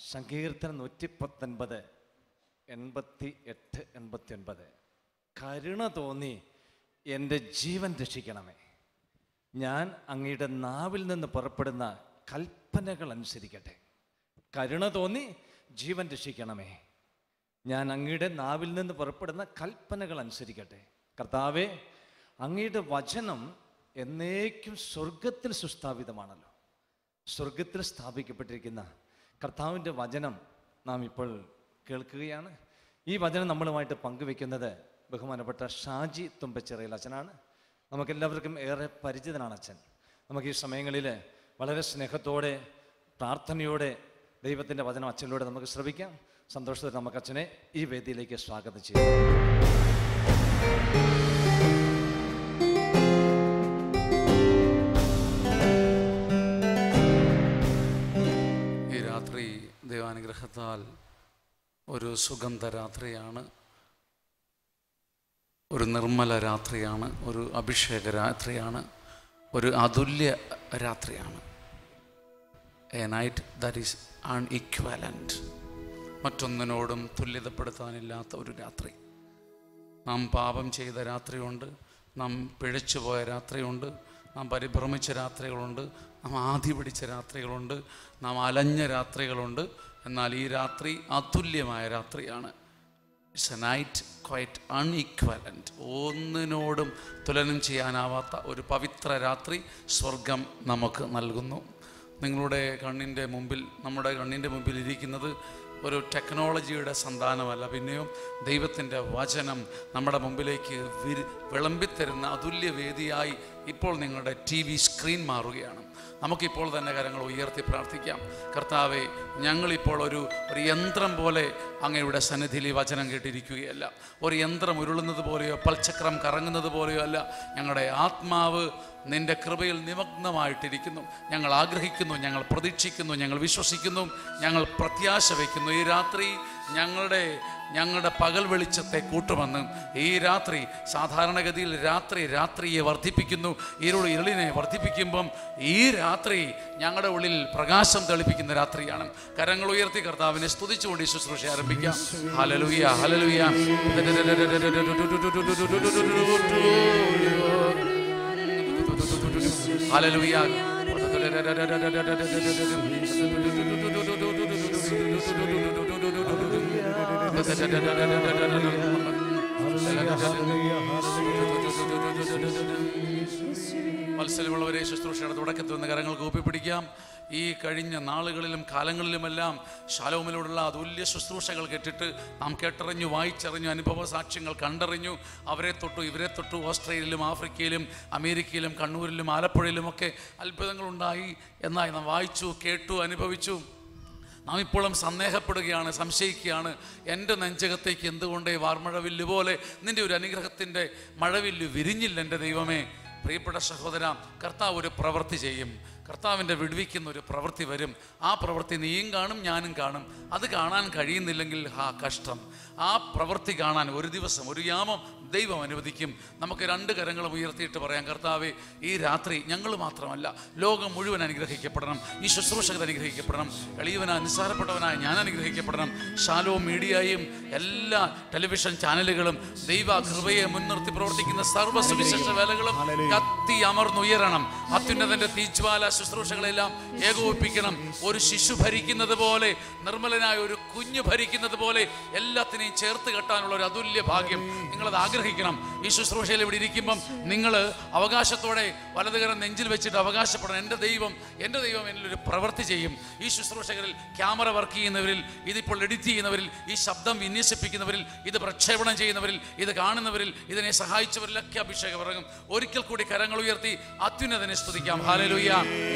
സങ്കീർത്തനം നൂറ്റി പത്തൊൻപത് എൺപത്തി എട്ട് എൺപത്തി ഒൻപത് കരുണ തോന്നി എൻ്റെ ജീവൻ രക്ഷിക്കണമേ ഞാൻ അങ്ങയുടെ നാവിൽ നിന്ന് പുറപ്പെടുന്ന കൽപ്പനകൾ അനുസരിക്കട്ടെ കരുണ തോന്നി ജീവൻ രക്ഷിക്കണമേ ഞാൻ അങ്ങയുടെ നാവിൽ നിന്ന് പുറപ്പെടുന്ന കൽപ്പനകൾ അനുസരിക്കട്ടെ കർത്താവെ അങ്ങയുടെ വചനം എന്നേക്കും സ്വർഗത്തിൽ സുസ്ഥാപിതമാണല്ലോ സ്വർഗത്തിൽ സ്ഥാപിക്കപ്പെട്ടിരിക്കുന്ന കർത്താവിൻ്റെ വചനം നാം ഇപ്പോൾ കേൾക്കുകയാണ് ഈ വചനം നമ്മളുമായിട്ട് പങ്കുവെക്കുന്നത് ബഹുമാനപ്പെട്ട ഷാജി തുമ്പച്ചിറയിൽ അച്ഛനാണ് നമുക്കെല്ലാവർക്കും ഏറെ പരിചിതനാണ് അച്ഛൻ നമുക്ക് ഈ സമയങ്ങളിൽ വളരെ സ്നേഹത്തോടെ പ്രാർത്ഥനയോടെ ദൈവത്തിൻ്റെ വചനം അച്ഛനിലൂടെ നമുക്ക് ശ്രവിക്കാം സന്തോഷത്തോടെ നമുക്ക് അച്ഛനെ ഈ വേദിയിലേക്ക് സ്വാഗതം ചെയ്യാം ഈ രാത്രി ദൈവാനുഗ്രഹത്താൽ ഒരു സുഗന്ധ രാത്രിയാണ് ഒരു നിർമ്മല രാത്രിയാണ് ഒരു അഭിഷേക രാത്രിയാണ് ഒരു അതുല്യ രാത്രിയാണ് a night that is unequalled മറ്റൊന്നിനോടും തുല്യതപ്പെടുത്താനില്ലാത്ത ഒരു രാത്രി നാം പാപം ചെയ്ത രാത്രിയുണ്ട് നാം പിഴച്ചുപോയ രാത്രിയുണ്ട് നാം പരിഭ്രമിച്ച രാത്രികളുണ്ട് നാം ആധി പിടിച്ച രാത്രികളുണ്ട് നാം അലഞ്ഞ രാത്രികളുണ്ട് എന്നാൽ ഈ രാത്രി അതുല്യമായ രാത്രിയാണ് it's a night quite unequalled ഒന്നിനോടും തുലനം ചെയ്യാനാവാത്ത ഒരു പവിത്ര രാത്രി സ്വർഗം നമുക്ക് നൽകുന്നു നിങ്ങളുടെ കണ്ണിൻ്റെ മുമ്പിൽ നമ്മുടെ കണ്ണിൻ്റെ മുമ്പിൽ ഇരിക്കുന്നത് ഒരു ടെക്നോളജിയുടെ സന്താനമല്ല പിന്നെയോ ദൈവത്തിൻ്റെ വചനം നമ്മുടെ മുമ്പിലേക്ക് വിരി വിളമ്പിത്തരുന്ന അതുല്യ വേദിയായി ഇപ്പോൾ നിങ്ങളുടെ ടി വി സ്ക്രീൻ മാറുകയാണ് നമുക്കിപ്പോൾ തന്നെ കരങ്ങൾ ഉയർത്തി പ്രാർത്ഥിക്കാം കർത്താവെ ഞങ്ങളിപ്പോൾ ഒരു ഒരു യന്ത്രം പോലെ അങ്ങയുടെ സന്നിധിയിൽ ഈ വചനം കേട്ടിരിക്കുകയല്ല ഒരു യന്ത്രം ഉരുളുന്നത് പോലെയോ പൽചക്രം കറങ്ങുന്നത് പോലെയോ അല്ല ഞങ്ങളുടെ ആത്മാവ് നിന്റെ കൃപയിൽ നിമഗ്നമായിട്ടിരിക്കുന്നു ഞങ്ങൾ ആഗ്രഹിക്കുന്നു ഞങ്ങൾ പ്രതീക്ഷിക്കുന്നു ഞങ്ങൾ വിശ്വസിക്കുന്നു ഞങ്ങൾ പ്രത്യാശ വയ്ക്കുന്നു ഈ രാത്രി ഞങ്ങളുടെ ഞങ്ങളുടെ പകൽ വെളിച്ചത്തെ കൂട്ടുമെന്ന് ഈ രാത്രി സാധാരണഗതിയിൽ രാത്രി രാത്രിയെ വർദ്ധിപ്പിക്കുന്നു ഇരുൾ ഇരുളിനെ വർദ്ധിപ്പിക്കുമ്പം ഈ രാത്രി ഞങ്ങളുടെ ഉള്ളിൽ പ്രകാശം തെളിപ്പിക്കുന്ന രാത്രിയാണ് കരങ്ങൾ ഉയർത്തി കർത്താവിനെ സ്തുതിച്ചുകൊണ്ട് ഈ ശുശ്രൂഷ ആരംഭിക്കാം ഹലലുയ ഹലലുയ ഹലലുയ മത്സരമുള്ളവരെ ശുശ്രൂഷയുടെ തുടക്കത്തിൽ നിന്ന് കരങ്ങൾ കൂപ്പിപ്പിടിക്കാം ഈ കഴിഞ്ഞ നാളുകളിലും കാലങ്ങളിലുമെല്ലാം ശാലോമിലൂടെയുള്ള അതുല്യ ശുശ്രൂഷകൾ കേട്ടിട്ട് നാം കേട്ടറിഞ്ഞു വായിച്ചറിഞ്ഞു അനുഭവ സാക്ഷ്യങ്ങൾ കണ്ടറിഞ്ഞു അവരെ തൊട്ടു ഇവരെ തൊട്ടു ഓസ്ട്രേലിയയിലും ആഫ്രിക്കയിലും അമേരിക്കയിലും കണ്ണൂരിലും ആലപ്പുഴയിലുമൊക്കെ അത്ഭുതങ്ങളുണ്ടായി എന്നായി നാം വായിച്ചു കേട്ടു അനുഭവിച്ചു നാം ഇപ്പോഴും സന്ദേഹപ്പെടുകയാണ് സംശയിക്കുകയാണ് എൻ്റെ നെഞ്ചകത്തേക്ക് എന്തുകൊണ്ടേ വാർമഴവില്ല് പോലെ നിൻ്റെ ഒരു അനുഗ്രഹത്തിൻ്റെ മഴവില്ല് വിരിഞ്ഞില്ല എൻ്റെ ദൈവമേ പ്രിയപ്പെട്ട സഹോദര കർത്താവ് ഒരു പ്രവൃത്തി ചെയ്യും കർത്താവിൻ്റെ വിടുവിക്കുന്ന ഒരു പ്രവൃത്തി വരും ആ പ്രവൃത്തി നീയും കാണും ഞാനും കാണും അത് കാണാൻ കഴിയുന്നില്ലെങ്കിൽ ആ കഷ്ടം ആ പ്രവൃത്തി കാണാൻ ഒരു ദിവസം ഒരു യാമം ദൈവം അനുവദിക്കും നമുക്ക് രണ്ട് കരങ്ങളും ഉയർത്തിയിട്ട് പറയാം കർത്താവെ ഈ രാത്രി ഞങ്ങൾ മാത്രമല്ല ലോകം മുഴുവൻ അനുഗ്രഹിക്കപ്പെടണം ഈ ശുശ്രൂഷകർ അനുഗ്രഹിക്കപ്പെടണം എളിയവനാ നിസ്സാരപ്പെട്ടവനായ ഞാൻ അനുഗ്രഹിക്കപ്പെടണം ഷാലോ മീഡിയയും എല്ലാ ടെലിവിഷൻ ചാനലുകളും ദൈവ കൃപയെ മുൻനിർത്തി പ്രവർത്തിക്കുന്ന സർവ്വ സുവിശേഷ വേലകളും കത്തി അമർന്നുയരണം അത്യുന്നതന്റെ തീജ്വാല ശുശ്രൂഷകളെല്ലാം ഏകോപിപ്പിക്കണം ഒരു ശിശു ഭരിക്കുന്നത് പോലെ നിർമ്മലനായ ഒരു കുഞ്ഞ് ഭരിക്കുന്നത് പോലെ എല്ലാത്തിനെയും ചേർത്ത് കെട്ടാനുള്ള ഒരു അതുല്യ ഭാഗ്യം നിങ്ങളത് ആഗ്രഹിക്കണം ഈ ശുശ്രൂഷയിൽ ഇവിടെ ഇരിക്കുമ്പം നിങ്ങൾ അവകാശത്തോടെ വലതുകരം നെഞ്ചിൽ വെച്ചിട്ട് അവകാശപ്പെടണം എൻ്റെ ദൈവം എൻ്റെ ദൈവം എന്നിലൊരു പ്രവൃത്തി ചെയ്യും ഈ ശുശ്രൂഷകരിൽ ക്യാമറ വർക്ക് ചെയ്യുന്നവരിൽ ഇതിപ്പോൾ എഡിറ്റ് ചെയ്യുന്നവരിൽ ഈ ശബ്ദം വിന്യസിപ്പിക്കുന്നവരിൽ ഇത് പ്രക്ഷേപണം ചെയ്യുന്നവരിൽ ഇത് കാണുന്നവരിൽ ഇതിനെ സഹായിച്ചവരിലൊക്കെ അഭിഷേകം ഇറങ്ങും ഒരിക്കൽ കൂടി കരങ്ങൾ ഉയർത്തി അത്യുന്നതനെ സ്തുതിക്കാം ഹാലലുയ്യ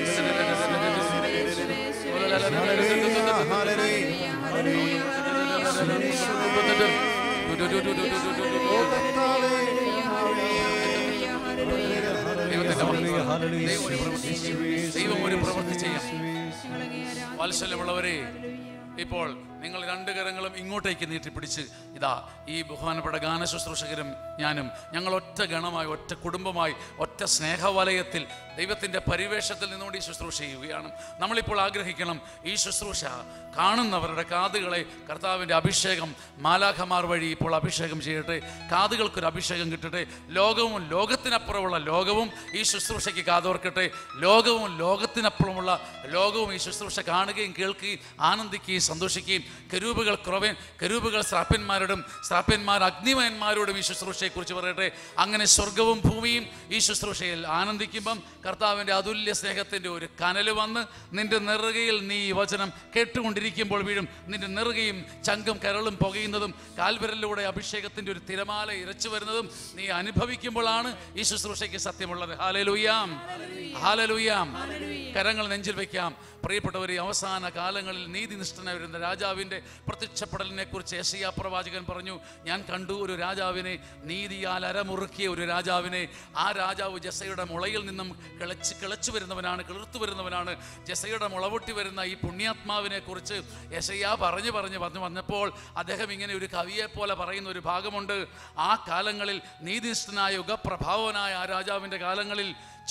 ദൈവത്തിന്റെ മഹത്വം. ദൈവം ഒരു പ്രവൃത്തി ചെയ്യും. ദൈവം ഒരു പ്രവൃത്തി ചെയ്യാം വാത്സല്യമുള്ളവരെ ഇപ്പോൾ നിങ്ങൾ രണ്ട് കരങ്ങളും ഇങ്ങോട്ടേക്ക് നീട്ടിപ്പിടിച്ച് ഇതാ ഈ ബഹുമാനപ്പെട്ട ഗാന ശുശ്രൂഷകരും ഞാനും ഞങ്ങൾ ഒറ്റ ഗണമായി ഒറ്റ കുടുംബമായി ഒറ്റ സ്നേഹവലയത്തിൽ ദൈവത്തിൻ്റെ പരിവേഷത്തിൽ നിന്നുകൊണ്ട് ഈ ശുശ്രൂഷ ചെയ്യുകയാണ് നമ്മളിപ്പോൾ ആഗ്രഹിക്കണം ഈ ശുശ്രൂഷ കാണുന്നവരുടെ കാതുകളെ കർത്താവിൻ്റെ അഭിഷേകം മാലാഖമാർ വഴി ഇപ്പോൾ അഭിഷേകം ചെയ്യട്ടെ കാതുകൾക്കൊരു അഭിഷേകം കിട്ടട്ടെ ലോകവും ലോകത്തിനപ്പുറമുള്ള ലോകവും ഈ ശുശ്രൂഷയ്ക്ക് കാതോർക്കട്ടെ ലോകവും ലോകത്തിനപ്പുറമുള്ള ലോകവും ഈ ശുശ്രൂഷ കാണുകയും കേൾക്കുകയും ആനന്ദിക്കുകയും സന്തോഷിക്കുകയും കരൂപുകൾ ക്രൊവൻ കരൂപുകൾ ശ്രാപ്യന്മാരോടും ശ്രാപ്യന്മാർ അഗ്നിമയന്മാരോടും ഈ ശുശ്രൂഷയെക്കുറിച്ച് പറയട്ടെ അങ്ങനെ സ്വർഗവും ഭൂമിയും ഈ ശുശ്രൂഷയിൽ ആനന്ദിക്കുമ്പം കർത്താവിൻ്റെ അതുല്യ സ്നേഹത്തിൻ്റെ ഒരു കനൽ വന്ന് നിന്റെ നെറുകയിൽ നീ ഈ വചനം കേട്ടുകൊണ്ടിരിക്കുമ്പോൾ വീഴും നിന്റെ നെറുകയും ചങ്കും കരളും പുകയുന്നതും കാൽവിരലിലൂടെ അഭിഷേകത്തിൻ്റെ ഒരു തിരമാല ഇരച്ചു വരുന്നതും നീ അനുഭവിക്കുമ്പോഴാണ് ഈ ശുശ്രൂഷയ്ക്ക് സത്യമുള്ളത് ഹാലലുയാം ഹാലലുയാം കരങ്ങൾ നെഞ്ചിൽ വയ്ക്കാം പ്രിയപ്പെട്ടവർ ഈ അവസാന കാലങ്ങളിൽ നീതിനിഷ്ഠനായി വരുന്ന രാജാവിൻ്റെ പ്രത്യക്ഷപ്പെടലിനെ കുറിച്ച് യശയാ പ്രവാചകൻ പറഞ്ഞു ഞാൻ കണ്ടു ഒരു രാജാവിനെ നീതിയാൽ അരമുറുക്കിയ ഒരു രാജാവിനെ ആ രാജാവ് ജസയുടെ മുളയിൽ നിന്നും കിളച്ച് കിളച്ചു വരുന്നവനാണ് കിളിർത്തു വരുന്നവനാണ് ജസയുടെ മുളപൊട്ടി വരുന്ന ഈ പുണ്യാത്മാവിനെ കുറിച്ച് യശയാ പറഞ്ഞു പറഞ്ഞു പറഞ്ഞു വന്നപ്പോൾ അദ്ദേഹം ഇങ്ങനെ ഒരു കവിയെ പോലെ പറയുന്ന ഒരു ഭാഗമുണ്ട് ആ കാലങ്ങളിൽ നീതിനിഷ്ഠനായ യുഗപ്രഭാവനായ ആ രാജാവിൻ്റെ കാലങ്ങളിൽ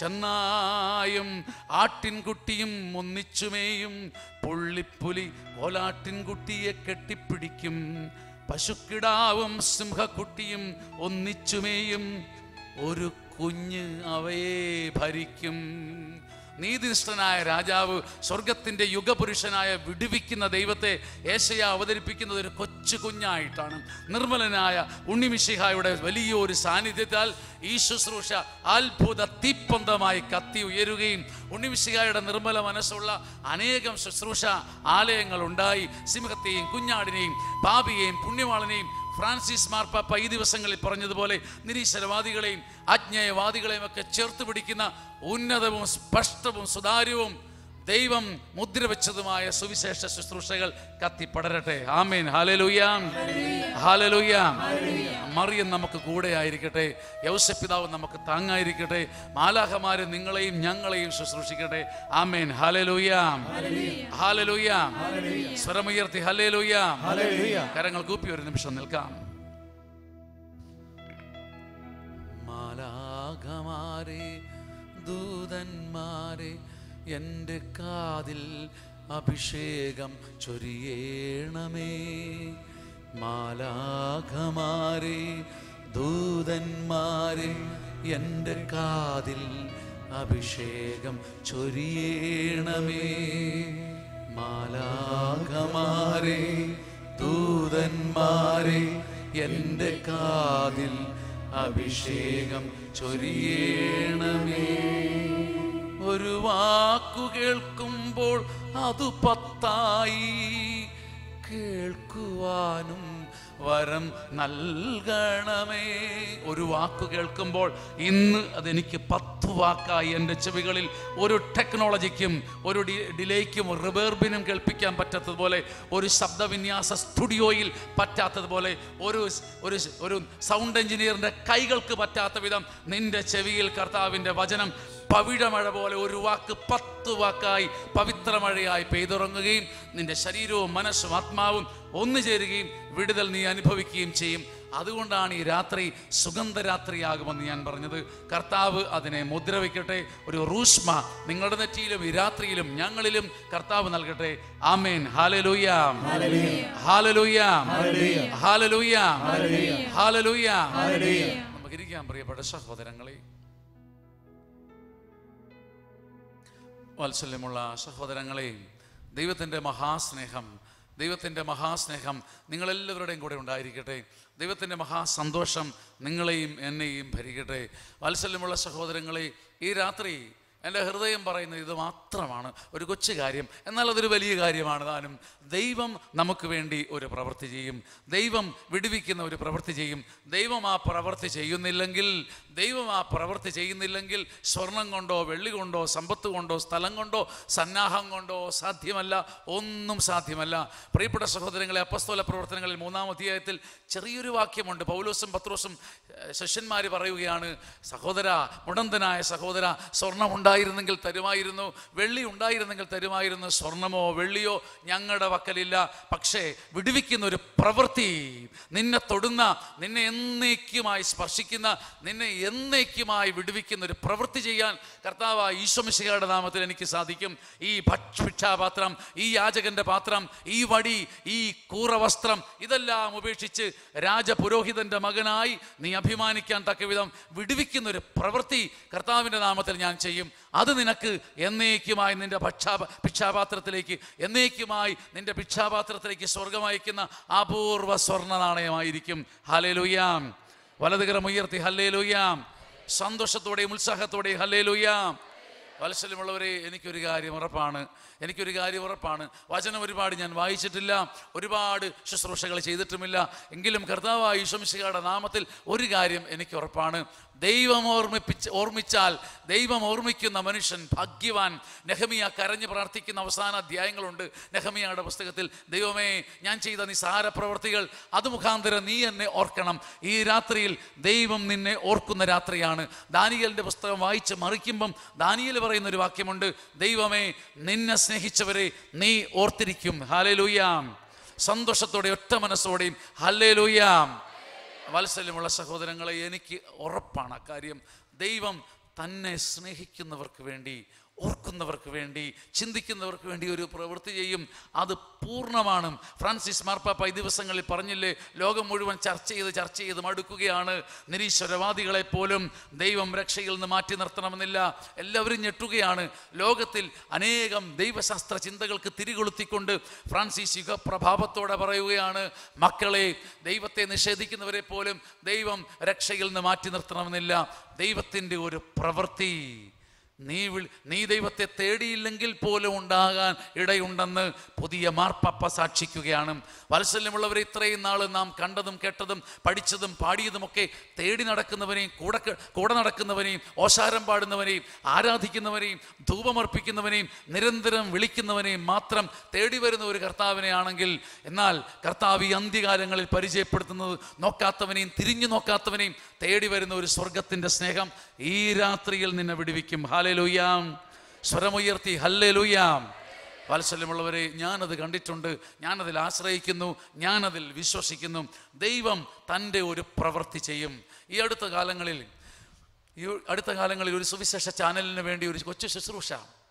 ചെന്നായും ആട്ടിൻകുട്ടിയും ഒന്നിച്ചുമേയും പുള്ളിപ്പുലി കോലാട്ടിൻകുട്ടിയെ കെട്ടിപ്പിടിക്കും പശുക്കിടാവും സിംഹക്കുട്ടിയും ഒന്നിച്ചുമേയും ഒരു കുഞ്ഞ് അവയെ ഭരിക്കും നീതിനിഷ്ഠനായ രാജാവ് സ്വർഗത്തിൻ്റെ യുഗപുരുഷനായ വിടുവിക്കുന്ന ദൈവത്തെ ഏശയ അവതരിപ്പിക്കുന്നത് ഒരു കൊച്ചു കുഞ്ഞായിട്ടാണ് നിർമ്മലനായ ഉണ്ണിമിഷിഹായുടെ വലിയൊരു സാന്നിധ്യത്താൽ ഈ ശുശ്രൂഷ അത്ഭുത തീപ്പന്തമായി കത്തി ഉയരുകയും ഉണ്ണിമിഷിഹായുടെ നിർമ്മല മനസ്സുള്ള അനേകം ശുശ്രൂഷ ആലയങ്ങൾ ഉണ്ടായി സിംഹത്തെയും കുഞ്ഞാടിനെയും പാപിയെയും പുണ്യവാളനെയും ഫ്രാൻസിസ് മാർപ്പാപ്പ ഈ ദിവസങ്ങളിൽ പറഞ്ഞതുപോലെ നിരീശ്വരവാദികളെയും അജ്ഞേയവാദികളെയും ഒക്കെ ചേർത്ത് പിടിക്കുന്ന ഉന്നതവും സ്പഷ്ടവും സുതാര്യവും ദൈവം മുദ്ര വെച്ചതുമായ സുവിശേഷ ശുശ്രൂഷകൾ കത്തിപ്പടരട്ടെ ആമേൻ ഹാലലുയാം ഹാലലുയാം മറിയം നമുക്ക് കൂടെ ആയിരിക്കട്ടെ യൗസപിതാവ് നമുക്ക് താങ്ങായിരിക്കട്ടെ മാലാഹമാര് നിങ്ങളെയും ഞങ്ങളെയും ശുശ്രൂഷിക്കട്ടെ ആമേൻ ഹാലലുയാം ഹാലലുയാം സ്വരമുയർത്തി ഹലേലുയാം കരങ്ങൾ കൂപ്പി ഒരു നിമിഷം നിൽക്കാം മാലാഖമാരെ ദൂതന്മാരെ എൻ്റെ കാതിൽ അഭിഷേകം ചൊരിയേണമേ മാലാഖമാരെ ദൂതന്മാരെ എൻ്റെ കാതിൽ അഭിഷേകം ചൊരിയേണമേ മാലാഖമാരെ ദൂതന്മാരെ എൻ്റെ കാതിൽ അഭിഷേകം ചൊരിയേണമേ ഒരു വാക്കു കേൾക്കുമ്പോൾ അത് പത്തായി കേൾക്കുവാനും വരം നൽകണമേ ഒരു വാക്ക് കേൾക്കുമ്പോൾ ഇന്ന് അതെനിക്ക് പത്ത് വാക്കായി എൻ്റെ ചെവികളിൽ ഒരു ടെക്നോളജിക്കും ഒരു ഡി ഡിലേക്കും റിവേർബിനും കേൾപ്പിക്കാൻ പറ്റാത്തതുപോലെ ഒരു ശബ്ദവിന്യാസ സ്റ്റുഡിയോയിൽ പറ്റാത്തതുപോലെ ഒരു ഒരു ഒരു സൗണ്ട് എഞ്ചിനീയറിൻ്റെ കൈകൾക്ക് പറ്റാത്ത വിധം നിന്റെ ചെവിയിൽ കർത്താവിൻ്റെ വചനം പവിഴമഴ പോലെ ഒരു വാക്ക് പത്ത് വാക്കായി പവിത്രമഴയായി പെയ്തുറങ്ങുകയും നിന്റെ ശരീരവും മനസ്സും ആത്മാവും ഒന്നു ചേരുകയും വിടുതൽ നീ അനുഭവിക്കുകയും ചെയ്യും അതുകൊണ്ടാണ് ഈ രാത്രി സുഗന്ധരാത്രിയാകുമെന്ന് ഞാൻ പറഞ്ഞത് കർത്താവ് അതിനെ മുദ്ര വയ്ക്കട്ടെ ഒരു റൂഷ്മ നിങ്ങളുടെ നെറ്റിയിലും ഈ രാത്രിയിലും ഞങ്ങളിലും കർത്താവ് നൽകട്ടെ ആമേൻ ഹാലലൂയാം ഹാലലൂയാം ഹാലലൂയാം ഹാലലൂയാം നമുക്ക് ഇരിക്കാം പ്രിയപ്പെട്ട സഹോദരങ്ങളെ വാത്സല്യമുള്ള സഹോദരങ്ങളെ ദൈവത്തിൻ്റെ മഹാസ്നേഹം ദൈവത്തിൻ്റെ മഹാസ്നേഹം നിങ്ങളെല്ലാവരുടെയും കൂടെ ഉണ്ടായിരിക്കട്ടെ ദൈവത്തിൻ്റെ മഹാസന്തോഷം നിങ്ങളെയും എന്നെയും ഭരിക്കട്ടെ വാത്സല്യമുള്ള സഹോദരങ്ങളെ ഈ രാത്രി എൻ്റെ ഹൃദയം പറയുന്നത് ഇത് മാത്രമാണ് ഒരു കൊച്ചു കാര്യം എന്നാൽ അതൊരു വലിയ കാര്യമാണ് താനും ദൈവം നമുക്ക് വേണ്ടി ഒരു പ്രവൃത്തി ചെയ്യും ദൈവം വിടുവിക്കുന്ന ഒരു പ്രവൃത്തി ചെയ്യും ദൈവം ആ പ്രവൃത്തി ചെയ്യുന്നില്ലെങ്കിൽ ദൈവം ആ പ്രവൃത്തി ചെയ്യുന്നില്ലെങ്കിൽ സ്വർണം കൊണ്ടോ വെള്ളി കൊണ്ടോ സമ്പത്ത് കൊണ്ടോ സ്ഥലം കൊണ്ടോ സന്നാഹം കൊണ്ടോ സാധ്യമല്ല ഒന്നും സാധ്യമല്ല പ്രിയപ്പെട്ട സഹോദരങ്ങളെ അപ്പസ്തോല പ്രവർത്തനങ്ങളിൽ മൂന്നാം അധ്യായത്തിൽ ചെറിയൊരു വാക്യമുണ്ട് പൗലോസും പത്രോസും ശിഷ്യന്മാർ പറയുകയാണ് സഹോദര മുടന്തനായ സഹോദര സ്വർണ്ണമുണ്ടായി ഉണ്ടായിരുന്നെങ്കിൽ തരുമായിരുന്നു വെള്ളി ഉണ്ടായിരുന്നെങ്കിൽ തരുമായിരുന്നു സ്വർണമോ വെള്ളിയോ ഞങ്ങളുടെ വക്കലില്ല പക്ഷേ വിടുവിക്കുന്ന ഒരു പ്രവൃത്തി നിന്നെ തൊടുന്ന നിന്നെ എന്നേക്കുമായി സ്പർശിക്കുന്ന നിന്നെ എന്നേക്കുമായി വിടുവിക്കുന്ന ഒരു പ്രവൃത്തി ചെയ്യാൻ കർത്താവ് ഈശ്വമിശികളുടെ നാമത്തിൽ എനിക്ക് സാധിക്കും ഈ ഭക്ഷിക്ഷാപാത്രം ഈ യാചകന്റെ പാത്രം ഈ വടി ഈ കൂറവസ്ത്രം ഇതെല്ലാം ഉപേക്ഷിച്ച് രാജപുരോഹിതന്റെ മകനായി നീ അഭിമാനിക്കാൻ തക്കവിധം വിടുവിക്കുന്ന ഒരു പ്രവൃത്തി കർത്താവിൻ്റെ നാമത്തിൽ ഞാൻ ചെയ്യും അത് നിനക്ക് എന്നേക്കുമായി നിന്റെ ഭക്ഷാ ഭിക്ഷാപാത്രത്തിലേക്ക് എന്നേക്കുമായി നിന്റെ ഭിക്ഷാപാത്രത്തിലേക്ക് സ്വർഗം അയക്കുന്ന അപൂർവ സ്വർണ്ണ നാണയമായിരിക്കും ഹലേലുയാം വലതുകരം ഉയർത്തി ഹല്ലേലുയാം സന്തോഷത്തോടെയും ഉത്സാഹത്തോടെയും ഹല്ലേലുയാം വത്സല്യമുള്ളവരെ എനിക്കൊരു കാര്യം ഉറപ്പാണ് എനിക്കൊരു കാര്യം ഉറപ്പാണ് വചനം ഒരുപാട് ഞാൻ വായിച്ചിട്ടില്ല ഒരുപാട് ശുശ്രൂഷകൾ ചെയ്തിട്ടുമില്ല എങ്കിലും കർത്താവായ ഈശ്വംശികയുടെ നാമത്തിൽ ഒരു കാര്യം എനിക്ക് ഉറപ്പാണ് ദൈവം ഓർമ്മിപ്പിച്ച് ഓർമ്മിച്ചാൽ ദൈവം ഓർമ്മിക്കുന്ന മനുഷ്യൻ ഭാഗ്യവാൻ നെഹമിയ കരഞ്ഞ് പ്രാർത്ഥിക്കുന്ന അവസാന അധ്യായങ്ങളുണ്ട് നെഹമിയയുടെ പുസ്തകത്തിൽ ദൈവമേ ഞാൻ ചെയ്ത നിസാര പ്രവൃത്തികൾ അത് മുഖാന്തരം നീ എന്നെ ഓർക്കണം ഈ രാത്രിയിൽ ദൈവം നിന്നെ ഓർക്കുന്ന രാത്രിയാണ് ദാനിയലിൻ്റെ പുസ്തകം വായിച്ച് മറിക്കുമ്പം ദാനിയൽ പറയുന്ന ഒരു വാക്യമുണ്ട് ദൈവമേ നിന്നെ സ്നേഹിച്ചവരെ നീ ഓർത്തിരിക്കും ഹാലലൂയാം സന്തോഷത്തോടെ ഒറ്റ മനസ്സോടെയും ഹല്ലേലൂയാം വാത്സല്യമുള്ള സഹോദരങ്ങളെ എനിക്ക് ഉറപ്പാണ് അക്കാര്യം ദൈവം തന്നെ സ്നേഹിക്കുന്നവർക്ക് വേണ്ടി ഓർക്കുന്നവർക്ക് വേണ്ടി ചിന്തിക്കുന്നവർക്ക് വേണ്ടി ഒരു പ്രവൃത്തി ചെയ്യും അത് പൂർണ്ണമാണ് ഫ്രാൻസിസ് മാർപ്പാപ്പ ഈ ദിവസങ്ങളിൽ പറഞ്ഞില്ലേ ലോകം മുഴുവൻ ചർച്ച ചെയ്ത് ചർച്ച ചെയ്ത് മടുക്കുകയാണ് നിരീശ്വരവാദികളെ പോലും ദൈവം രക്ഷയിൽ നിന്ന് മാറ്റി നിർത്തണമെന്നില്ല എല്ലാവരും ഞെട്ടുകയാണ് ലോകത്തിൽ അനേകം ദൈവശാസ്ത്ര ചിന്തകൾക്ക് തിരികൊളുത്തിക്കൊണ്ട് ഫ്രാൻസിസ് യുഗപ്രഭാവത്തോടെ പറയുകയാണ് മക്കളെ ദൈവത്തെ നിഷേധിക്കുന്നവരെ പോലും ദൈവം രക്ഷയിൽ നിന്ന് മാറ്റി നിർത്തണമെന്നില്ല ദൈവത്തിൻ്റെ ഒരു പ്രവൃത്തി നീ വിളി നീ ദൈവത്തെ തേടിയില്ലെങ്കിൽ പോലും ഉണ്ടാകാൻ ഇടയുണ്ടെന്ന് പുതിയ മാർപ്പാപ്പ സാക്ഷിക്കുകയാണ് വാത്സല്യമുള്ളവരെ ഇത്രയും നാൾ നാം കണ്ടതും കേട്ടതും പഠിച്ചതും പാടിയതുമൊക്കെ തേടി നടക്കുന്നവനെയും കൂടെ കൂടെ നടക്കുന്നവനെയും ഓശാരം പാടുന്നവനെയും ആരാധിക്കുന്നവനെയും ധൂപമർപ്പിക്കുന്നവനെയും നിരന്തരം വിളിക്കുന്നവനെയും മാത്രം തേടി വരുന്ന ഒരു കർത്താവിനെ ആണെങ്കിൽ എന്നാൽ കർത്താവ് ഈ അന്ത്യകാലങ്ങളിൽ പരിചയപ്പെടുത്തുന്നത് നോക്കാത്തവനെയും തിരിഞ്ഞു നോക്കാത്തവനെയും തേടി വരുന്ന ഒരു സ്വർഗത്തിൻ്റെ സ്നേഹം ഈ രാത്രിയിൽ നിന്നെ വിടുവിക്കും ഹാലലുയാം സ്വരമുയർത്തി ഹല്ലേലൂയാം വാത്സല്യമുള്ളവരെ ഞാനത് കണ്ടിട്ടുണ്ട് ഞാനതിൽ ആശ്രയിക്കുന്നു ഞാനതിൽ വിശ്വസിക്കുന്നു ദൈവം തൻ്റെ ഒരു പ്രവൃത്തി ചെയ്യും ഈ അടുത്ത കാലങ്ങളിൽ ഈ അടുത്ത കാലങ്ങളിൽ ഒരു സുവിശേഷ ചാനലിന് വേണ്ടി ഒരു കൊച്ചു ശുശ്രൂഷ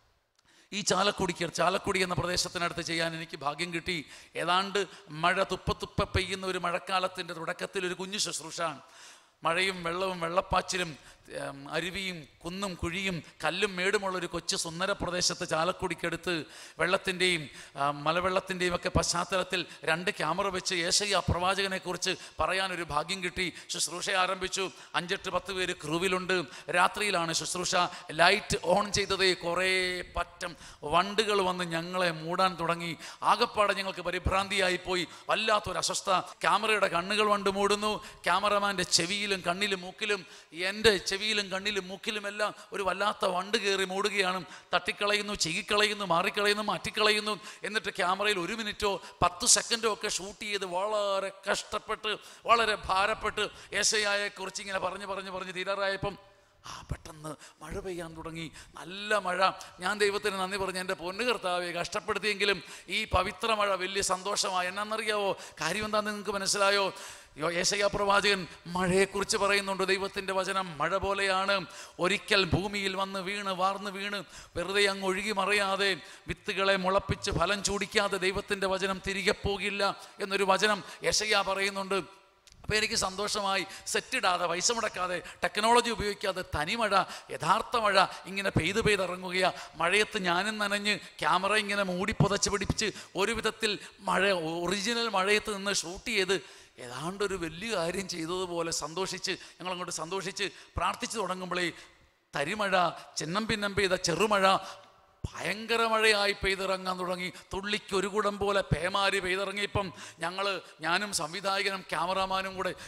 ഈ ചാലക്കുടിക്ക് ചാലക്കുടി എന്ന പ്രദേശത്തിനടുത്ത് ചെയ്യാൻ എനിക്ക് ഭാഗ്യം കിട്ടി ഏതാണ്ട് മഴ തുപ്പത്തുപ്പ പെയ്യുന്ന ഒരു മഴക്കാലത്തിൻ്റെ തുടക്കത്തിൽ ഒരു കുഞ്ഞു ശുശ്രൂഷ മഴയും വെള്ളവും വെള്ളപ്പാച്ചിലും ഉം, അരുവിയും കുന്നും കുഴിയും കല്ലും മേടുമുള്ള ഒരു കൊച്ചു സുന്ദര പ്രദേശത്ത് ചാലക്കുടിക്കടുത്ത് വെള്ളത്തിൻ്റെയും ആ, മലവെള്ളത്തിൻ്റെയും ഒക്കെ പശ്ചാത്തലത്തിൽ രണ്ട് ക്യാമറ വെച്ച് ഏശയ്യ പ്രവാചകനെ കുറിച്ച് പറയാനൊരു ഭാഗ്യം കിട്ടി ശുശ്രൂഷ ആരംഭിച്ചു അഞ്ചെട്ട് പത്ത് പേര് ക്രൂവിലുണ്ട് രാത്രിയിലാണ് ശുശ്രൂഷ ലൈറ്റ് ഓൺ ചെയ്തതേ കുറേ പറ്റം വണ്ടുകൾ വന്ന് ഞങ്ങളെ മൂടാൻ തുടങ്ങി ആകപ്പാടെ ഞങ്ങൾക്ക് പരിഭ്രാന്തിയായിപ്പോയി വല്ലാത്തൊരു അസ്വസ്ഥ ക്യാമറയുടെ കണ്ണുകൾ വണ്ട് മൂടുന്നു ക്യാമറമാൻ്റെ ചെവിയിലും കണ്ണിലും മൂക്കിലും എൻ്റെ ചെവിയിലും കണ്ണിലും മൂക്കിലും എല്ലാം ഒരു വല്ലാത്ത വണ്ട് കയറി മൂടുകയാണ് തട്ടിക്കളയുന്നു ചെകിക്കളയുന്നു മാറിക്കളയുന്നു മാറ്റിക്കളയുന്നു എന്നിട്ട് ക്യാമറയിൽ ഒരു മിനിറ്റോ പത്ത് സെക്കൻഡോ ഒക്കെ ഷൂട്ട് ചെയ്ത് വളരെ കഷ്ടപ്പെട്ട് വളരെ ഭാരപ്പെട്ട് ഏശയായെ കുറിച്ച് ഇങ്ങനെ പറഞ്ഞ് പറഞ്ഞ് പറഞ്ഞ് തീരാറായപ്പം ആ പെട്ടെന്ന് മഴ പെയ്യാൻ തുടങ്ങി നല്ല മഴ ഞാൻ ദൈവത്തിന് നന്ദി പറഞ്ഞ് എൻ്റെ പൊന്നു കർത്താവെ കഷ്ടപ്പെടുത്തിയെങ്കിലും ഈ പവിത്ര മഴ വലിയ സന്തോഷമായി എന്നാണെന്നറിയാവോ കാര്യം എന്താണെന്ന് നിങ്ങൾക്ക് മനസ്സിലായോ യോ ഏശയ്യ പ്രവാചകൻ മഴയെക്കുറിച്ച് പറയുന്നുണ്ട് ദൈവത്തിൻ്റെ വചനം മഴ പോലെയാണ് ഒരിക്കൽ ഭൂമിയിൽ വന്ന് വീണ് വാർന്ന് വീണ് വെറുതെ അങ്ങ് ഒഴുകി മറിയാതെ വിത്തുകളെ മുളപ്പിച്ച് ഫലം ചൂടിക്കാതെ ദൈവത്തിൻ്റെ വചനം തിരികെ പോകില്ല എന്നൊരു വചനം ഏശയ്യ പറയുന്നുണ്ട് അപ്പോൾ എനിക്ക് സന്തോഷമായി സെറ്റിടാതെ പൈസ മുടക്കാതെ ടെക്നോളജി ഉപയോഗിക്കാതെ തനിമഴ യഥാർത്ഥ മഴ ഇങ്ങനെ പെയ്ത് പെയ്തിറങ്ങുകയാ മഴയത്ത് ഞാനും നനഞ്ഞ് ക്യാമറ ഇങ്ങനെ മൂടി പുതച്ച് പിടിപ്പിച്ച് ഒരു വിധത്തിൽ മഴ ഒറിജിനൽ മഴയത്ത് നിന്ന് ഷൂട്ട് ചെയ്ത് ഏതാണ്ട് ഒരു വലിയ കാര്യം ചെയ്തതുപോലെ സന്തോഷിച്ച് ഞങ്ങൾ അങ്ങോട്ട് സന്തോഷിച്ച് പ്രാർത്ഥിച്ചു തുടങ്ങുമ്പോഴേ തരിമഴ ചിന്നം ഭിന്നം പെയ്ത ചെറുമഴ ഭയങ്കര മഴയായി പെയ്തിറങ്ങാൻ തുടങ്ങി തുള്ളിക്ക് ഒരു കുടം പോലെ പേമാരി പെയ്തിറങ്ങിയപ്പം ഞങ്ങൾ ഞാനും സംവിധായകനും ക്യാമറാമാനും കൂടെ എത്ര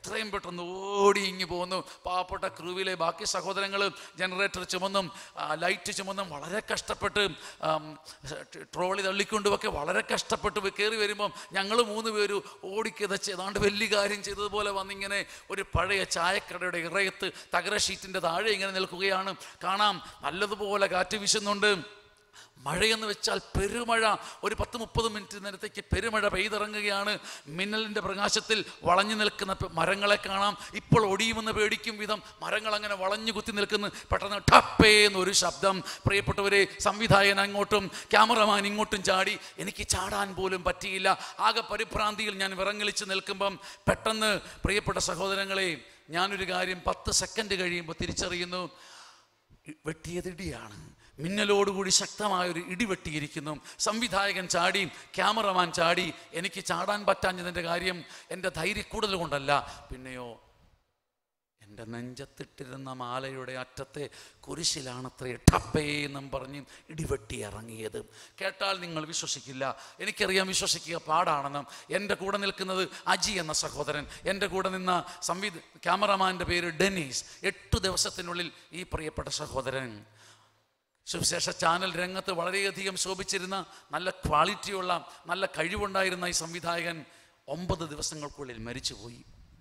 എത്രയും പെട്ടെന്ന് ഓടി ഇങ്ങി പോകുന്നു പാവപ്പെട്ട ക്രൂവിലെ ബാക്കി സഹോദരങ്ങൾ ജനറേറ്റർ ചുമന്നും ആ, ലൈറ്റ് ചുമന്നും വളരെ കഷ്ടപ്പെട്ട് ആം, ട്രോളി തള്ളിക്കൊണ്ടുമൊക്കെ വളരെ കഷ്ടപ്പെട്ട് കയറി വരുമ്പം ഞങ്ങൾ മൂന്ന് പേര് ഓടിക്കിതച്ച് ഏതാണ്ട് വലിയ കാര്യം ചെയ്തതുപോലെ വന്നിങ്ങനെ ഒരു പഴയ ചായക്കടയുടെ ഇറയത്ത് തകര ഷീറ്റിൻ്റെ താഴെ ഇങ്ങനെ നിൽക്കുകയാണ് കാണാം നല്ലതുപോലെ കാറ്റ് വീശുന്നുണ്ട് മഴയെന്ന് വെച്ചാൽ പെരുമഴ ഒരു പത്ത് മുപ്പത് മിനിറ്റ് നേരത്തേക്ക് പെരുമഴ പെയ്തിറങ്ങുകയാണ് മിന്നലിൻ്റെ പ്രകാശത്തിൽ വളഞ്ഞു നിൽക്കുന്ന പ- മരങ്ങളെ കാണാം ഇപ്പോൾ ഒടിയുമെന്ന് പേടിക്കും വിധം മരങ്ങൾ അങ്ങനെ വളഞ്ഞു കുത്തി നിൽക്കുന്നു പെട്ടെന്ന് ടപ്പേ എന്നൊരു ശബ്ദം പ്രിയപ്പെട്ടവരെ സംവിധായകൻ അങ്ങോട്ടും ക്യാമറമാൻ ഇങ്ങോട്ടും ചാടി എനിക്ക് ചാടാൻ പോലും പറ്റിയില്ല ആകെ പരിഭ്രാന്തിയിൽ ഞാൻ വിറങ്ങലിച്ച് നിൽക്കുമ്പം പെട്ടെന്ന് പ്രിയപ്പെട്ട സഹോദരങ്ങളെ ഞാനൊരു കാര്യം പത്ത് സെക്കൻഡ് കഴിയുമ്പോൾ തിരിച്ചറിയുന്നു വെട്ടിയത് ഇടിയാണ് മിന്നലോടുകൂടി ശക്തമായൊരു ഇടി വെട്ടിയിരിക്കുന്നു സംവിധായകൻ ചാടി ക്യാമറമാൻ ചാടി എനിക്ക് ചാടാൻ പറ്റാഞ്ഞതിൻ്റെ കാര്യം എൻ്റെ ധൈര്യക്കൂടുതൽ കൊണ്ടല്ല പിന്നെയോ എൻ്റെ നെഞ്ചത്തിട്ടിരുന്ന മാലയുടെ അറ്റത്തെ കുരിശിലാണത്രേ ടപ്പേ എന്നും പറഞ്ഞ് ഇടിവെട്ടി ഇറങ്ങിയത് കേട്ടാൽ നിങ്ങൾ വിശ്വസിക്കില്ല എനിക്കറിയാം വിശ്വസിക്കുക പാടാണെന്നും എൻ്റെ കൂടെ നിൽക്കുന്നത് അജി എന്ന സഹോദരൻ എൻ്റെ കൂടെ നിന്ന സംവിധ ക്യാമറമാൻ്റെ പേര് ഡെനീസ് എട്ട് ദിവസത്തിനുള്ളിൽ ഈ പ്രിയപ്പെട്ട സഹോദരൻ സുവിശേഷ ചാനൽ രംഗത്ത് വളരെയധികം ശോഭിച്ചിരുന്ന നല്ല ക്വാളിറ്റിയുള്ള നല്ല കഴിവുണ്ടായിരുന്ന ഈ സംവിധായകൻ ഒമ്പത് ദിവസങ്ങൾക്കുള്ളിൽ മരിച്ചുപോയി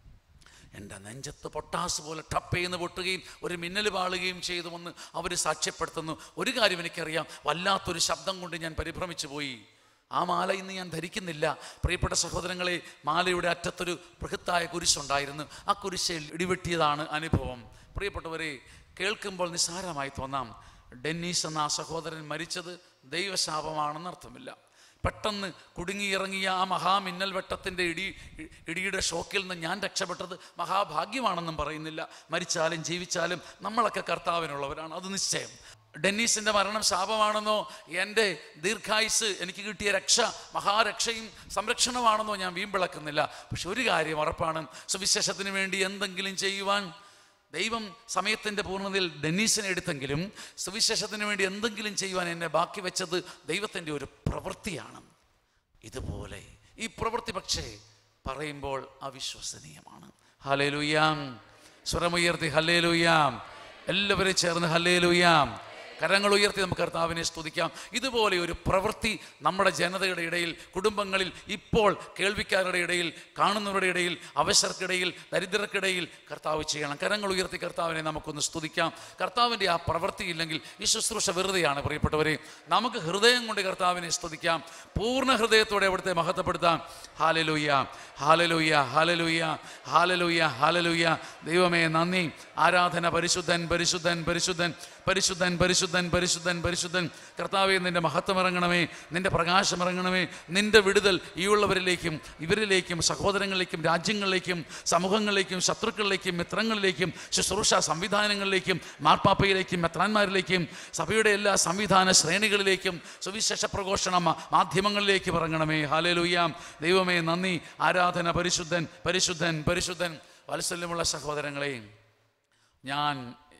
എൻ്റെ നെഞ്ചത്ത് പൊട്ടാസ് പോലെ ടപ്പേന്ന് പൊട്ടുകയും ഒരു മിന്നൽ പാളുകയും ചെയ്തുവെന്ന് അവർ സാക്ഷ്യപ്പെടുത്തുന്നു ഒരു കാര്യം എനിക്കറിയാം വല്ലാത്തൊരു ശബ്ദം കൊണ്ട് ഞാൻ പരിഭ്രമിച്ചു പോയി ആ മാല ഇന്ന് ഞാൻ ധരിക്കുന്നില്ല പ്രിയപ്പെട്ട സഹോദരങ്ങളെ മാലയുടെ അറ്റത്തൊരു ബൃഹത്തായ കുരിശുണ്ടായിരുന്നു ആ കുരിശിൽ ഇടിവെട്ടിയതാണ് അനുഭവം പ്രിയപ്പെട്ടവരെ കേൾക്കുമ്പോൾ നിസ്സാരമായി തോന്നാം ഡെന്നീസ് എന്ന ആ സഹോദരൻ മരിച്ചത് ദൈവശാപമാണെന്ന് അർത്ഥമില്ല പെട്ടെന്ന് കുടുങ്ങിയിറങ്ങിയ ആ മഹാമിന്നൽ വെട്ടത്തിൻ്റെ ഇടി ഇടിയുടെ ഷോക്കിൽ നിന്ന് ഞാൻ രക്ഷപ്പെട്ടത് മഹാഭാഗ്യമാണെന്നും പറയുന്നില്ല മരിച്ചാലും ജീവിച്ചാലും നമ്മളൊക്കെ കർത്താവിനുള്ളവരാണ് അത് നിശ്ചയം ഡെന്നീസിൻ്റെ മരണം ശാപമാണെന്നോ എൻ്റെ ദീർഘായുസ് എനിക്ക് കിട്ടിയ രക്ഷ മഹാരക്ഷയും സംരക്ഷണമാണെന്നോ ഞാൻ വീമ്പിളക്കുന്നില്ല പക്ഷെ ഒരു കാര്യം ഉറപ്പാണ് സുവിശേഷത്തിന് വേണ്ടി എന്തെങ്കിലും ചെയ്യുവാൻ ദൈവം സമയത്തിൻ്റെ പൂർണ്ണതയിൽ ഡെന്നീസിനെ എടുത്തെങ്കിലും സുവിശേഷത്തിന് വേണ്ടി എന്തെങ്കിലും ചെയ്യുവാൻ എന്നെ ബാക്കി വെച്ചത് ദൈവത്തിൻ്റെ ഒരു പ്രവൃത്തിയാണ് ഇതുപോലെ ഈ പ്രവൃത്തി പക്ഷേ പറയുമ്പോൾ അവിശ്വസനീയമാണ് ഹലേലുയാം സ്വരമുയർത്തി ഹല്ലേലുയാം എല്ലാവരും ചേർന്ന് ഹല്ലേലുയാം കരങ്ങൾ ഉയർത്തി നമുക്ക് കർത്താവിനെ സ്തുതിക്കാം ഇതുപോലെ ഒരു പ്രവൃത്തി നമ്മുടെ ജനതയുടെ ഇടയിൽ കുടുംബങ്ങളിൽ ഇപ്പോൾ കേൾവിക്കാരുടെ ഇടയിൽ കാണുന്നവരുടെ ഇടയിൽ അവശർക്കിടയിൽ ദരിദ്രർക്കിടയിൽ കർത്താവ് ചെയ്യണം കരങ്ങൾ ഉയർത്തി കർത്താവിനെ നമുക്കൊന്ന് സ്തുതിക്കാം കർത്താവിൻ്റെ ആ പ്രവൃത്തി ഇല്ലെങ്കിൽ ഈ ശുശ്രൂഷ വെറുതെയാണ് പ്രിയപ്പെട്ടവരെ നമുക്ക് ഹൃദയം കൊണ്ട് കർത്താവിനെ സ്തുതിക്കാം പൂർണ്ണ ഹൃദയത്തോടെ അവിടുത്തെ മഹത്വപ്പെടുത്താം ഹാലലൂയ ഹാലലൂയ ഹാലലൂയ ഹാലലൂയ ഹാലലൂയ ദൈവമേ നന്ദി ആരാധന പരിശുദ്ധൻ പരിശുദ്ധൻ പരിശുദ്ധൻ പരിശുദ്ധൻ പരിശുദ്ധൻ പരിശുദ്ധൻ പരിശുദ്ധൻ കർത്താവെ നിന്റെ മഹത്വം ഇറങ്ങണമേ നിന്റെ പ്രകാശം ഇറങ്ങണമേ നിന്റെ വിടുതൽ ഈ ഉള്ളവരിലേക്കും ഇവരിലേക്കും സഹോദരങ്ങളിലേക്കും രാജ്യങ്ങളിലേക്കും സമൂഹങ്ങളിലേക്കും ശത്രുക്കളിലേക്കും മിത്രങ്ങളിലേക്കും ശുശ്രൂഷ സംവിധാനങ്ങളിലേക്കും മാർപ്പാപ്പയിലേക്കും മെത്രാന്മാരിലേക്കും സഭയുടെ എല്ലാ സംവിധാന ശ്രേണികളിലേക്കും സുവിശേഷ പ്രഘോഷണ മാ- മാധ്യമങ്ങളിലേക്ക് ഇറങ്ങണമേ ഹാലേലൂയാം ദൈവമേ നന്ദി ആരാധന പരിശുദ്ധൻ പരിശുദ്ധൻ പരിശുദ്ധൻ വാത്സല്യമുള്ള സഹോദരങ്ങളെയും ഞാൻ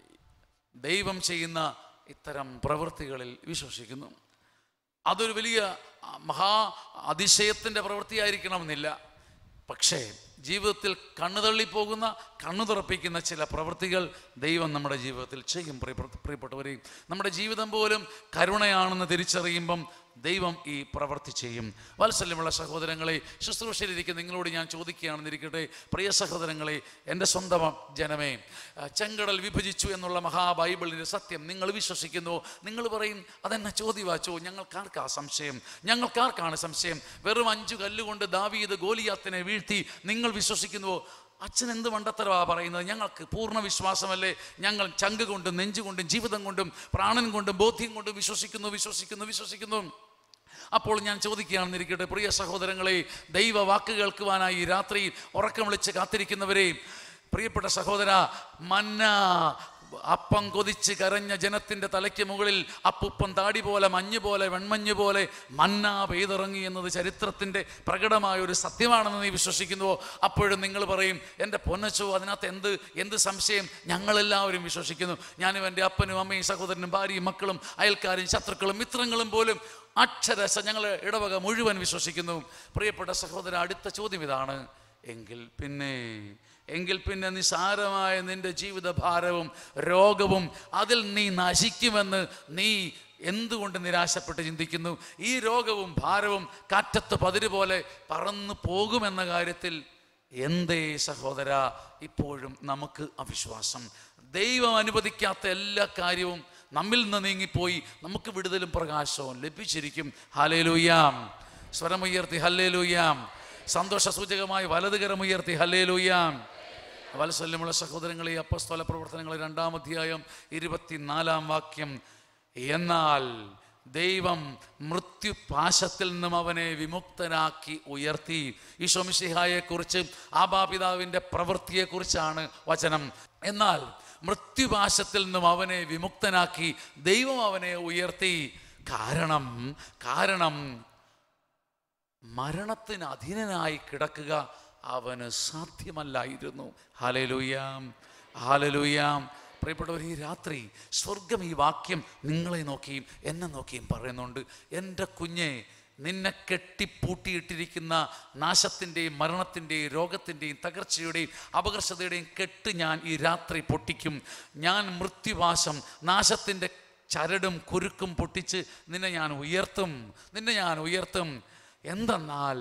ദൈവം ചെയ്യുന്ന ഇത്തരം പ്രവൃത്തികളിൽ വിശ്വസിക്കുന്നു അതൊരു വലിയ ആ, മഹാ അതിശയത്തിൻ്റെ പ്രവൃത്തിയായിരിക്കണമെന്നില്ല പക്ഷേ ജീവിതത്തിൽ കണ്ണു തള്ളിപ്പോകുന്ന കണ്ണു തുറപ്പിക്കുന്ന ചില പ്രവൃത്തികൾ ദൈവം നമ്മുടെ ജീവിതത്തിൽ ചെയ്യും പ്രിയപ്പെട്ട- പ്രിയപ്പെട്ടവരെയും നമ്മുടെ ജീവിതം പോലും കരുണയാണെന്ന് തിരിച്ചറിയുമ്പം ദൈവം ഈ പ്രവൃത്തി ചെയ്യും വാത്സല്യമുള്ള സഹോദരങ്ങളെ ശുശ്രൂഷയിലിരിക്കുന്ന നിങ്ങളോട് ഞാൻ ചോദിക്കുകയാണെന്നിരിക്കട്ടെ പ്രിയ സഹോദരങ്ങളെ എൻ്റെ സ്വന്തം ജനമേ ആ, ചെങ്കടൽ വിഭജിച്ചു എന്നുള്ള മഹാബൈബിളിൻ്റെ സത്യം നിങ്ങൾ വിശ്വസിക്കുന്നു നിങ്ങൾ പറയും അതെന്നെ ചോദ്യവാച്ചോ ഞങ്ങൾക്കാർക്കാ സംശയം ഞങ്ങൾക്കാർക്കാണ് സംശയം വെറും അഞ്ചു കല്ലുകൊണ്ട് ദാവീദ് ഗോലിയാത്തിനെ വീഴ്ത്തി നിങ്ങൾ വിശ്വസിക്കുന്നുവോ അച്ഛൻ എന്ത് മണ്ടത്തരവാ പറയുന്നത് ഞങ്ങൾക്ക് പൂർണ്ണ വിശ്വാസമല്ലേ ഞങ്ങൾ ചങ്ക് കൊണ്ടും നെഞ്ചുകൊണ്ടും ജീവിതം കൊണ്ടും പ്രാണൻ കൊണ്ടും ബോധ്യം കൊണ്ടും വിശ്വസിക്കുന്നു വിശ്വസിക്കുന്നു വിശ്വസിക്കുന്നു അപ്പോൾ ഞാൻ ചോദിക്കുകയാണെന്നിരിക്കട്ടെ പ്രിയ സഹോദരങ്ങളെ ദൈവ വാക്ക് കേൾക്കുവാനായി ഈ രാത്രിയിൽ ഉറക്കം വിളിച്ച് കാത്തിരിക്കുന്നവരെ പ്രിയപ്പെട്ട സഹോദര മന്ന അപ്പം കൊതിച്ച് കരഞ്ഞ ജനത്തിൻ്റെ തലയ്ക്ക് മുകളിൽ അപ്പുപ്പം താടി പോലെ മഞ്ഞ് പോലെ വെൺമഞ്ഞ് പോലെ മന്ന പെയ്തിറങ്ങി എന്നത് ചരിത്രത്തിൻ്റെ പ്രകടമായ ഒരു സത്യമാണെന്ന് നീ വിശ്വസിക്കുന്നുവോ അപ്പോഴും നിങ്ങൾ പറയും എൻ്റെ പൊന്നച്ചോ അതിനകത്ത് എന്ത് എന്ത് സംശയം ഞങ്ങളെല്ലാവരും വിശ്വസിക്കുന്നു ഞാനും എൻ്റെ അപ്പനും അമ്മയും സഹോദരനും ഭാര്യയും മക്കളും അയൽക്കാരും ശത്രുക്കളും മിത്രങ്ങളും പോലും അക്ഷരശ ഞങ്ങൾ ഇടവക മുഴുവൻ വിശ്വസിക്കുന്നു പ്രിയപ്പെട്ട സഹോദര അടുത്ത ചോദ്യം ഇതാണ് എങ്കിൽ പിന്നെ എങ്കിൽ പിന്നെ നിസാരമായ നിന്റെ ജീവിത ഭാരവും രോഗവും അതിൽ നീ നശിക്കുമെന്ന് നീ എന്തുകൊണ്ട് നിരാശപ്പെട്ട് ചിന്തിക്കുന്നു ഈ രോഗവും ഭാരവും കാറ്റത്ത് പതിര് പോലെ പറന്നു പോകുമെന്ന കാര്യത്തിൽ എന്തേ സഹോദര ഇപ്പോഴും നമുക്ക് അവിശ്വാസം ദൈവം അനുവദിക്കാത്ത എല്ലാ കാര്യവും നമ്മിൽ നിന്ന് നീങ്ങിപ്പോയി നമുക്ക് വിടുതലും പ്രകാശവും ലഭിച്ചിരിക്കും ഹലേലൂയാം സ്വരമുയർത്തി ഹല്ലേലൂയാം സന്തോഷ സൂചകമായി വലതുകരമുയർത്തി ഹല്ലേലൂയാം വത്സല്യമുള്ള സഹോദരങ്ങളെ ഈ അപ്പസ്തോല പ്രവർത്തനങ്ങളെ രണ്ടാം അധ്യായം ഇരുപത്തിനാലാം വാക്യം എന്നാൽ ദൈവം മൃത്യുപാശത്തിൽ നിന്നും അവനെ വിമുക്തനാക്കി ഉയർത്തി ഈശോമിഷിഹായെ കുറിച്ച് ആബാപിതാവിൻ്റെ പ്രവൃത്തിയെക്കുറിച്ചാണ് വചനം എന്നാൽ മൃത്യുപാശത്തിൽ നിന്നും അവനെ വിമുക്തനാക്കി ദൈവം അവനെ ഉയർത്തി കാരണം കാരണം മരണത്തിന് അധീനനായി കിടക്കുക അവന് സാധ്യമല്ലായിരുന്നു ഹാലലൂയാം ഹാലലൂയാം പ്രിയപ്പെട്ടവർ ഈ രാത്രി സ്വർഗം ഈ വാക്യം നിങ്ങളെ നോക്കിയും എന്നെ നോക്കിയും പറയുന്നുണ്ട് എൻ്റെ കുഞ്ഞെ നിന്നെ കെട്ടിപ്പൂട്ടിയിട്ടിരിക്കുന്ന നാശത്തിൻ്റെയും മരണത്തിൻ്റെയും രോഗത്തിൻ്റെയും തകർച്ചയുടെയും അപകർഷതയുടെയും കെട്ട് ഞാൻ ഈ രാത്രി പൊട്ടിക്കും ഞാൻ മൃത്യുവാശം നാശത്തിൻ്റെ ചരടും കുരുക്കും പൊട്ടിച്ച് നിന്നെ ഞാൻ ഉയർത്തും നിന്നെ ഞാൻ ഉയർത്തും എന്തെന്നാൽ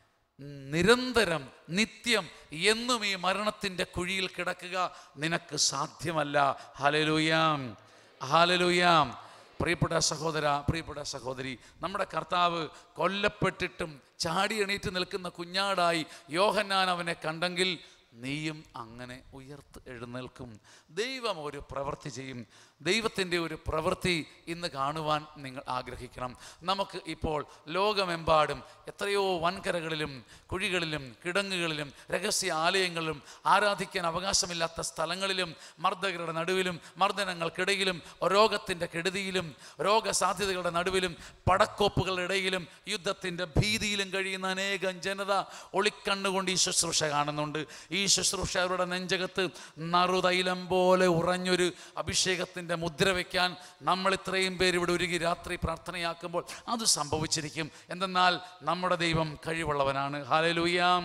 നിരന്തരം നിത്യം എന്നും ഈ മരണത്തിൻ്റെ കുഴിയിൽ കിടക്കുക നിനക്ക് സാധ്യമല്ല ഹാലലൂയാം ഹാലലൂയാം പ്രിയപ്പെട്ട സഹോദര പ്രിയപ്പെട്ട സഹോദരി നമ്മുടെ കർത്താവ് കൊല്ലപ്പെട്ടിട്ടും ചാടി എണീറ്റ് നിൽക്കുന്ന കുഞ്ഞാടായി യോഹന്നാൻ അവനെ കണ്ടെങ്കിൽ നീയും അങ്ങനെ ഉയർത്ത് എഴുന്നേൽക്കും ദൈവം ഒരു പ്രവൃത്തി ചെയ്യും ദൈവത്തിൻ്റെ ഒരു പ്രവൃത്തി ഇന്ന് കാണുവാൻ നിങ്ങൾ ആഗ്രഹിക്കണം നമുക്ക് ഇപ്പോൾ ലോകമെമ്പാടും എത്രയോ വൻകരകളിലും കുഴികളിലും കിടങ്ങുകളിലും രഹസ്യ ആലയങ്ങളിലും ആരാധിക്കാൻ അവകാശമില്ലാത്ത സ്ഥലങ്ങളിലും മർദ്ദകരുടെ നടുവിലും മർദ്ദനങ്ങൾക്കിടയിലും രോഗത്തിൻ്റെ കെടുതിയിലും രോഗസാധ്യതകളുടെ നടുവിലും പടക്കോപ്പുകളുടെ ഇടയിലും യുദ്ധത്തിൻ്റെ ഭീതിയിലും കഴിയുന്ന അനേകം ജനത ഒളിക്കണ്ണുകൊണ്ട് ഈ ശുശ്രൂഷ കാണുന്നുണ്ട് ഈ ശുശ്രൂഷ അവരുടെ നെഞ്ചകത്ത് നറുതൈലം പോലെ ഉറഞ്ഞൊരു അഭിഷേകത്തിൻ്റെ മുദ്ര വയ്ക്കാൻ നമ്മൾ ഇത്രയും പേര് ഇവിടെ ഒരുങ്ങി രാത്രി പ്രാർത്ഥനയാക്കുമ്പോൾ അത് സംഭവിച്ചിരിക്കും എന്തെന്നാൽ നമ്മുടെ ദൈവം കഴിവുള്ളവനാണ് ഹാലലൂയാം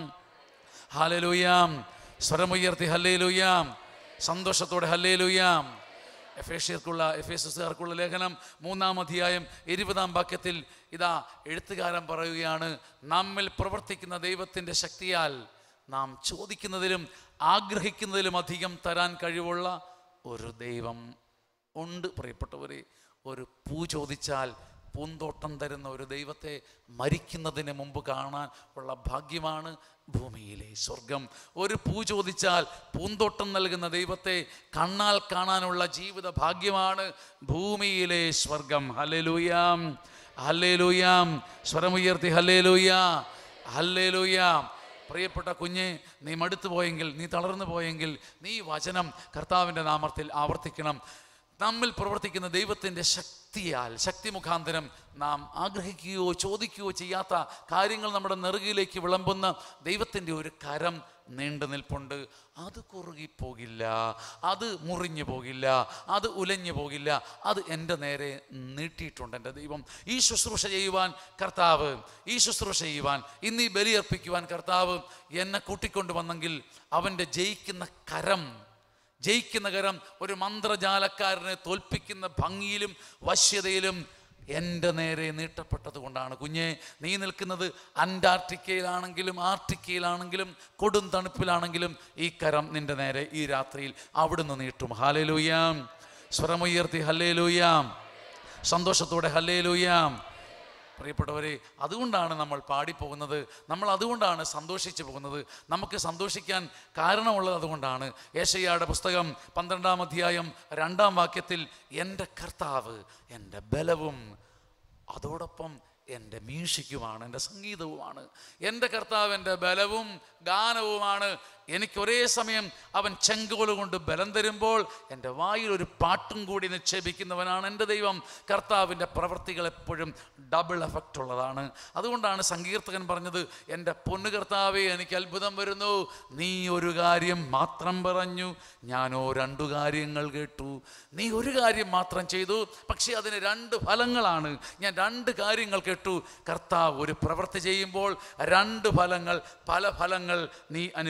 ഹാലലൂയാം സ്വരമുയർത്തി ഹല്ലേലൂയാം സന്തോഷത്തോടെ ഹല്ലേലൂയാം എഫേഷ്യർക്കുള്ള എഫേസുകാർക്കുള്ള ലേഖനം മൂന്നാം അധ്യായം ഇരുപതാം വാക്യത്തിൽ ഇതാ എഴുത്തുകാരൻ പറയുകയാണ് നമ്മിൽ പ്രവർത്തിക്കുന്ന ദൈവത്തിൻ്റെ ശക്തിയാൽ നാം ചോദിക്കുന്നതിലും ആഗ്രഹിക്കുന്നതിലും അധികം തരാൻ കഴിവുള്ള ഒരു ദൈവം ഉണ്ട് പ്രിയപ്പെട്ടവരെ ഒരു പൂ ചോദിച്ചാൽ പൂന്തോട്ടം തരുന്ന ഒരു ദൈവത്തെ മരിക്കുന്നതിന് മുമ്പ് കാണാൻ ഉള്ള ഭാഗ്യമാണ് ഭൂമിയിലെ സ്വർഗം ഒരു പൂ ചോദിച്ചാൽ പൂന്തോട്ടം നൽകുന്ന ദൈവത്തെ കണ്ണാൽ കാണാനുള്ള ജീവിത ഭാഗ്യമാണ് ഭൂമിയിലെ സ്വർഗം ഹല്ലേലൂയാം ഹല്ലേലൂയാം സ്വരമുയർത്തി ഹല്ലേലൂയാ ഹല്ലേലൂയാം പ്രിയപ്പെട്ട കുഞ്ഞെ നീ മടുത്തു പോയെങ്കിൽ നീ തളർന്നു പോയെങ്കിൽ നീ ഈ വചനം കർത്താവിൻ്റെ നാമത്തിൽ ആവർത്തിക്കണം നമ്മിൽ പ്രവർത്തിക്കുന്ന ദൈവത്തിൻ്റെ ശക്തിയാൽ ശക്തി മുഖാന്തരം നാം ആഗ്രഹിക്കുകയോ ചോദിക്കുകയോ ചെയ്യാത്ത കാര്യങ്ങൾ നമ്മുടെ നെറുകയിലേക്ക് വിളമ്പുന്ന ദൈവത്തിൻ്റെ ഒരു കരം നീണ്ടു നിൽപ്പുണ്ട് അത് കുറുകിപ്പോകില്ല അത് മുറിഞ്ഞു പോകില്ല അത് ഉലഞ്ഞു പോകില്ല അത് എൻ്റെ നേരെ നീട്ടിയിട്ടുണ്ട് എൻ്റെ ദൈവം ഈ ശുശ്രൂഷ ചെയ്യുവാൻ കർത്താവ് ഈ ശുശ്രൂഷ ചെയ്യുവാൻ ഇന്ന് ഈ ബലിയർപ്പിക്കുവാൻ കർത്താവ് എന്നെ കൂട്ടിക്കൊണ്ടുവന്നെങ്കിൽ അവൻ്റെ ജയിക്കുന്ന കരം ജയിക്കുന്ന കരം ഒരു മന്ത്രജാലക്കാരനെ തോൽപ്പിക്കുന്ന ഭംഗിയിലും വശ്യതയിലും എൻ്റെ നേരെ നീട്ടപ്പെട്ടത് കൊണ്ടാണ് കുഞ്ഞെ നീ നിൽക്കുന്നത് അന്റാർട്ടിക്കയിലാണെങ്കിലും ആർട്ടിക്കയിലാണെങ്കിലും കൊടും തണുപ്പിലാണെങ്കിലും ഈ കരം നിന്റെ നേരെ ഈ രാത്രിയിൽ അവിടുന്ന് നീട്ടും ഹലേലൂയാം സ്വരമുയർത്തി ഹല്ലേലൂയാം സന്തോഷത്തോടെ ഹല്ലേലൂയാം പ്രിയപ്പെട്ടവരെ അതുകൊണ്ടാണ് നമ്മൾ പാടിപ്പോകുന്നത് നമ്മൾ അതുകൊണ്ടാണ് സന്തോഷിച്ചു പോകുന്നത് നമുക്ക് സന്തോഷിക്കാൻ കാരണമുള്ളത് അതുകൊണ്ടാണ് ഏഷയ്യയുടെ പുസ്തകം പന്ത്രണ്ടാം അധ്യായം രണ്ടാം വാക്യത്തിൽ എൻ്റെ കർത്താവ് എൻ്റെ ബലവും അതോടൊപ്പം എൻ്റെ മ്യൂസിക്കുമാണ് എൻ്റെ സംഗീതവുമാണ് എൻ്റെ കർത്താവ് എൻ്റെ ബലവും ഗാനവുമാണ് എനിക്ക് ഒരേ സമയം അവൻ ചെങ്കോല് കൊണ്ട് ബലം തരുമ്പോൾ എൻ്റെ വായിൽ ഒരു പാട്ടും കൂടി നിക്ഷേപിക്കുന്നവനാണ് എൻ്റെ ദൈവം കർത്താവിൻ്റെ പ്രവൃത്തികൾ എപ്പോഴും ഡബിൾ എഫക്റ്റ് ഉള്ളതാണ് അതുകൊണ്ടാണ് സങ്കീർത്തകൻ പറഞ്ഞത് എൻ്റെ പൊന്നു കർത്താവെ എനിക്ക് അത്ഭുതം വരുന്നു നീ ഒരു കാര്യം മാത്രം പറഞ്ഞു ഞാനോ രണ്ടു കാര്യങ്ങൾ കേട്ടു നീ ഒരു കാര്യം മാത്രം ചെയ്തു പക്ഷേ അതിന് രണ്ട് ഫലങ്ങളാണ് ഞാൻ രണ്ട് കാര്യങ്ങൾ കേട്ടു കർത്താവ് ഒരു പ്രവൃത്തി ചെയ്യുമ്പോൾ രണ്ട് ഫലങ്ങൾ പല ഫലങ്ങൾ നീ അനുഭവിക്കും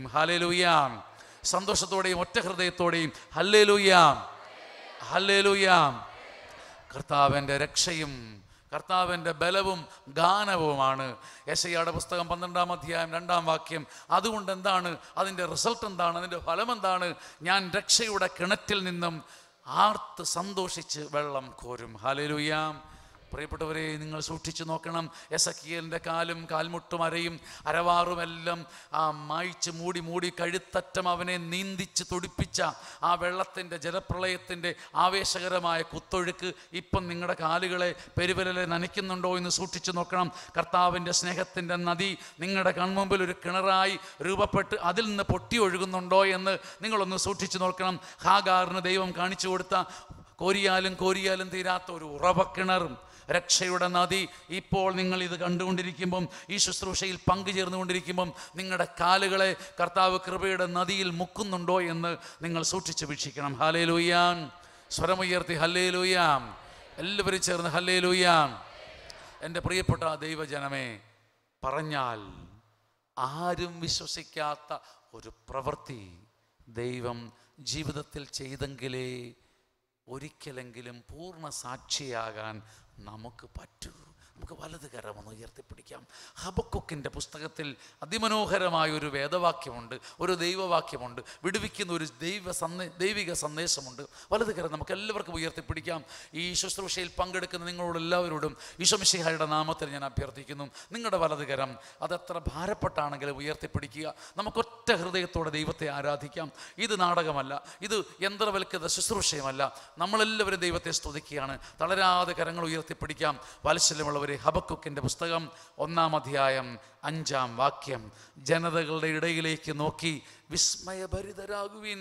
ഹാലേലൂയാം സന്തോഷത്തോടെയും ഒറ്റ ഹൃദയത്തോടെയും ഹല്ലേലൂയാം ഹല്ലേലൂയാം കർത്താവിൻ്റെ രക്ഷയും കർത്താവിൻ്റെ ബലവും ഗാനവുമാണ് യശയ്യാടെ പുസ്തകം പന്ത്രണ്ടാം അധ്യായം രണ്ടാം വാക്യം അതുകൊണ്ട് എന്താണ് അതിൻ്റെ റിസൾട്ട് എന്താണ് അതിൻ്റെ ഫലം എന്താണ് ഞാൻ രക്ഷയുടെ കിണറ്റിൽ നിന്നും ആർത്ത് സന്തോഷിച്ച് വെള്ളം കോരും ഹാലലുയാം പ്രിയപ്പെട്ടവരെ നിങ്ങൾ സൂക്ഷിച്ചു നോക്കണം എസക്കിയലിൻ്റെ കാലും കാൽമുട്ടും അരയും അരവാറുമെല്ലാം ആ മായ്ച്ച് മൂടി മൂടി കഴുത്തറ്റം അവനെ നീന്തിച്ച് തുടിപ്പിച്ച ആ വെള്ളത്തിൻ്റെ ജലപ്രളയത്തിൻ്റെ ആവേശകരമായ കുത്തൊഴുക്ക് ഇപ്പം നിങ്ങളുടെ കാലുകളെ പെരുവിരലെ നനയ്ക്കുന്നുണ്ടോ എന്ന് സൂക്ഷിച്ചു നോക്കണം കർത്താവിൻ്റെ സ്നേഹത്തിൻ്റെ നദി നിങ്ങളുടെ കൺമുമ്പിൽ ഒരു കിണറായി രൂപപ്പെട്ട് അതിൽ നിന്ന് പൊട്ടി ഒഴുകുന്നുണ്ടോ എന്ന് നിങ്ങളൊന്ന് സൂക്ഷിച്ചു നോക്കണം ഹാഗാറിന് ദൈവം കാണിച്ചു കൊടുത്ത കോരിയാലും കോരിയാലും തീരാത്ത ഒരു ഉറവക്കിണറും രക്ഷയുടെ നദി ഇപ്പോൾ നിങ്ങൾ ഇത് കണ്ടുകൊണ്ടിരിക്കുമ്പം ഈ ശുശ്രൂഷയിൽ പങ്കുചേർന്നുകൊണ്ടിരിക്കുമ്പം നിങ്ങളുടെ കാലുകളെ കർത്താവ് കൃപയുടെ നദിയിൽ മുക്കുന്നുണ്ടോ എന്ന് നിങ്ങൾ സൂക്ഷിച്ച് വീക്ഷിക്കണം ഹലേ ലൂയാൻ സ്വരമുയർത്തി ഹല്ലേ ലൂയാം എല്ലാവരും ചേർന്ന് ഹല്ലേ ലൂയാം എൻ്റെ പ്രിയപ്പെട്ട ദൈവജനമേ പറഞ്ഞാൽ ആരും വിശ്വസിക്കാത്ത ഒരു പ്രവൃത്തി ദൈവം ജീവിതത്തിൽ ചെയ്തെങ്കിലേ ഒരിക്കലെങ്കിലും പൂർണ്ണ സാക്ഷിയാകാൻ നമുക്ക് പറ്റൂ നമുക്ക് വലത് കരമൊന്ന് ഉയർത്തിപ്പിടിക്കാം ഹബക്കുക്കിൻ്റെ പുസ്തകത്തിൽ അതിമനോഹരമായ ഒരു വേദവാക്യമുണ്ട് ഒരു ദൈവവാക്യമുണ്ട് വിടുവിക്കുന്ന ഒരു ദൈവ സന്ദേ ദൈവിക സന്ദേശമുണ്ട് വലത് കരം നമുക്ക് എല്ലാവർക്കും ഉയർത്തിപ്പിടിക്കാം ഈ ശുശ്രൂഷയിൽ പങ്കെടുക്കുന്ന നിങ്ങളോട് എല്ലാവരോടും ഈശോമിഷിഹായുടെ നാമത്തിൽ ഞാൻ അഭ്യർത്ഥിക്കുന്നു നിങ്ങളുടെ വലത് കരം അതെത്ര ഭാരപ്പെട്ടാണെങ്കിലും ഉയർത്തിപ്പിടിക്കുക നമുക്കൊറ്റ ഹൃദയത്തോടെ ദൈവത്തെ ആരാധിക്കാം ഇത് നാടകമല്ല ഇത് യന്ത്രവൽക്കൃത ശുശ്രൂഷയുമല്ല നമ്മളെല്ലാവരും ദൈവത്തെ സ്തുതിക്കുകയാണ് തളരാതെ കരങ്ങൾ ഉയർത്തിപ്പിടിക്കാം വാത്സല്യമുള്ളവരെ ഹബക്കുക്കിൻ്റെ പുസ്തകം ഒന്നാം അധ്യായം അഞ്ചാം വാക്യം ജനതകളുടെ ഇടയിലേക്ക് നോക്കി വിസ്മയഭരിതരാകുവിൻ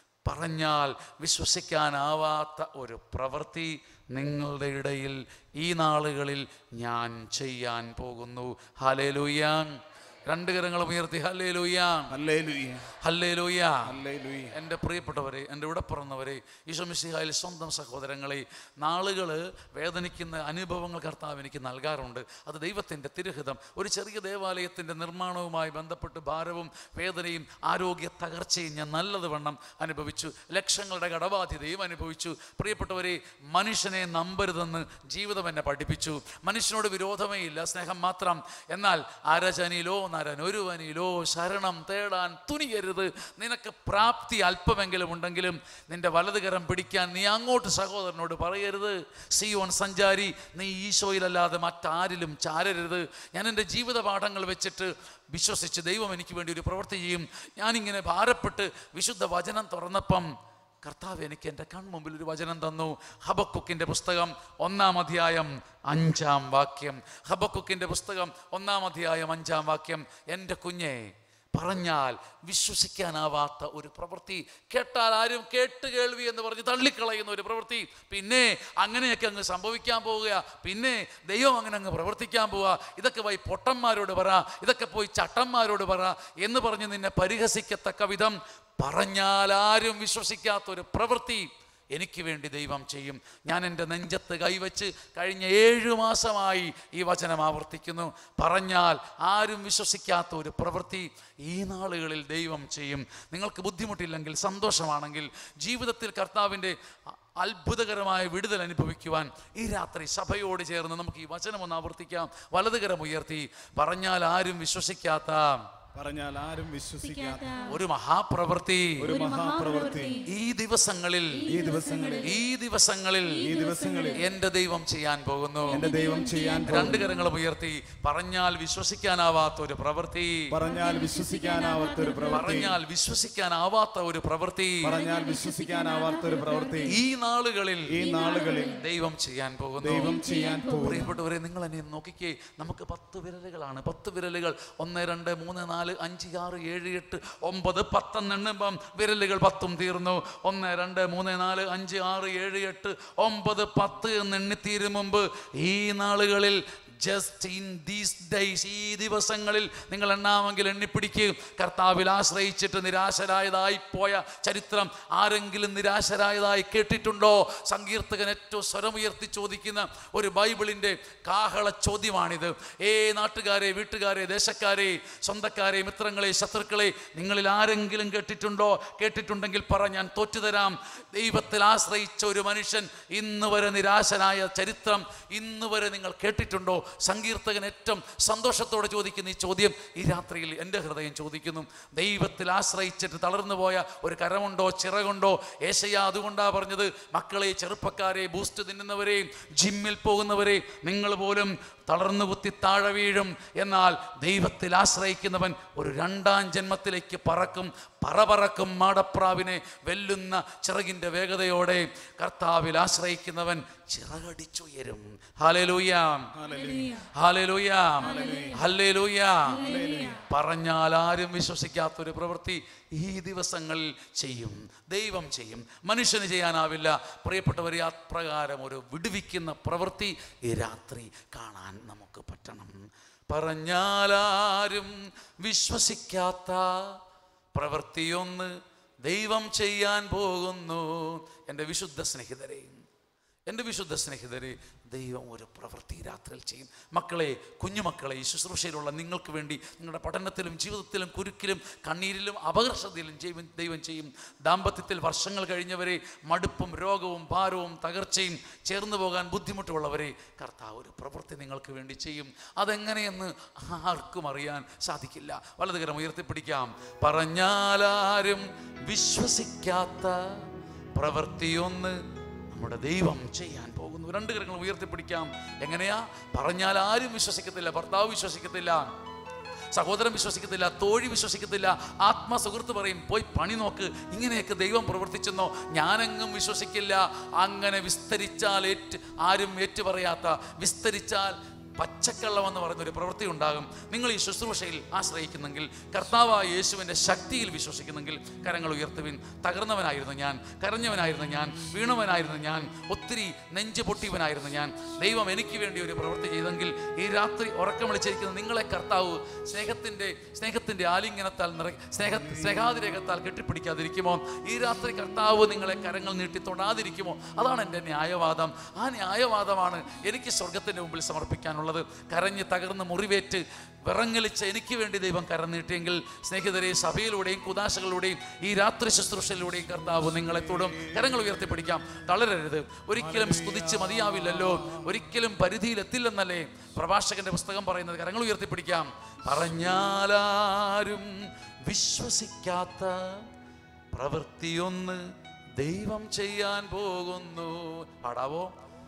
പറഞ്ഞാൽ വിശ്വസിക്കാനാവാത്ത ഒരു പ്രവൃത്തി നിങ്ങളുടെ ഇടയിൽ ഈ നാളുകളിൽ ഞാൻ ചെയ്യാൻ പോകുന്നു ഹലേലൂയാൻ രണ്ട് കരങ്ങളും ഉയർത്തി ഹല്ലേലൂയാൻ ഹല്ലേലൂയ ഹല്ലേലൂയാ ഹല്ലേലൂയ എൻ്റെ പ്രിയപ്പെട്ടവരെ എൻ്റെ ഇവിടെ പിറന്നവരെ ഈശോമിശിഹായിൽ സ്വന്തം സഹോദരങ്ങളെ നാളുകൾ വേദനിക്കുന്ന അനുഭവങ്ങൾ കർത്താവ് എനിക്ക് നൽകാറുണ്ട് അത് ദൈവത്തിൻ്റെ തിരുഹിതം ഒരു ചെറിയ ദേവാലയത്തിൻ്റെ നിർമ്മാണവുമായി ബന്ധപ്പെട്ട് ഭാരവും വേദനയും ആരോഗ്യ തകർച്ചയും ഞാൻ നല്ലതുവണ്ണം അനുഭവിച്ചു ലക്ഷങ്ങളുടെ കടബാധ്യതയും അനുഭവിച്ചു പ്രിയപ്പെട്ടവരെ മനുഷ്യനെ നമ്പരുതെന്ന് ജീവിതം എന്നെ പഠിപ്പിച്ചു മനുഷ്യനോട് വിരോധമേ ഇല്ല സ്നേഹം മാത്രം എന്നാൽ ആരചനയിലോ നരനൊരുവനിലോ ശരണം തേടാൻ തുനിയരുത് നിനക്ക് പ്രാപ്തി അല്പമെങ്കിലും ഉണ്ടെങ്കിലും നിന്റെ വലതുകരം പിടിക്കാൻ നീ അങ്ങോട്ട് സഹോദരനോട് പറയരുത് സിയോൻ സഞ്ചാരി നീ ഈശോയിലല്ലാതെ മറ്റാരിലും ചാരരുത് ഞാൻ എൻ്റെ ജീവിത പാഠങ്ങൾ വെച്ചിട്ട് വിശ്വസിച്ച് ദൈവം എനിക്ക് വേണ്ടി ഒരു പ്രവൃത്തി ചെയ്യും ഞാനിങ്ങനെ ഭാരപ്പെട്ട് വിശുദ്ധ വചനം തുറന്നപ്പം കർത്താവ് എനിക്ക് എൻ്റെ കൺമുമ്പിൽ ഒരു വചനം തന്നു ഹബക്കുക്കിൻ്റെ പുസ്തകം ഒന്നാം അധ്യായം അഞ്ചാം വാക്യം ഹബക്കുക്കിൻ്റെ പുസ്തകം ഒന്നാം അധ്യായം അഞ്ചാം വാക്യം എൻ്റെ കുഞ്ഞെ പറഞ്ഞാൽ വിശ്വസിക്കാനാവാത്ത ഒരു പ്രവൃത്തി കേട്ടാൽ ആരും കേട്ട് കേൾവി എന്ന് പറഞ്ഞ് തള്ളിക്കളയുന്ന ഒരു പ്രവൃത്തി പിന്നെ അങ്ങനെയൊക്കെ അങ്ങ് സംഭവിക്കാൻ പോവുക പിന്നെ ദൈവം അങ്ങനെ അങ്ങ് പ്രവർത്തിക്കാൻ പോവുക ഇതൊക്കെ പോയി പൊട്ടന്മാരോട് പറ ഇതൊക്കെ പോയി ചട്ടന്മാരോട് പറ എന്ന് പറഞ്ഞ് നിന്നെ പരിഹസിക്കത്തക്ക വിധം പറഞ്ഞാൽ ആരും വിശ്വസിക്കാത്ത ഒരു പ്രവൃത്തി എനിക്ക് വേണ്ടി ദൈവം ചെയ്യും ഞാൻ എൻ്റെ നെഞ്ചത്ത് കൈവച്ച് കഴിഞ്ഞ ഏഴു മാസമായി ഈ വചനം ആവർത്തിക്കുന്നു പറഞ്ഞാൽ ആരും വിശ്വസിക്കാത്ത ഒരു പ്രവൃത്തി ഈ നാളുകളിൽ ദൈവം ചെയ്യും നിങ്ങൾക്ക് ബുദ്ധിമുട്ടില്ലെങ്കിൽ സന്തോഷമാണെങ്കിൽ ജീവിതത്തിൽ കർത്താവിൻ്റെ അ- അത്ഭുതകരമായ വിടുതൽ അനുഭവിക്കുവാൻ ഈ രാത്രി സഭയോട് ചേർന്ന് നമുക്ക് ഈ വചനം ഒന്ന് ആവർത്തിക്കാം വലതുകരം ഉയർത്തി പറഞ്ഞാൽ ആരും വിശ്വസിക്കാത്ത പറഞ്ഞാൽ ആരും വിശ്വസിക്കാത്ത ഒരു മഹാപ്രവൃത്തി ഒരു മഹാപ്രവൃത്തി ഈ ദിവസങ്ങളിൽ ഈ ദിവസങ്ങളിൽ ഈ ദിവസങ്ങളിൽ ഈ ദിവസങ്ങളിൽ എന്റെ ദൈവം ചെയ്യാൻ പോകുന്നു എന്റെ ദൈവം ചെയ്യാൻ രണ്ട് കരങ്ങളും ഉയർത്തി പറഞ്ഞാൽ വിശ്വസിക്കാനാവാത്ത ഒരു പ്രവൃത്തി പറഞ്ഞാൽ വിശ്വസിക്കാനാവാത്ത ഒരു പ്രവൃത്തി പറഞ്ഞാൽ വിശ്വസിക്കാനാവാത്ത ഒരു പ്രവൃത്തി പറഞ്ഞാൽ വിശ്വസിക്കാനാവാത്ത ഒരു പ്രവൃത്തി ഈ നാളുകളിൽ ഈ നാളുകളിൽ ദൈവം ചെയ്യാൻ പോകുന്നു ദൈവം ചെയ്യാൻ പോകുന്നു പ്രിയപ്പെട്ടവരെ നിങ്ങൾ എന്നെ നോക്കിക്കേ നമുക്ക് പത്ത് വിരലുകളാണ് പത്ത് വിരലുകൾ ഒന്ന് രണ്ട് മൂന്ന് നാല് അഞ്ച് ആറ് ഏഴ് എട്ട് ഒമ്പത് പത്തെന്ന് എണ്ണുമ്പം വിരലുകൾ പത്തും തീർന്നു ഒന്ന് രണ്ട് മൂന്ന് നാല് അഞ്ച് ആറ് ഏഴ് എട്ട് ഒമ്പത് പത്ത് എന്ന് എണ്ണിത്തീരും മുമ്പ് ഈ നാളുകളിൽ ജസ്റ്റ് ഇൻ ദീസ് ഡേയ്സ് ഈ ദിവസങ്ങളിൽ നിങ്ങൾ എണ്ണാമെങ്കിൽ എണ്ണിപ്പിടിക്കുക കർത്താവിൽ ആശ്രയിച്ചിട്ട് നിരാശരായതായി പോയ ചരിത്രം ആരെങ്കിലും നിരാശരായതായി കേട്ടിട്ടുണ്ടോ സങ്കീർത്തകൻ ഏറ്റവും സ്വരമുയർത്തി ചോദിക്കുന്ന ഒരു ബൈബിളിൻ്റെ കാഹള ചോദ്യമാണിത് ഏ നാട്ടുകാരെ വീട്ടുകാരെ ദേശക്കാരെ സ്വന്തക്കാരെ മിത്രങ്ങളെ ശത്രുക്കളെ നിങ്ങളിൽ ആരെങ്കിലും കേട്ടിട്ടുണ്ടോ കേട്ടിട്ടുണ്ടെങ്കിൽ പറ ഞാൻ തോറ്റുതരാം ദൈവത്തിൽ ആശ്രയിച്ച ഒരു മനുഷ്യൻ ഇന്ന് വരെ നിരാശനായ ചരിത്രം ഇന്ന് വരെ നിങ്ങൾ കേട്ടിട്ടുണ്ടോ സങ്കീർത്തകൻ ഏറ്റവും സന്തോഷത്തോടെ ചോദിക്കുന്ന ഈ ചോദ്യം ഈ രാത്രിയിൽ എൻ്റെ ഹൃദയം ചോദിക്കുന്നു ദൈവത്തിൽ ആശ്രയിച്ചിട്ട് തളർന്നു പോയ ഒരു കരമുണ്ടോ ചിറകുണ്ടോ ഏശയ്യ അതുകൊണ്ടാ പറഞ്ഞത് മക്കളെ ചെറുപ്പക്കാരെ ബൂസ്റ്റ് തിന്നുന്നവരെയും ജിമ്മിൽ പോകുന്നവരെ നിങ്ങൾ പോലും തളർന്നു കുത്തി താഴെ വീഴും എന്നാൽ ദൈവത്തിൽ ആശ്രയിക്കുന്നവൻ ഒരു രണ്ടാം ജന്മത്തിലേക്ക് പറക്കും പറപറക്കും മാടപ്രാവിനെ വെല്ലുന്ന ചിറകിൻ്റെ വേഗതയോടെ കർത്താവിൽ ആശ്രയിക്കുന്നവൻ ചിറകടിച്ചുയരും ഹാലലൂയാം ഹാലലൂയാം ഹല്ലേലൂയാം പറഞ്ഞാൽ ആരും വിശ്വസിക്കാത്തൊരു പ്രവൃത്തി ഈ ദിവസങ്ങളിൽ ചെയ്യും ദൈവം ചെയ്യും മനുഷ്യന് ചെയ്യാനാവില്ല പ്രിയപ്പെട്ടവരെ അപ്രകാരം ഒരു വിടുവിക്കുന്ന പ്രവൃത്തി ഈ രാത്രി കാണാൻ നമുക്ക് പറ്റണം പറഞ്ഞാലാരും വിശ്വസിക്കാത്ത പ്രവൃത്തിയൊന്ന് ദൈവം ചെയ്യാൻ പോകുന്നു എൻ്റെ വിശുദ്ധ സ്നേഹിതരെയും എൻ്റെ വിശുദ്ധ സ്നേഹിതരെ ദൈവം ഒരു പ്രവൃത്തി രാത്രിയിൽ ചെയ്യും മക്കളെ കുഞ്ഞുമക്കളെ ഈ ശുശ്രൂഷയിലുള്ള നിങ്ങൾക്ക് വേണ്ടി നിങ്ങളുടെ പഠനത്തിലും ജീവിതത്തിലും കുരുക്കിലും കണ്ണീരിലും അപകർഷതയിലും ചെയ്യും ദൈവം ചെയ്യും ദാമ്പത്യത്തിൽ വർഷങ്ങൾ കഴിഞ്ഞവരെ മടുപ്പും രോഗവും ഭാരവും തകർച്ചയും ചേർന്ന് പോകാൻ ബുദ്ധിമുട്ടുള്ളവരെ കർത്താവ് ഒരു പ്രവൃത്തി നിങ്ങൾക്ക് വേണ്ടി ചെയ്യും അതെങ്ങനെയെന്ന് ആർക്കും അറിയാൻ സാധിക്കില്ല വലതുകരം ഉയർത്തിപ്പിടിക്കാം പറഞ്ഞാലാരും വിശ്വസിക്കാത്ത പ്രവൃത്തിയൊന്ന് നമ്മുടെ ദൈവം ചെയ്യാൻ പോകുന്നു രണ്ട് കരങ്ങൾ ഉയർത്തിപ്പിടിക്കാം എങ്ങനെയാ പറഞ്ഞാൽ ആരും വിശ്വസിക്കത്തില്ല ഭർത്താവ് വിശ്വസിക്കത്തില്ല സഹോദരൻ വിശ്വസിക്കത്തില്ല തോഴി വിശ്വസിക്കത്തില്ല ആത്മസുഹൃത്ത് പറയും പോയി പണി നോക്ക് ഇങ്ങനെയൊക്കെ ദൈവം പ്രവർത്തിച്ചെന്നോ ഞാനെങ്ങും വിശ്വസിക്കില്ല അങ്ങനെ വിസ്തരിച്ചാൽ ഏറ്റ് ആരും ഏറ്റു പറയാത്ത വിസ്തരിച്ചാൽ പച്ചക്കള്ളം എന്ന് പറയുന്ന ഒരു പ്രവൃത്തി ഉണ്ടാകും നിങ്ങൾ ഈ ശുശ്രൂഷയിൽ ആശ്രയിക്കുന്നെങ്കിൽ കർത്താവായ യേശുവിൻ്റെ ശക്തിയിൽ വിശ്വസിക്കുന്നെങ്കിൽ കരങ്ങൾ ഉയർത്തുവിൻ തകർന്നവനായിരുന്നു ഞാൻ കരഞ്ഞവനായിരുന്നു ഞാൻ വീണവനായിരുന്നു ഞാൻ ഒത്തിരി നെഞ്ച് പൊട്ടിയവനായിരുന്നു ഞാൻ ദൈവം എനിക്ക് വേണ്ടി ഒരു പ്രവൃത്തി ചെയ്തെങ്കിൽ ഈ രാത്രി ഉറക്കം വിളിച്ചിരിക്കുന്ന നിങ്ങളെ കർത്താവ് സ്നേഹത്തിൻ്റെ സ്നേഹത്തിൻ്റെ ആലിംഗനത്താൽ നിറ സ്നേഹ സ്നേഹാതിരേഖത്താൽ കെട്ടിപ്പിടിക്കാതിരിക്കുമോ ഈ രാത്രി കർത്താവ് നിങ്ങളെ കരങ്ങൾ നീട്ടി തൊടാതിരിക്കുമോ അതാണ് എൻ്റെ ന്യായവാദം ആ ന്യായവാദമാണ് എനിക്ക് സ്വർഗത്തിൻ്റെ മുമ്പിൽ സമർപ്പിക്കാനുള്ളത് കരഞ്ഞ് തകർന്ന് മുറിവേറ്റ് വിറങ്ങലിച്ച് എനിക്ക് വേണ്ടി ദൈവം കരം നീട്ടിയെങ്കിൽ സ്നേഹിതരെ സഭയിലൂടെയും കുദാശകളിലൂടെയും ഈ രാത്രി ശുശ്രൂഷയിലൂടെയും കർത്താവ് നിങ്ങളെ തൊടും കരങ്ങൾ ഉയർത്തിപ്പിടിക്കാം തളരരുത് ഒരിക്കലും സ്തുതിച്ച് മതിയാവില്ലല്ലോ ഒരിക്കലും പരിധിയിലെത്തില്ലെന്നല്ലേ പ്രഭാഷകന്റെ പുസ്തകം പറയുന്നത് കരങ്ങൾ ഉയർത്തിപ്പിടിക്കാം പറഞ്ഞാലാരും വിശ്വസിക്കാത്ത പ്രവൃത്തിയൊന്ന് ദൈവം ചെയ്യാൻ പോകുന്നു പാടാവോ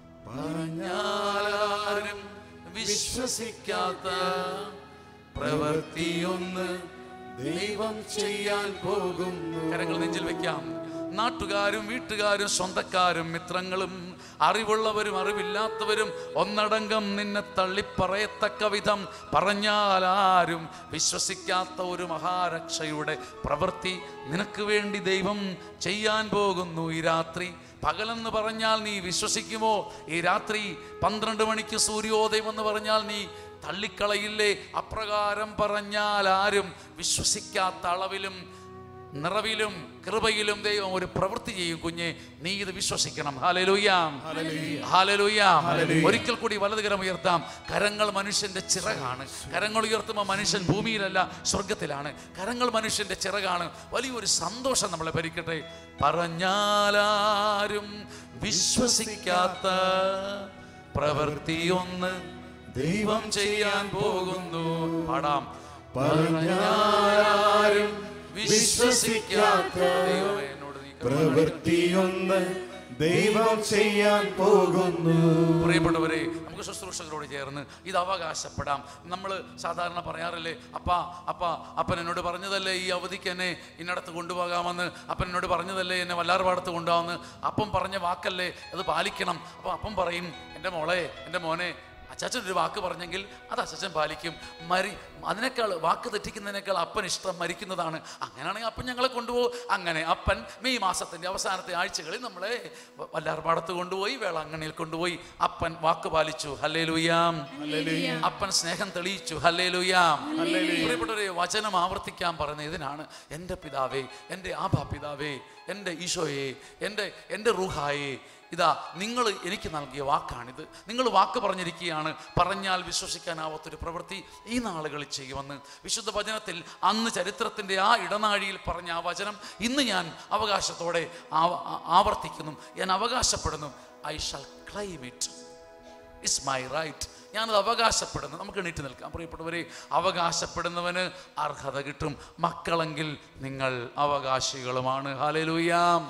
പറഞ്ഞാലാരും വിശ്വസിക്കാത്ത പ്രവൃത്തിയൊന്ന് ദൈവം ചെയ്യാൻ പോകുന്നു കരങ്ങൾ നെഞ്ചിൽ വെക്കാം നാട്ടുകാരും വീട്ടുകാരും സ്വന്തക്കാരും മിത്രങ്ങളും അറിവുള്ളവരും അറിവില്ലാത്തവരും ഒന്നടങ്കം നിന്നെ തള്ളിപ്പറയത്തക്ക വിധം പറഞ്ഞാൽ ആരും വിശ്വസിക്കാത്ത ഒരു മഹാരക്ഷയുടെ പ്രവൃത്തി നിനക്ക് വേണ്ടി ദൈവം ചെയ്യാൻ പോകുന്നു ഈ രാത്രി പകലെന്ന് പറഞ്ഞാൽ നീ വിശ്വസിക്കുമോ ഈ രാത്രി പന്ത്രണ്ട് മണിക്ക് സൂര്യോദയം എന്ന് പറഞ്ഞാൽ നീ തള്ളിക്കളയില്ലേ അപ്രകാരം പറഞ്ഞാൽ ആരും വിശ്വസിക്കാത്ത അളവിലും നിറവിലും കൃപയിലും ദൈവം ഒരു പ്രവൃത്തി ചെയ്യും കുഞ്ഞെ നീ ഇത് വിശ്വസിക്കണം ഹാലലുയാം ഹാലലുയാം ഒരിക്കൽ കൂടി വലതുകരം ഉയർത്താം കരങ്ങൾ മനുഷ്യന്റെ ചിറകാണ് കരങ്ങൾ ഉയർത്തുമ്പോൾ മനുഷ്യൻ ഭൂമിയിലല്ല സ്വർഗത്തിലാണ് കരങ്ങൾ മനുഷ്യന്റെ ചിറകാണ് വലിയൊരു സന്തോഷം നമ്മളെ ഭരിക്കട്ടെ പറഞ്ഞാലാരും വിശ്വസിക്കാത്ത പ്രവൃത്തിയൊന്ന് ദൈവം ചെയ്യാൻ പോകുന്നു പാടാം പറഞ്ഞാലാരും വിശ്വസിക്കാത്ത ദൈവമേ എന്നോട് നീ കരുണ കാണിക്കണം. പ്രവൃത്തിയൊന്ന് ദൈവം ചെയ്യാൻ പോകുന്നു പ്രിയപ്പെട്ടവരെ നമുക്ക് ശുശ്രൂഷകരോട് ചേർന്ന് ഇത് അവകാശപ്പെടാം നമ്മൾ സാധാരണ പറയാറില്ലേ അപ്പാ അപ്പാ അപ്പൻ എന്നോട് പറഞ്ഞതല്ലേ ഈ അവധിക്ക് എന്നെ ഇന്നടത്ത് കൊണ്ടുപോകാമെന്ന് അപ്പൻ എന്നോട് പറഞ്ഞതല്ലേ എന്നെ വല്ലാർപാടത്ത് കൊണ്ടുപോകാമെന്ന് അപ്പം പറഞ്ഞ വാക്കല്ലേ അത് പാലിക്കണം അപ്പം അപ്പം പറയും എൻ്റെ മോളെ എൻ്റെ മോനെ അച്ചാച്ചൻ ഒരു വാക്ക് പറഞ്ഞെങ്കിൽ അത് അച്ചാച്ചൻ പാലിക്കും മരി അതിനേക്കാൾ വാക്ക് തെറ്റിക്കുന്നതിനേക്കാൾ അപ്പൻ ഇഷ്ടം മരിക്കുന്നതാണ് അങ്ങനെയാണെങ്കിൽ അപ്പൻ ഞങ്ങളെ കൊണ്ടുപോകും അങ്ങനെ അപ്പൻ മെയ് മാസത്തിന്റെ അവസാനത്തെ ആഴ്ചകളിൽ നമ്മളെ വ- വല്ലാർപാടത്ത് കൊണ്ടുപോയി വേളാങ്കണ്ണിയിൽ കൊണ്ടുപോയി അപ്പൻ വാക്ക് പാലിച്ചു ഹല്ലേ ലുയാം അപ്പൻ സ്നേഹം തെളിയിച്ചു ഹല്ലേ ലുയാം പ്രിയപ്പെട്ടവരെ വചനം ആവർത്തിക്കാൻ പറഞ്ഞ ഇതിനാണ് എൻ്റെ പിതാവേ എൻ്റെ ആഭാ പിതാവേ എൻ്റെ ഈശോയെ എൻ്റെ എൻ്റെ റൂഹായെ ഇതാ നിങ്ങൾ എനിക്ക് നൽകിയ വാക്കാണിത് നിങ്ങൾ വാക്ക് പറഞ്ഞിരിക്കുകയാണ് പറഞ്ഞാൽ വിശ്വസിക്കാനാവാത്തൊരു പ്രവൃത്തി ഈ നാളുകളിൽ ചെയ്യുമെന്ന് വിശുദ്ധ വചനത്തിൽ അന്ന് ചരിത്രത്തിൻ്റെ ആ ഇടനാഴിയിൽ പറഞ്ഞ ആ വചനം ഇന്ന് ഞാൻ അവകാശത്തോടെ ആവ- ആ- ആവർത്തിക്കുന്നു ഞാൻ അവകാശപ്പെടുന്നു I shall claim it it's my right ഞാനത് അവകാശപ്പെടുന്നു നമുക്ക് എണീറ്റ് നിൽക്കാം പ്രിയപ്പെട്ടവരെ അവകാശപ്പെടുന്നവന് അർഹത കിട്ടും മക്കളെങ്കിൽ നിങ്ങൾ അവകാശികളുമാണ് ഹാലലൂയാം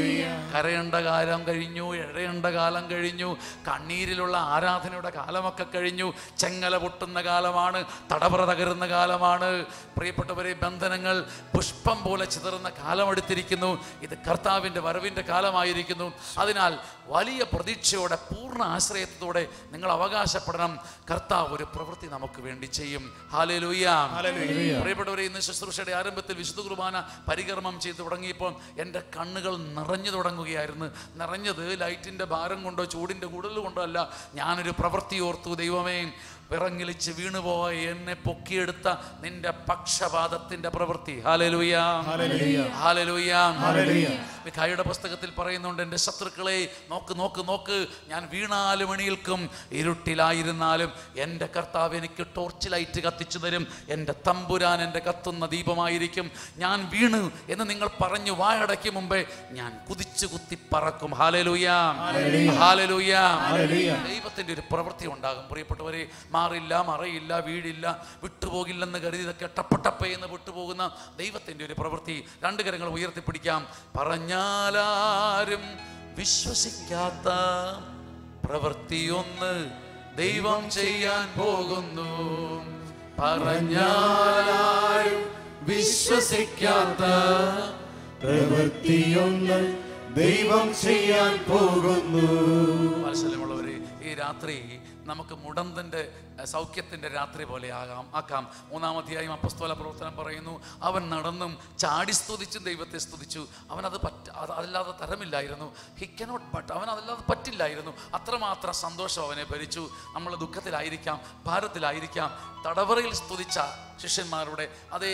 കരയേണ്ട കാലം കഴിഞ്ഞു എഴയേണ്ട കാലം കഴിഞ്ഞു കണ്ണീരിലുള്ള ആരാധനയുടെ കാലമൊക്കെ കഴിഞ്ഞു ചെങ്ങല പൊട്ടുന്ന കാലമാണ് തടവറ തകരുന്ന കാലമാണ് പ്രിയപ്പെട്ടവരെ ബന്ധനങ്ങൾ പുഷ്പം പോലെ ചിതറുന്ന കാലമെടുത്തിരിക്കുന്നു ഇത് കർത്താവിൻ്റെ വരവിൻ്റെ കാലമായിരിക്കുന്നു അതിനാൽ വലിയ പ്രതീക്ഷയോടെ പൂർണ്ണ ആശ്രയത്തോടെ നിങ്ങൾ അവകാശപ്പെടണം കർത്താവ് ഒരു പ്രവൃത്തി നമുക്ക് വേണ്ടി ചെയ്യും ഹാലലൂയാം പ്രിയപ്പെട്ടവരെ ഇന്ന് ശുശ്രൂഷയുടെ ആരംഭത്തിൽ വിശുദ്ധ കുർബാന പരികർമ്മം ചെയ്തു തുടങ്ങിയപ്പോൾ എൻ്റെ കണ്ണുകൾ നിറഞ്ഞു തുടങ്ങുകയായിരുന്നു നിറഞ്ഞത് ലൈറ്റിൻ്റെ ഭാരം കൊണ്ടോ ചൂടിൻ്റെ കൂടുതൽ കൊണ്ടോ അല്ല ഞാനൊരു പ്രവൃത്തി ഓർത്തു ദൈവമേ വിറങ്ങിലിച്ച് വീണുപോയ എന്നെ പൊക്കിയെടുത്ത നിന്റെ പക്ഷപാതത്തിന്റെ പ്രവൃത്തി ഹാലലൂയാം ഹാലലൂയാം മിഖായിയുടെ പുസ്തകത്തിൽ പറയുന്നുണ്ട് എൻ്റെ ശത്രുക്കളെ നോക്ക് നോക്ക് നോക്ക് ഞാൻ വീണാലും എണീൽക്കും ഇരുട്ടിലായിരുന്നാലും എൻ്റെ കർത്താവ് എനിക്ക് ടോർച്ച് ലൈറ്റ് കത്തിച്ചു തരും എൻ്റെ തമ്പുരാൻ എൻ്റെ കത്തുന്ന ദീപമായിരിക്കും ഞാൻ വീണു എന്ന് നിങ്ങൾ പറഞ്ഞു വായടയ്ക്ക് മുമ്പേ ഞാൻ കുതിച്ചു കുത്തി പറക്കും ഹാലലൂയാം ഹാലലൂയാം ദൈവത്തിന്റെ ഒരു പ്രവൃത്തി ഉണ്ടാകും പ്രിയപ്പെട്ടവരെ മാറില്ല മറയില്ല വീടില്ല വിട്ടുപോകില്ലെന്ന് കരുതി ഇതൊക്കെ ടപ്പട്ടപ്പ എന്ന് വിട്ടുപോകുന്ന ദൈവത്തിന്റെ ഒരു പ്രവൃത്തി രണ്ട് കരങ്ങൾ ഉയർത്തിപ്പിടിക്കാം പറഞ്ഞാലാരും വിശ്വസിക്കാത്ത പ്രവൃത്തിയൊന്ന് ദൈവം ചെയ്യാൻ പോകുന്നു പറഞ്ഞാലാരും വിശ്വസിക്കാത്ത പ്രവൃത്തിയൊന്ന് ദൈവം ചെയ്യാൻ പോകുന്നു വാത്സല്യമുള്ളവരെ ഈ രാത്രി നമുക്ക് മുടന്തൻ്റെ അഹ്, സൗഖ്യത്തിൻ്റെ രാത്രി പോലെ ആകാം ആക്കാം മൂന്നാം അധ്യായം അപ്പസ്തോല പ്രവർത്തനം പറയുന്നു അവൻ നടന്നും ചാടി സ്തുതിച്ചും ദൈവത്തെ സ്തുതിച്ചു അവനത് പറ്റ അത് അതല്ലാതെ തരമില്ലായിരുന്നു ഹി കനോട്ട് ബട്ട് അവൻ അതല്ലാതെ പറ്റില്ലായിരുന്നു അത്രമാത്രം സന്തോഷം അവനെ ഭരിച്ചു നമ്മൾ ദുഃഖത്തിലായിരിക്കാം ഭാരത്തിലായിരിക്കാം തടവറയിൽ സ്തുതിച്ച ശിഷ്യന്മാരുടെ അതേ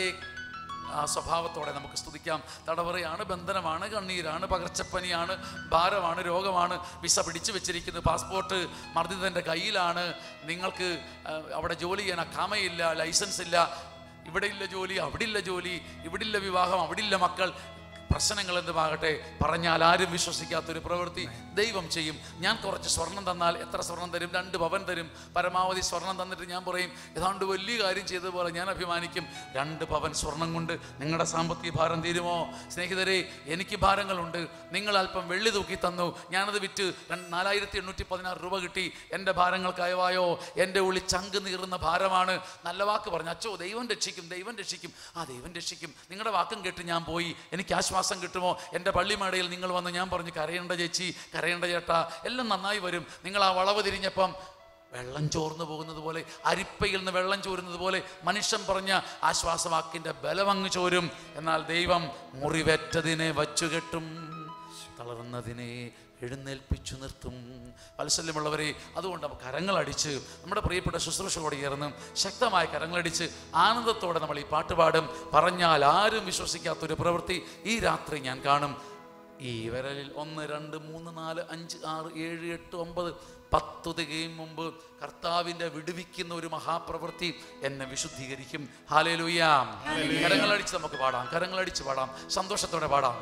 ആ സ്വഭാവത്തോടെ നമുക്ക് സ്തുതിക്കാം തടവറയാണ് ബന്ധനമാണ് കണ്ണീരാണ് പകർച്ചപ്പനിയാണ് ഭാരമാണ് രോഗമാണ് വിസ പിടിച്ചു വെച്ചിരിക്കുന്നത് പാസ്പോർട്ട് മർദ്ദിതൻ്റെ കയ്യിലാണ് നിങ്ങൾക്ക് ആ, അവിടെ ജോലി ചെയ്യാൻ അക്കാമയില്ല ലൈസൻസ് ഇല്ല ഇവിടെ ഇല്ല ജോലി അവിടെ ഇല്ല ജോലി ഇവിടെ ഇല്ല വിവാഹം അവിടെ ഇല്ല മക്കൾ പ്രശ്നങ്ങൾ എന്തുമാകട്ടെ പറഞ്ഞാൽ ആരും വിശ്വസിക്കാത്തൊരു പ്രവൃത്തി ദൈവം ചെയ്യും ഞാൻ കുറച്ച് സ്വർണം തന്നാൽ എത്ര സ്വർണം തരും രണ്ട് പവൻ തരും പരമാവധി സ്വർണം തന്നിട്ട് ഞാൻ പറയും ഏതാണ്ട് വലിയ കാര്യം ചെയ്തതുപോലെ ഞാൻ അഭിമാനിക്കും രണ്ട് പവൻ സ്വർണം കൊണ്ട് നിങ്ങളുടെ സാമ്പത്തിക ഭാരം തീരുമോ സ്നേഹിതരെ എനിക്ക് ഭാരങ്ങളുണ്ട് നിങ്ങൾ അല്പം വെള്ളി തൂക്കി തന്നു ഞാനത് വിറ്റ് രണ്ട് നാലായിരത്തി എണ്ണൂറ്റി പതിനാറ് രൂപ കിട്ടി എൻ്റെ ഭാരങ്ങൾക്ക് അയവായോ എൻ്റെ ഉള്ളിൽ ചങ്ക് നീറുന്ന ഭാരമാണ് നല്ല വാക്ക് പറഞ്ഞു അച്ചോ ദൈവം രക്ഷിക്കും ദൈവം രക്ഷിക്കും ആ ദൈവം രക്ഷിക്കും നിങ്ങളുടെ വാക്കും കേട്ട് ഞാൻ പോയി എനിക്ക് ആശ്വാസം കിട്ടുമോ എൻ്റെ പള്ളിമേടയിൽ നിങ്ങൾ വന്ന് ഞാൻ പറഞ്ഞു കരയേണ്ട ചേച്ചി കരയേണ്ട ചേട്ടാ എല്ലാം നന്നായി വരും നിങ്ങൾ ആ വളവ് തിരിഞ്ഞപ്പം വെള്ളം ചോർന്നു പോകുന്നത് പോലെ അരിപ്പയിൽ നിന്ന് വെള്ളം ചോരുന്നത് പോലെ മനുഷ്യൻ പറഞ്ഞ ആശ്വാസവാക്കിൻ്റെ ബലമങ്ങ് ചോരും എന്നാൽ ദൈവം മുറിവേറ്റതിനെ വച്ചുകെട്ടും തളർന്നതിനെ എഴുന്നേൽപ്പിച്ചു നിർത്തും വാത്സല്യമുള്ളവരെ അതുകൊണ്ട് നമുക്ക് കരങ്ങളടിച്ച് നമ്മുടെ പ്രിയപ്പെട്ട ശുശ്രൂഷയോട് ചേർന്ന് ശക്തമായ കരങ്ങളടിച്ച് ആനന്ദത്തോടെ നമ്മൾ ഈ പാട്ട് പാടും പറഞ്ഞാൽ ആരും വിശ്വസിക്കാത്തൊരു പ്രവൃത്തി ഈ രാത്രി ഞാൻ കാണും ഈ വിരലിൽ ഒന്ന് രണ്ട് മൂന്ന് നാല് അഞ്ച് ആറ് ഏഴ് എട്ട് ഒമ്പത് പത്ത് തികയും മുമ്പ് കർത്താവിൻ്റെ വിടുവിക്കുന്ന ഒരു മഹാപ്രവൃത്തി എന്നെ വിശുദ്ധീകരിക്കും ഹാലേലുയ്യാം കരങ്ങളടിച്ച് നമുക്ക് പാടാം കരങ്ങളടിച്ച് പാടാം സന്തോഷത്തോടെ പാടാം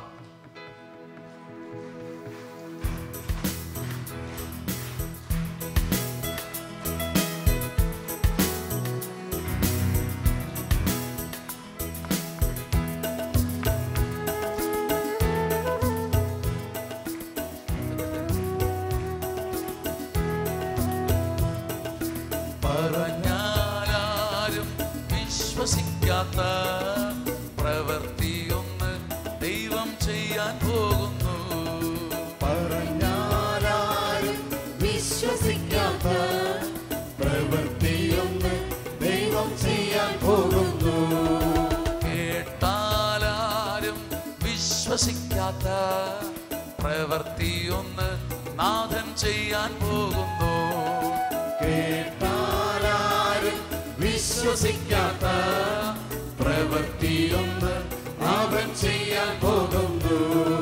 പറഞ്ഞാലാരും വിശ്വസിക്കാത്ത പ്രവൃത്തിയൊന്ന് ദൈവം ചെയ്യാൻ പോകുന്നു പറഞ്ഞാലാരും വിശ്വസിക്കാത്ത വിശ്വസിക്കാത്ത പ്രവൃത്തിയൊന്ന് നാഥൻ ചെയ്യാൻ പോകുന്നു കേട്ടാലാരും വിശ്വസിക്കാത്ത പ്രവൃത്തിയൊന്ന് അവൻ ചെയ്യാൻ പോകുന്നു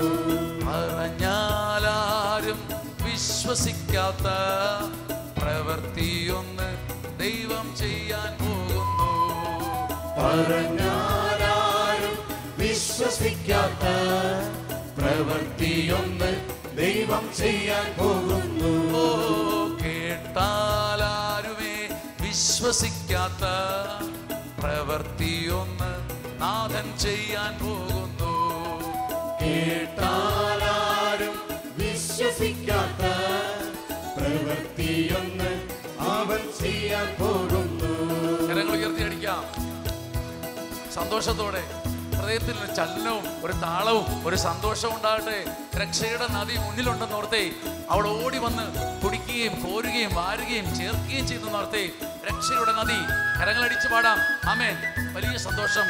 പറഞ്ഞാലാരും വിശ്വസിക്കാത്ത പ്രവൃത്തിയൊന്ന് ദൈവം ചെയ്യാൻ പോകുന്നു പറഞ്ഞാലാരും വിശ്വസിക്കാത്ത പ്രവൃത്തിയൊന്ന് ദൈവം ചെയ്യാൻ പോകുന്നു ഓ കേട്ടാലാരുമേ വിശ്വസിക്കാത്ത പ്രവൃത്തിയൊന്ന് നാഥൻ ചെയ്യാൻ പോകുന്നു കേട്ടാലാരും വിശ്വസിക്കാത്ത പ്രവൃത്തിയൊന്ന് അവൻ ചെയ്യാൻ പോകുന്നു കരങ്ങൾ ഉയർത്തി അടിക്കാം സന്തോഷത്തോടെ ഹൃദയത്തിൽ ഒരു ചലനവും ഒരു താളവും ഒരു സന്തോഷവും ഉണ്ടാകട്ടെ രക്ഷയുടെ നദി മുന്നിലുണ്ടെന്ന് ഓർത്തേ അവൾ ഓടി വന്ന് കുടിക്കുകയും കോരുകയും വാരുകയും ചേർക്കുകയും ചെയ്തു ഓർത്തേ രക്ഷയുടെ നദി കരങ്ങളടിച്ച് പാടാം ആമേൻ വലിയ സന്തോഷം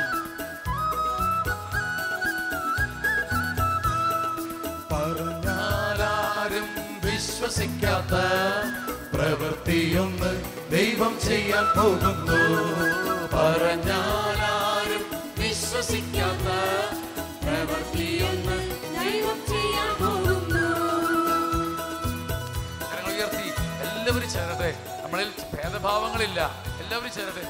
പറഞ്ഞാലാരും വിശ്വസിക്കാത്ത പ്രവൃത്തിയൊന്ന് ദൈവം ചെയ്യാൻ പോകുന്നു പറഞ്ഞാലാരും വിശ്വസിക്കാത്ത പ്രവൃത്തിയൊന്ന് ദൈവം ചെയ്യാൻ പോകുന്നു കരങ്ങൾ ഉയർത്തി എല്ലാവരും ചേരട്ടെ നമ്മളിൽ ഭേദഭാവങ്ങളില്ല എല്ലാവരും ചേരട്ടെ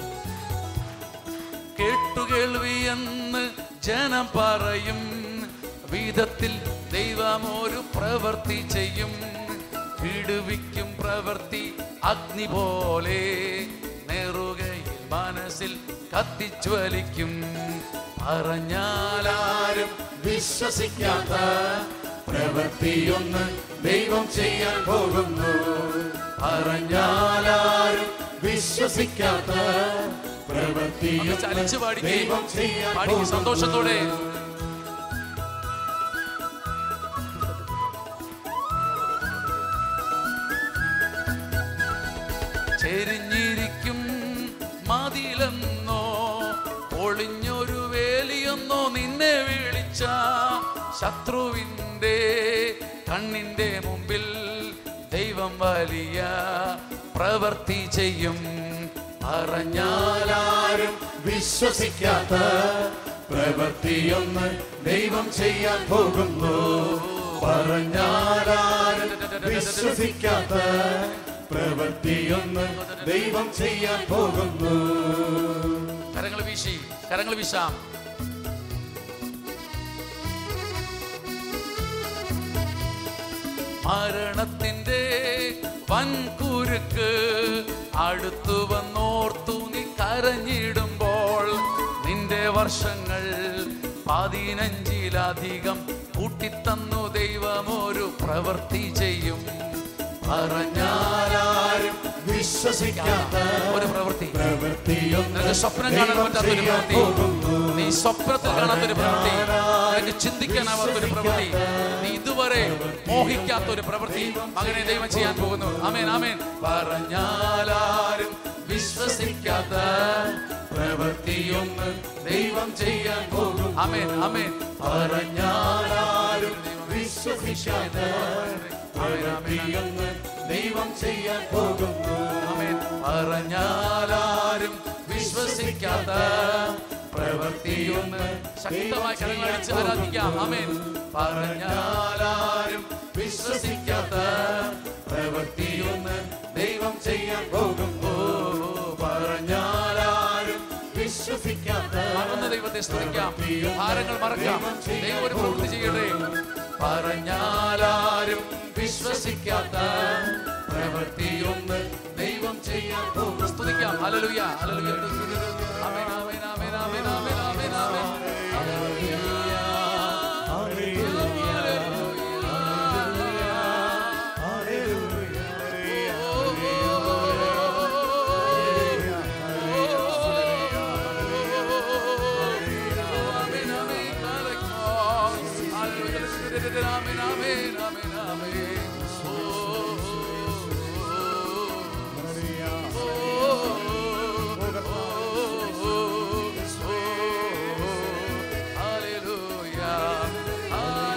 കേട്ടുകേൾവി എന്ന് ജനം പറയും വിധത്തിൽ ദൈവം ഒരു പ്രവൃത്തി ചെയ്യും വിടുവിക്കും പ്രവൃത്തി അഗ്നി പോലെ നെറുകയിൽ മനസ്സിൽ കത്തിജ്വലിക്കും പറഞ്ഞാലാരും ആരും വിശ്വസിക്കാത്ത പ്രവൃത്തിയൊന്ന് ദൈവം ചെയ്യാൻ പോകുന്നു പറഞ്ഞാലാരും വിശ്വസിക്കാത്ത പ്രവൃത്തിയൊന്ന് ചലിച്ചു പാടിക്കേ ദൈവം ചെയ്യാൻ പാടിക്ക് പോകുന്നു. സന്തോഷത്തോടെ ചെരിഞ്ഞിരിക്കും മതിലെന്നോ ഒളിഞ്ഞൊരു വേലിയെന്നോ നിന്നെ വിളിച്ച ശത്രുവിൻ്റെ കണ്ണിൻ്റെ മുമ്പിൽ ദൈവം വലിയ പ്രവൃത്തി ചെയ്യും പറഞ്ഞാലാരും ആരും വിശ്വസിക്കാത്ത പ്രവൃത്തിയൊന്ന് ദൈവം ചെയ്യാൻ പോകുന്നു പറഞ്ഞാലാരും വിശ്വസിക്കാത്ത പ്രവൃത്തിയൊന്ന് ദൈവം ചെയ്യാൻ പോകുന്നു കരങ്ങൾ വീശി കരങ്ങൾ വീശാം മരണത്തിന്റെ വൻകുരുക്ക് അടുത്തു വന്നോർത്തു നീ കരഞ്ഞിടുമ്പോൾ നിന്റെ വർഷങ്ങൾ പതിനഞ്ചിലധികം കൂട്ടിത്തന്നു ദൈവം ഒരു പ്രവൃത്തി ചെയ്യും പറഞ്ഞാലാരും ആരും വിശ്വസിക്കാത്ത ഒരു പ്രവൃത്തി പ്രവൃത്തിയൊന്ന് നിനക്ക് സ്വപ്നം കാണാൻ ദൈവം പറ്റാത്തൊരു ചെയ്യാൻ പ്രവൃത്തി പോകുന്നു നീ സ്വപ്നത്തിൽ കാണാത്തൊരു പ്രവൃത്തി നിനക്ക് ചിന്തിക്കാനാവാത്തൊരു പ്രവൃത്തി നീ ഇതുവരെ മോഹിക്കാത്തൊരു പ്രവൃത്തി മകനെ ദൈവം ചെയ്യാൻ പോകുന്നു ആമേൻ ആമേൻ പറഞ്ഞാലാരും വിശ്വസിക്കാത്ത പ്രവൃത്തിയൊന്ന് ദൈവം ചെയ്യാൻ പോകും ആമേൻ ആമേൻ പറഞ്ഞാലാരും വിശ്വസിക്കാത്ത പ്രവൃത്തിയൊന്ന് ദൈവം ചെയ്യാൻ പോകുന്നു ആമേൻ പറഞ്ഞാലാരും വിശ്വസിക്കാത്ത പ്രവൃത്തിയൊന്ന് ശക്തമായി കരങ്ങളടിച്ച് ആരാധിക്കാം ആമേൻ പറഞ്ഞാലാരും വിശ്വസിക്കാത്ത പ്രവൃത്തിയൊന്ന് ദൈവം ചെയ്യാൻ പോകുന്നു പറഞ്ഞാലാരും വിശ്വസിക്കാത്ത മറന്ന ദൈവത്തെ സ്തുതിക്കാം ഭാരങ്ങൾ മറക്കാം ദൈവം ഒരു പ്രവൃത്തി ചെയ്യട്ടെ പറഞ്ഞാലാരും വിശ്വസിക്കാത്ത പ്രവൃത്തിയൊന്ന് ദൈവം ചെയ്യാൻ പോകും സ്തുതിക്കാം ഹല്ലേലൂയ ഹല്ലേലൂയ ആമേൻ ആമേൻ ആമേൻ ആമേൻ ആമേൻ ആമേൻ ആമേൻ ആമേൻ ആമേൻ ഹല്ലേലൂയ ആമേൻ ആമേൻ ആമേൻ ആമേൻ Hallelujah.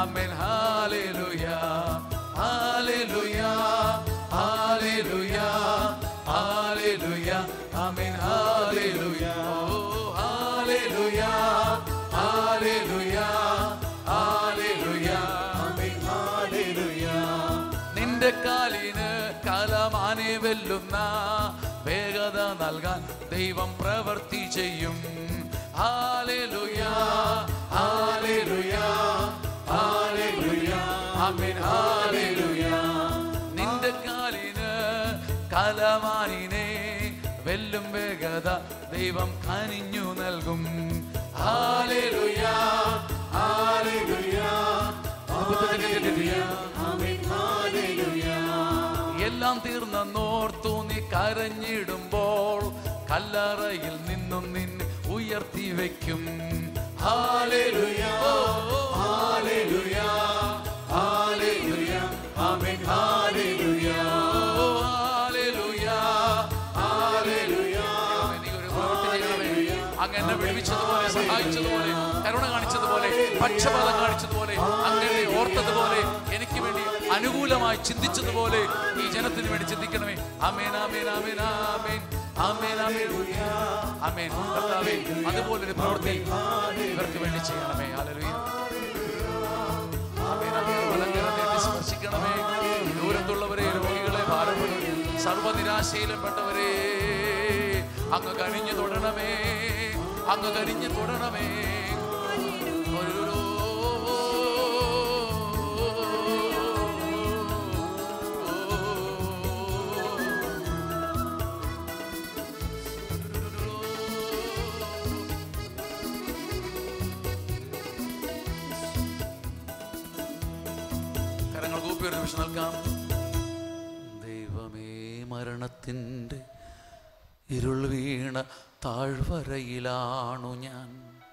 ആമേൻ ഹാലേലുയ ഹാലേലുയ ഹാലേലുയ ഹാലേലുയ ആമേൻ ഹാലേലുയ ഓ ഹാലേലുയ ഹാലേലുയ ഹാലേലുയ ആമേൻ ഹാലേലുയ നിന്റെ കാലിന് കലമാനെ വെല്ലുന്ന വേഗത നൽകാൻ ദൈവം പ്രവൃത്തി ചെയ്യും ഹാലേലുയ ഹാലേലുയ ഹാലേലുയ ആമേൻ ഹാലേലുയ നിന്റെ കാലിന് കലമാനിനെ വെല്ലും വേഗത ദൈവം കനിഞ്ഞു നൽകും ഹാലേലുയ ഹാലേലുയ എല്ലാം തീർന്നോർത്തു നീ കരഞ്ഞിടുമ്പോൾ കല്ലറയിൽ നിന്നും നിന്നെ ഉയർത്തി വെക്കും ഹാലേലുയ ഹാലേലുയ ഹാലേലുയ ആമേൻ ഹാലേലുയ ഹാലേലുയ ഹാലേലുയ നീ ഒരു പ്രവൃത്തി ചെയ്യണമേ. അങ്ങ് എന്നെ വിളിച്ചതുപോലെ സഹായിച്ചതുപോലെ കരുണ കാണിച്ചതുപോലെ പക്ഷപാതം കാണിച്ചതുപോലെ അങ്ങനെ ഓർത്തതുപോലെ എനിക്ക് വേണ്ടി അനുകൂലമായി ചിന്തിച്ചതുപോലെ ഈ ജനത്തിന് വേണ്ടി ചിന്തിക്കണമേ ആമേൻ ആമേൻ ആമേൻ ആമേൻ ആമേൻ ആമേൻ ആമേൻ കർത്താവേ അതുപോലൊരു പ്രവൃത്തി ഇവർക്ക് വേണ്ടി ചെയ്യണമേ ഹല്ലേലൂയ ആമേൻ ആമേൻ വലങ്കരം നീട്ടി സ്പർശിക്കണമേ ദൂരത്തുള്ളവരെ രോഗികളെ ഭാരപ്പെടും സർവ്വനിരാശയിലും പെട്ടവരെ അങ്ങ് കനിഞ്ഞു തൊടണമേ അങ്ങ് കനിഞ്ഞു തൊടണമേ ഒരു കരങ്ങൾ കൂപ്പി ഒരു നിമിഷം നൽകാം ദൈവമേ മരണത്തിൻ്റെ ഇരുൾ വീണ താഴ്വരയിലാണു ഞാൻ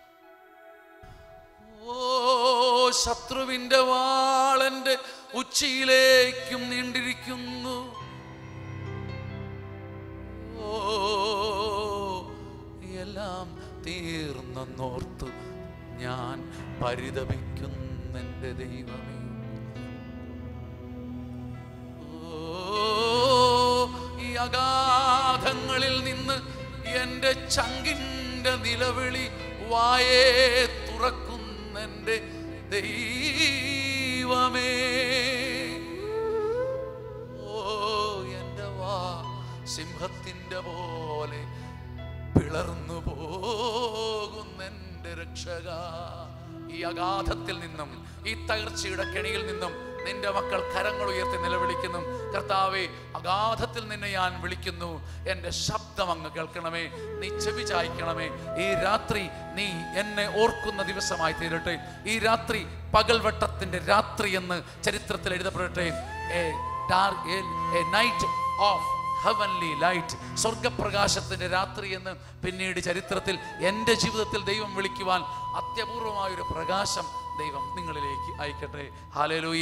ഓ ശത്രുവിൻ്റെ വാളന്റെ ഉച്ചിയിലേക്കും നീണ്ടിരിക്കുന്നു ഓ എല്ലാം തീർന്നെന്നോർത്തു ഞാൻ പരിതപിക്കുന്നെൻ്റെ ദൈവമേ ഓ, ഈ അഗാധങ്ങളിൽ നിന്ന് എൻ്റെ ചങ്കിൻ്റെ നിലവിളി വായേ തുറക്കുന്നെൻ്റെ ദൈവമേ ഓ എൻ്റെ വാ സിംഹത്തിൻ്റെ പോലെ പിളർന്നു പോകുന്നെൻ്റെ രക്ഷക ഈ അഗാധത്തിൽ നിന്നും ഈ തകർച്ചയുടെ കെണിയിൽ നിന്നും നിന്റെ മക്കൾ കരങ്ങൾ ഉയർത്തി നിലവിളിക്കുന്നു കർത്താവെ അഗാധത്തിൽ നിന്നെ ഞാൻ വിളിക്കുന്നു എൻ്റെ ശബ്ദം അങ്ങ് കേൾക്കണമേ നീ ചെവി ചായ്ക്കണമേ ഈ രാത്രി നീ എന്നെ ഓർക്കുന്ന ദിവസമായി തീരട്ടെ ഈ രാത്രി പകൽവട്ടത്തിന്റെ രാത്രി എന്ന് ചരിത്രത്തിൽ എഴുതപ്പെടട്ടെ a dark a night of heavenly light സ്വർഗപ്രകാശത്തിന്റെ രാത്രി എന്ന് പിന്നീട് ചരിത്രത്തിൽ എൻ്റെ ജീവിതത്തിൽ ദൈവം വിളിക്കുവാൻ അത്യപൂർവമായൊരു പ്രകാശം ദൈവം നിങ്ങളിലേക്ക് അയക്കട്ടെ ഹാലലൂയ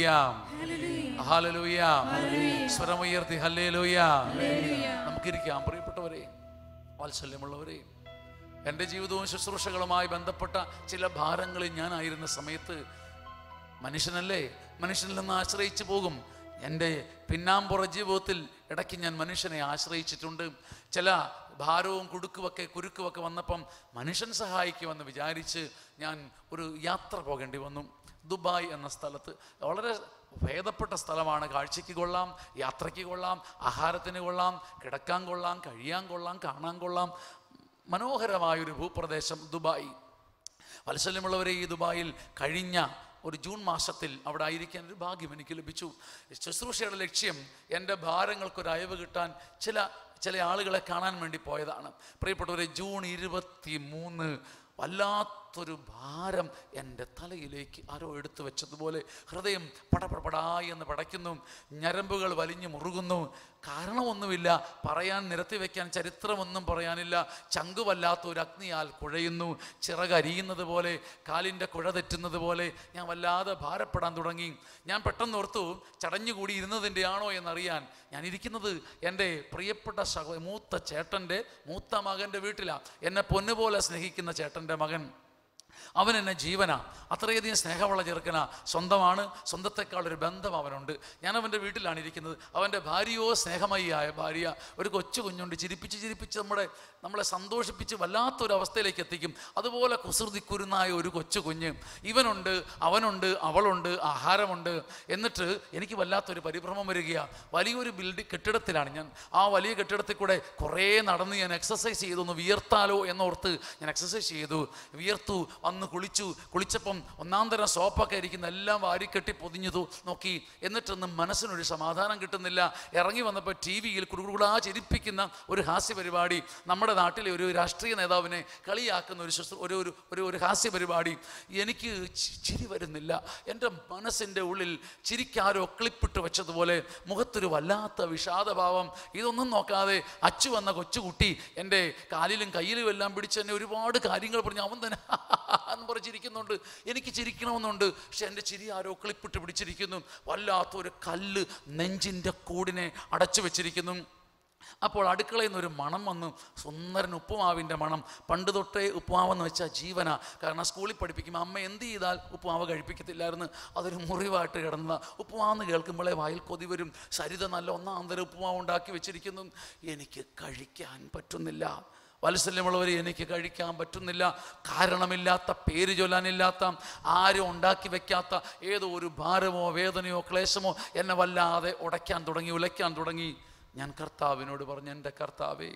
ഹാലലൂയ സ്വരമുയർത്തി ഹല്ലേലൂയ നമുക്കിരിക്കാം പ്രിയപ്പെട്ടവരെ വാത്സല്യമുള്ളവരെ എൻ്റെ ജീവിതവും ശുശ്രൂഷകളുമായി ബന്ധപ്പെട്ട ചില ഭാരങ്ങളിൽ ഞാനായിരുന്ന സമയത്ത് മനുഷ്യനല്ലേ മനുഷ്യനിൽ നിന്ന് ആശ്രയിച്ചു പോകും എൻ്റെ പിന്നാമ്പുറ ജീവിതത്തിൽ ഇടയ്ക്ക് ഞാൻ മനുഷ്യനെ ആശ്രയിച്ചിട്ടുണ്ട് ചില ഭാരവും കുടുക്കുമൊക്കെ കുരുക്കുമൊക്കെ വന്നപ്പം മനുഷ്യൻ സഹായിക്കുമെന്ന് വിചാരിച്ച് ഞാൻ ഒരു യാത്ര പോകേണ്ടി വന്നു ദുബായ് എന്ന സ്ഥലത്ത് വളരെ ഭേദപ്പെട്ട സ്ഥലമാണ് കാഴ്ചയ്ക്ക് കൊള്ളാം യാത്രയ്ക്ക് കൊള്ളാം ആഹാരത്തിന് കൊള്ളാം കിടക്കാൻ കൊള്ളാം കഴിയാൻ കൊള്ളാം കാണാൻ കൊള്ളാം മനോഹരമായൊരു ഭൂപ്രദേശം ദുബായ് വാത്സല്യമുള്ളവരെ ഈ ദുബായിൽ കഴിഞ്ഞ ഒരു ജൂൺ മാസത്തിൽ അവിടെ ആയിരിക്കാൻ ഒരു ഭാഗ്യം എനിക്ക് ലഭിച്ചു ശുശ്രൂഷയുടെ ലക്ഷ്യം എൻ്റെ ഭാരങ്ങൾക്കൊരു അയവ് കിട്ടാൻ ചില ചില ആളുകളെ കാണാൻ വേണ്ടി പോയതാണ് പ്രിയപ്പെട്ടവരെ ജൂൺ ഇരുപത്തി മൂന്ന് വല്ലാത്തൊരു ഭാരം എൻ്റെ തലയിലേക്ക് ആരോ എടുത്തു വെച്ചതുപോലെ ഹൃദയം പടപടപടായി എന്ന് പടയ്ക്കുന്നു ഞരമ്പുകൾ വലിഞ്ഞു മുറുകുന്നു കാരണമൊന്നുമില്ല പറയാൻ നിരത്തി വെക്കാൻ ചരിത്രമൊന്നും പറയാനില്ല ചങ്കുവല്ലാത്ത ഒരു അഗ്നിയാൽ കുഴയുന്നു ചിറകരിയുന്നത് പോലെ കാലിൻ്റെ കുഴ തെറ്റുന്നത് പോലെ ഞാൻ വല്ലാതെ ഭാരപ്പെടാൻ തുടങ്ങി ഞാൻ പെട്ടെന്ന് ഓർത്തു ചടഞ്ഞുകൂടി ഇരുന്നതിൻ്റെ ആണോ എന്നറിയാൻ ഞാൻ ഇരിക്കുന്നത് എൻ്റെ പ്രിയപ്പെട്ട സഹ മൂത്ത ചേട്ടൻ്റെ മൂത്ത മകൻ്റെ വീട്ടിലാണ് എന്നെ പൊന്നുപോലെ സ്നേഹിക്കുന്ന ചേട്ടൻ്റെ മകൻ അവൻ എന്നെ ജീവനാ അത്രയധികം സ്നേഹമുള്ള ചെറുക്കനാ സ്വന്തമാണ് സ്വന്തത്തെക്കാൾ ഒരു ബന്ധം അവനുണ്ട് ഞാൻ അവൻ്റെ വീട്ടിലാണ് ഇരിക്കുന്നത് അവൻ്റെ ഭാര്യയോ സ്നേഹമയിയായ ഭാര്യ ഒരു കൊച്ചു കുഞ്ഞുണ്ട് ചിരിപ്പിച്ച് ചിരിപ്പിച്ച് നമ്മുടെ നമ്മളെ സന്തോഷിപ്പിച്ച് വല്ലാത്തൊരു അവസ്ഥയിലേക്ക് എത്തിക്കും അതുപോലെ കുസൃതി കുരുന്നായ ഒരു കൊച്ചു കുഞ്ഞ് ഇവനുണ്ട് അവനുണ്ട് അവളുണ്ട് ആഹാരമുണ്ട് എന്നിട്ട് എനിക്ക് വല്ലാത്തൊരു പരിഭ്രമം വരികയാണ് വലിയൊരു ബിൽഡിംഗ് കെട്ടിടത്തിലാണ് ഞാൻ ആ വലിയ കെട്ടിടത്തിൽ കൂടെ കുറേ നടന്ന് ഞാൻ എക്സസൈസ് ചെയ്തു ഒന്ന് വിയർത്താലോ എന്നോർത്ത് ഞാൻ എക്സസൈസ് ചെയ്തു വിയർത്തു വന്ന് കുളിച്ചു കുളിച്ചപ്പം ഒന്നാം തരം സോപ്പൊക്കെ ഇരിക്കുന്ന എല്ലാം വാരിക്കെട്ടി പൊതിഞ്ഞതു നോക്കി എന്നിട്ടൊന്നും മനസ്സിനൊരു സമാധാനം കിട്ടുന്നില്ല ഇറങ്ങി വന്നപ്പോൾ ടി വിയിൽ കുടുകുടാ ചിരിപ്പിക്കുന്ന ഒരു ഹാസ്യ പരിപാടി നമ്മുടെ നാട്ടിലെ ഒരു രാഷ്ട്രീയ നേതാവിനെ കളിയാക്കുന്ന ഒരു ശുശ്രൂ ഒരു ഒരു ഒരു ഒരു ഹാസ്യ പരിപാടി എനിക്ക് ചി- ചിരി വരുന്നില്ല എൻ്റെ മനസ്സിൻ്റെ ഉള്ളിൽ ചിരിക്കാരോ ക്ലിപ്പിട്ട് വെച്ചതുപോലെ മുഖത്തൊരു വല്ലാത്ത വിഷാദഭാവം ഇതൊന്നും നോക്കാതെ അച്ചു വന്ന കൊച്ചുകുട്ടി എൻ്റെ കാലിലും കയ്യിലും എല്ലാം പിടിച്ച് എന്നെ ഒരുപാട് കാര്യങ്ങൾ പറഞ്ഞു അവൻ തന്നെ എന്ന് പറഞ്ഞ് ചിരിക്കുന്നുണ്ട് എനിക്ക് ചിരിക്കണമെന്നുണ്ട് പക്ഷെ എൻ്റെ ചിരി ആരോ ക്ലിപ്പിട്ട് പിടിച്ചിരിക്കുന്നു വല്ലാത്തൊരു കല്ല് നെഞ്ചിൻ്റെ കൂടിനെ അടച്ചു വെച്ചിരിക്കുന്നു അപ്പോൾ അടുക്കളയിൽ നിന്ന് ഒരു മണം വന്നു സുന്ദരൻ ഉപ്പുമാവിൻ്റെ മണം പണ്ട് തൊട്ടേ ഉപ്പുമാവെന്ന് വെച്ചാൽ ജീവന കാരണം സ്കൂളിൽ പഠിപ്പിക്കുമ്പോൾ അമ്മ എന്ത് ചെയ്താൽ ഉപ്പുമാവ് കഴിപ്പിക്കത്തില്ലായിരുന്നു അതൊരു മുറിവായിട്ട് കിടന്ന ഉപ്പുമാവെന്ന് കേൾക്കുമ്പോഴേ വായിൽ കൊതി വരും സരിത നല്ല ഒന്നാം തരം ഉപ്പുമാവ് ഉണ്ടാക്കി വെച്ചിരിക്കുന്നു എനിക്ക് കഴിക്കാൻ പറ്റുന്നില്ല വാത്സല്യമുള്ളവരെ എനിക്ക് കഴിക്കാൻ പറ്റുന്നില്ല കാരണമില്ലാത്ത പേര് ചൊല്ലാനില്ലാത്ത ആരും ഉണ്ടാക്കി വെക്കാത്ത ഏതോ ഒരു ഭാരമോ വേദനയോ ക്ലേശമോ എന്നെ വല്ലാതെ ഉടയ്ക്കാൻ തുടങ്ങി ഉലയ്ക്കാൻ തുടങ്ങി ഞാൻ കർത്താവിനോട് പറഞ്ഞു എൻ്റെ കർത്താവേ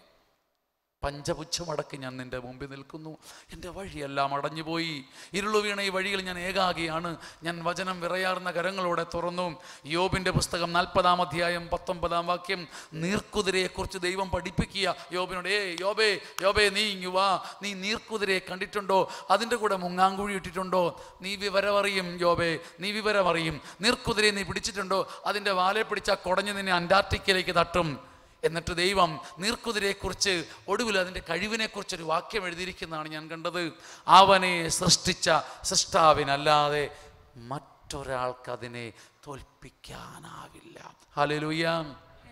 പഞ്ചപുച്ഛമടക്കി ഞാൻ നിന്റെ മുമ്പിൽ നിൽക്കുന്നു എൻ്റെ വഴിയെല്ലാം അടഞ്ഞുപോയി ഇരുളു വീണ ഈ വഴിയിൽ ഞാൻ ഏകാകിയാണ് ഞാൻ വചനം വിറയാർന്ന കരങ്ങളോടെ തുറന്നു യോബിൻ്റെ പുസ്തകം നാൽപ്പതാം അധ്യായം പത്തൊമ്പതാം വാക്യം നീർക്കുതിരയെക്കുറിച്ച് ദൈവം പഠിപ്പിക്കുക യോബിനോട് ഏ യോബേ യോബേ നീ ഇങ്ങു വാ നീ നീർക്കുതിരയെ കണ്ടിട്ടുണ്ടോ അതിൻ്റെ കൂടെ മുങ്ങാങ്കുഴി ഇട്ടിട്ടുണ്ടോ നീ വിവരമറിയും യോബേ നീ വിവരമറിയും നീർക്കുതിരയെ നീ പിടിച്ചിട്ടുണ്ടോ അതിൻ്റെ വാലെ പിടിച്ചാൽ കുടഞ്ഞ് നിന്നെ അന്റാർട്ടിക്കയിലേക്ക് തട്ടും എന്നിട്ട് ദൈവം നീർക്കുതിരയെക്കുറിച്ച് ഒടുവിൽ അതിൻ്റെ കഴിവിനെക്കുറിച്ചൊരു വാക്യം എഴുതിയിരിക്കുന്നതാണ് ഞാൻ കണ്ടത് അവനെ സൃഷ്ടിച്ച സൃഷ്ടാവിനല്ലാതെ മറ്റൊരാൾക്കതിനെ തോൽപ്പിക്കാനാവില്ല ഹലലുയാം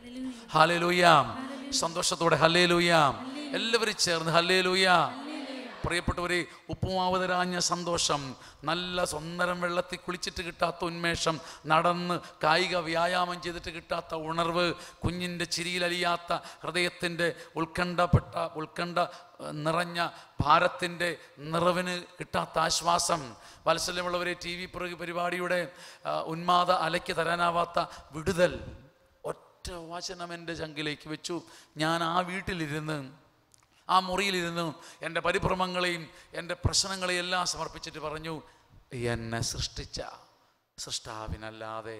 ഹലലുയാം സന്തോഷത്തോടെ ഹല്ലേലൂയാം എല്ലാവരും ചേർന്ന് ഹല്ലേലൂയാം പ്രിയപ്പെട്ടവരെ ഉപ്പുമാവ് തരാഞ്ഞ സന്തോഷം നല്ല സ്വന്തരം വെള്ളത്തിൽ കുളിച്ചിട്ട് കിട്ടാത്ത ഉന്മേഷം നടന്ന് കായിക വ്യായാമം ചെയ്തിട്ട് കിട്ടാത്ത ഉണർവ് കുഞ്ഞിൻ്റെ ചിരിയിലലിയാത്ത ഹൃദയത്തിൻ്റെ ഉത്കണ്ഠപ്പെട്ട ഉത്കണ്ഠ ഏഹ്, നിറഞ്ഞ ഭാരത്തിൻ്റെ നിറവിന് കിട്ടാത്ത ആശ്വാസം വാത്സല്യമുള്ളവരെ ടി വി പരിപാടിയുടെ ആ, ഉന്മാദ അലയ്ക്ക് തരാനാവാത്ത വിടുതൽ ഒറ്റ വചനം എൻ്റെ ചങ്കിലേക്ക് വെച്ചു ഞാൻ ആ വീട്ടിലിരുന്ന് ആ മുറിയിലിരുന്ന് എൻ്റെ പരിഭ്രമങ്ങളെയും എൻ്റെ പ്രശ്നങ്ങളെയും എല്ലാം സമർപ്പിച്ചിട്ട് പറഞ്ഞു എന്നെ സൃഷ്ടിച്ച സൃഷ്ടാവിനല്ലാതെ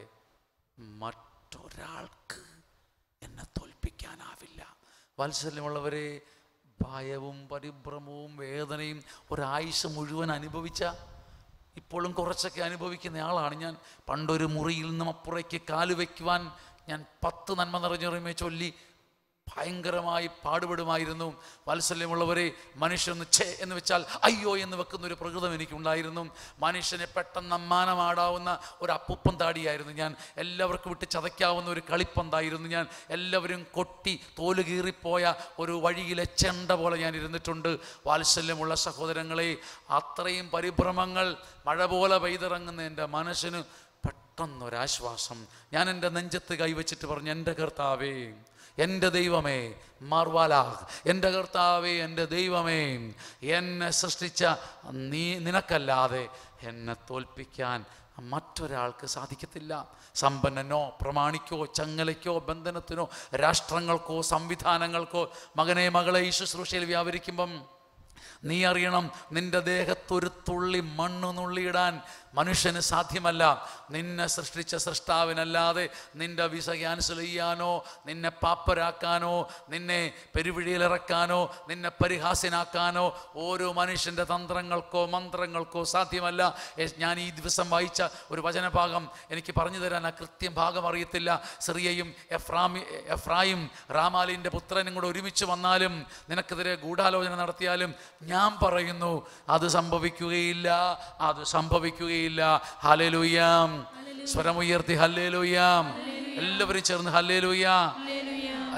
മറ്റൊരാൾക്ക് എന്നെ തോൽപ്പിക്കാനാവില്ല വാത്സല്യമുള്ളവരെ ഭയവും പരിഭ്രമവും വേദനയും ഒരായുസ് മുഴുവൻ അനുഭവിച്ച ഇപ്പോഴും കുറച്ചൊക്കെ അനുഭവിക്കുന്ന ആളാണ് ഞാൻ പണ്ടൊരു മുറിയിൽ നിന്നും അപ്പുറയ്ക്ക് കാല് വയ്ക്കുവാൻ ഞാൻ പത്ത് നന്മ നിറഞ്ഞുറിമയെ ചൊല്ലി ഭയങ്കരമായി പാടുപെടുമായിരുന്നു വാത്സല്യമുള്ളവരെ മനുഷ്യന്ന് ഛേ എന്ന് വെച്ചാൽ അയ്യോ എന്ന് വെക്കുന്ന ഒരു പ്രകൃതം എനിക്കുണ്ടായിരുന്നു മനുഷ്യനെ പെട്ടെന്ന് അമ്മാനമാടാവുന്ന ഒരു അപ്പുപ്പം താടിയായിരുന്നു ഞാൻ എല്ലാവർക്കും വിട്ട് ചതയ്ക്കാവുന്ന ഒരു കളിപ്പന്തായിരുന്നു ഞാൻ എല്ലാവരും കൊട്ടി തോല് കീറിപ്പോയ ഒരു വഴിയിലെ ചെണ്ട പോലെ ഞാൻ ഇരുന്നിട്ടുണ്ട് വാത്സല്യമുള്ള സഹോദരങ്ങളെ അത്രയും പരിഭ്രമങ്ങൾ മഴ പോലെ പെയ്തിറങ്ങുന്ന എൻ്റെ മനസ്സിന് പെട്ടെന്നൊരാശ്വാസം ഞാൻ എൻ്റെ നെഞ്ചത്ത് കൈവച്ചിട്ട് പറഞ്ഞു എൻ്റെ കർത്താവേ എൻ്റെ ദൈവമേ മാർവാലാഹ് എൻ്റെ കർത്താവേ എൻ്റെ ദൈവമേ എന്നെ സൃഷ്ടിച്ച നീ നിനക്കല്ലാതെ എന്നെ തോൽപ്പിക്കാൻ മറ്റൊരാൾക്ക് സാധിക്കത്തില്ല സമ്പന്നനോ പ്രമാണിക്കോ ചങ്ങലയ്ക്കോ ബന്ധനത്തിനോ രാഷ്ട്രങ്ങൾക്കോ സംവിധാനങ്ങൾക്കോ മകനെ മകളെ ഈ ശുശ്രൂഷയിൽ വ്യാപരിക്കുമ്പം നീ അറിയണം നിന്റെ ദേഹത്തൊരു തുള്ളി മണ്ണ് നുള്ളിയിടാൻ മനുഷ്യന് സാധ്യമല്ല നിന്നെ സൃഷ്ടിച്ച സൃഷ്ടാവിനല്ലാതെ നിന്റെ വിസ ക്യാൻസൽ ചെയ്യാനോ നിന്നെ പാപ്പരാക്കാനോ നിന്നെ പെരുവിഴിയിലിറക്കാനോ നിന്നെ പരിഹാസ്യനാക്കാനോ ഓരോ മനുഷ്യൻ്റെ തന്ത്രങ്ങൾക്കോ മന്ത്രങ്ങൾക്കോ സാധ്യമല്ല എ- ഞാൻ ഈ ദിവസം വായിച്ച ഒരു വചനഭാഗം എനിക്ക് പറഞ്ഞു തരാൻ ആ കൃത്യം ഭാഗം അറിയത്തില്ല സിറിയയും എഫ്രാമി എഫ്രായും റാമാലിൻ്റെ പുത്രനും കൂടെ ഒരുമിച്ച് വന്നാലും നിനക്കെതിരെ ഗൂഢാലോചന നടത്തിയാലും ഞാൻ പറയുന്നു അത് സംഭവിക്കുകയില്ല അത് സംഭവിക്കുകയില്ല ഹല്ലേലൂയാം സ്വരമുയർത്തി ഹല്ലേലൂയാം എല്ലാവരും ചേർന്ന് ഹല്ലേലൂയാ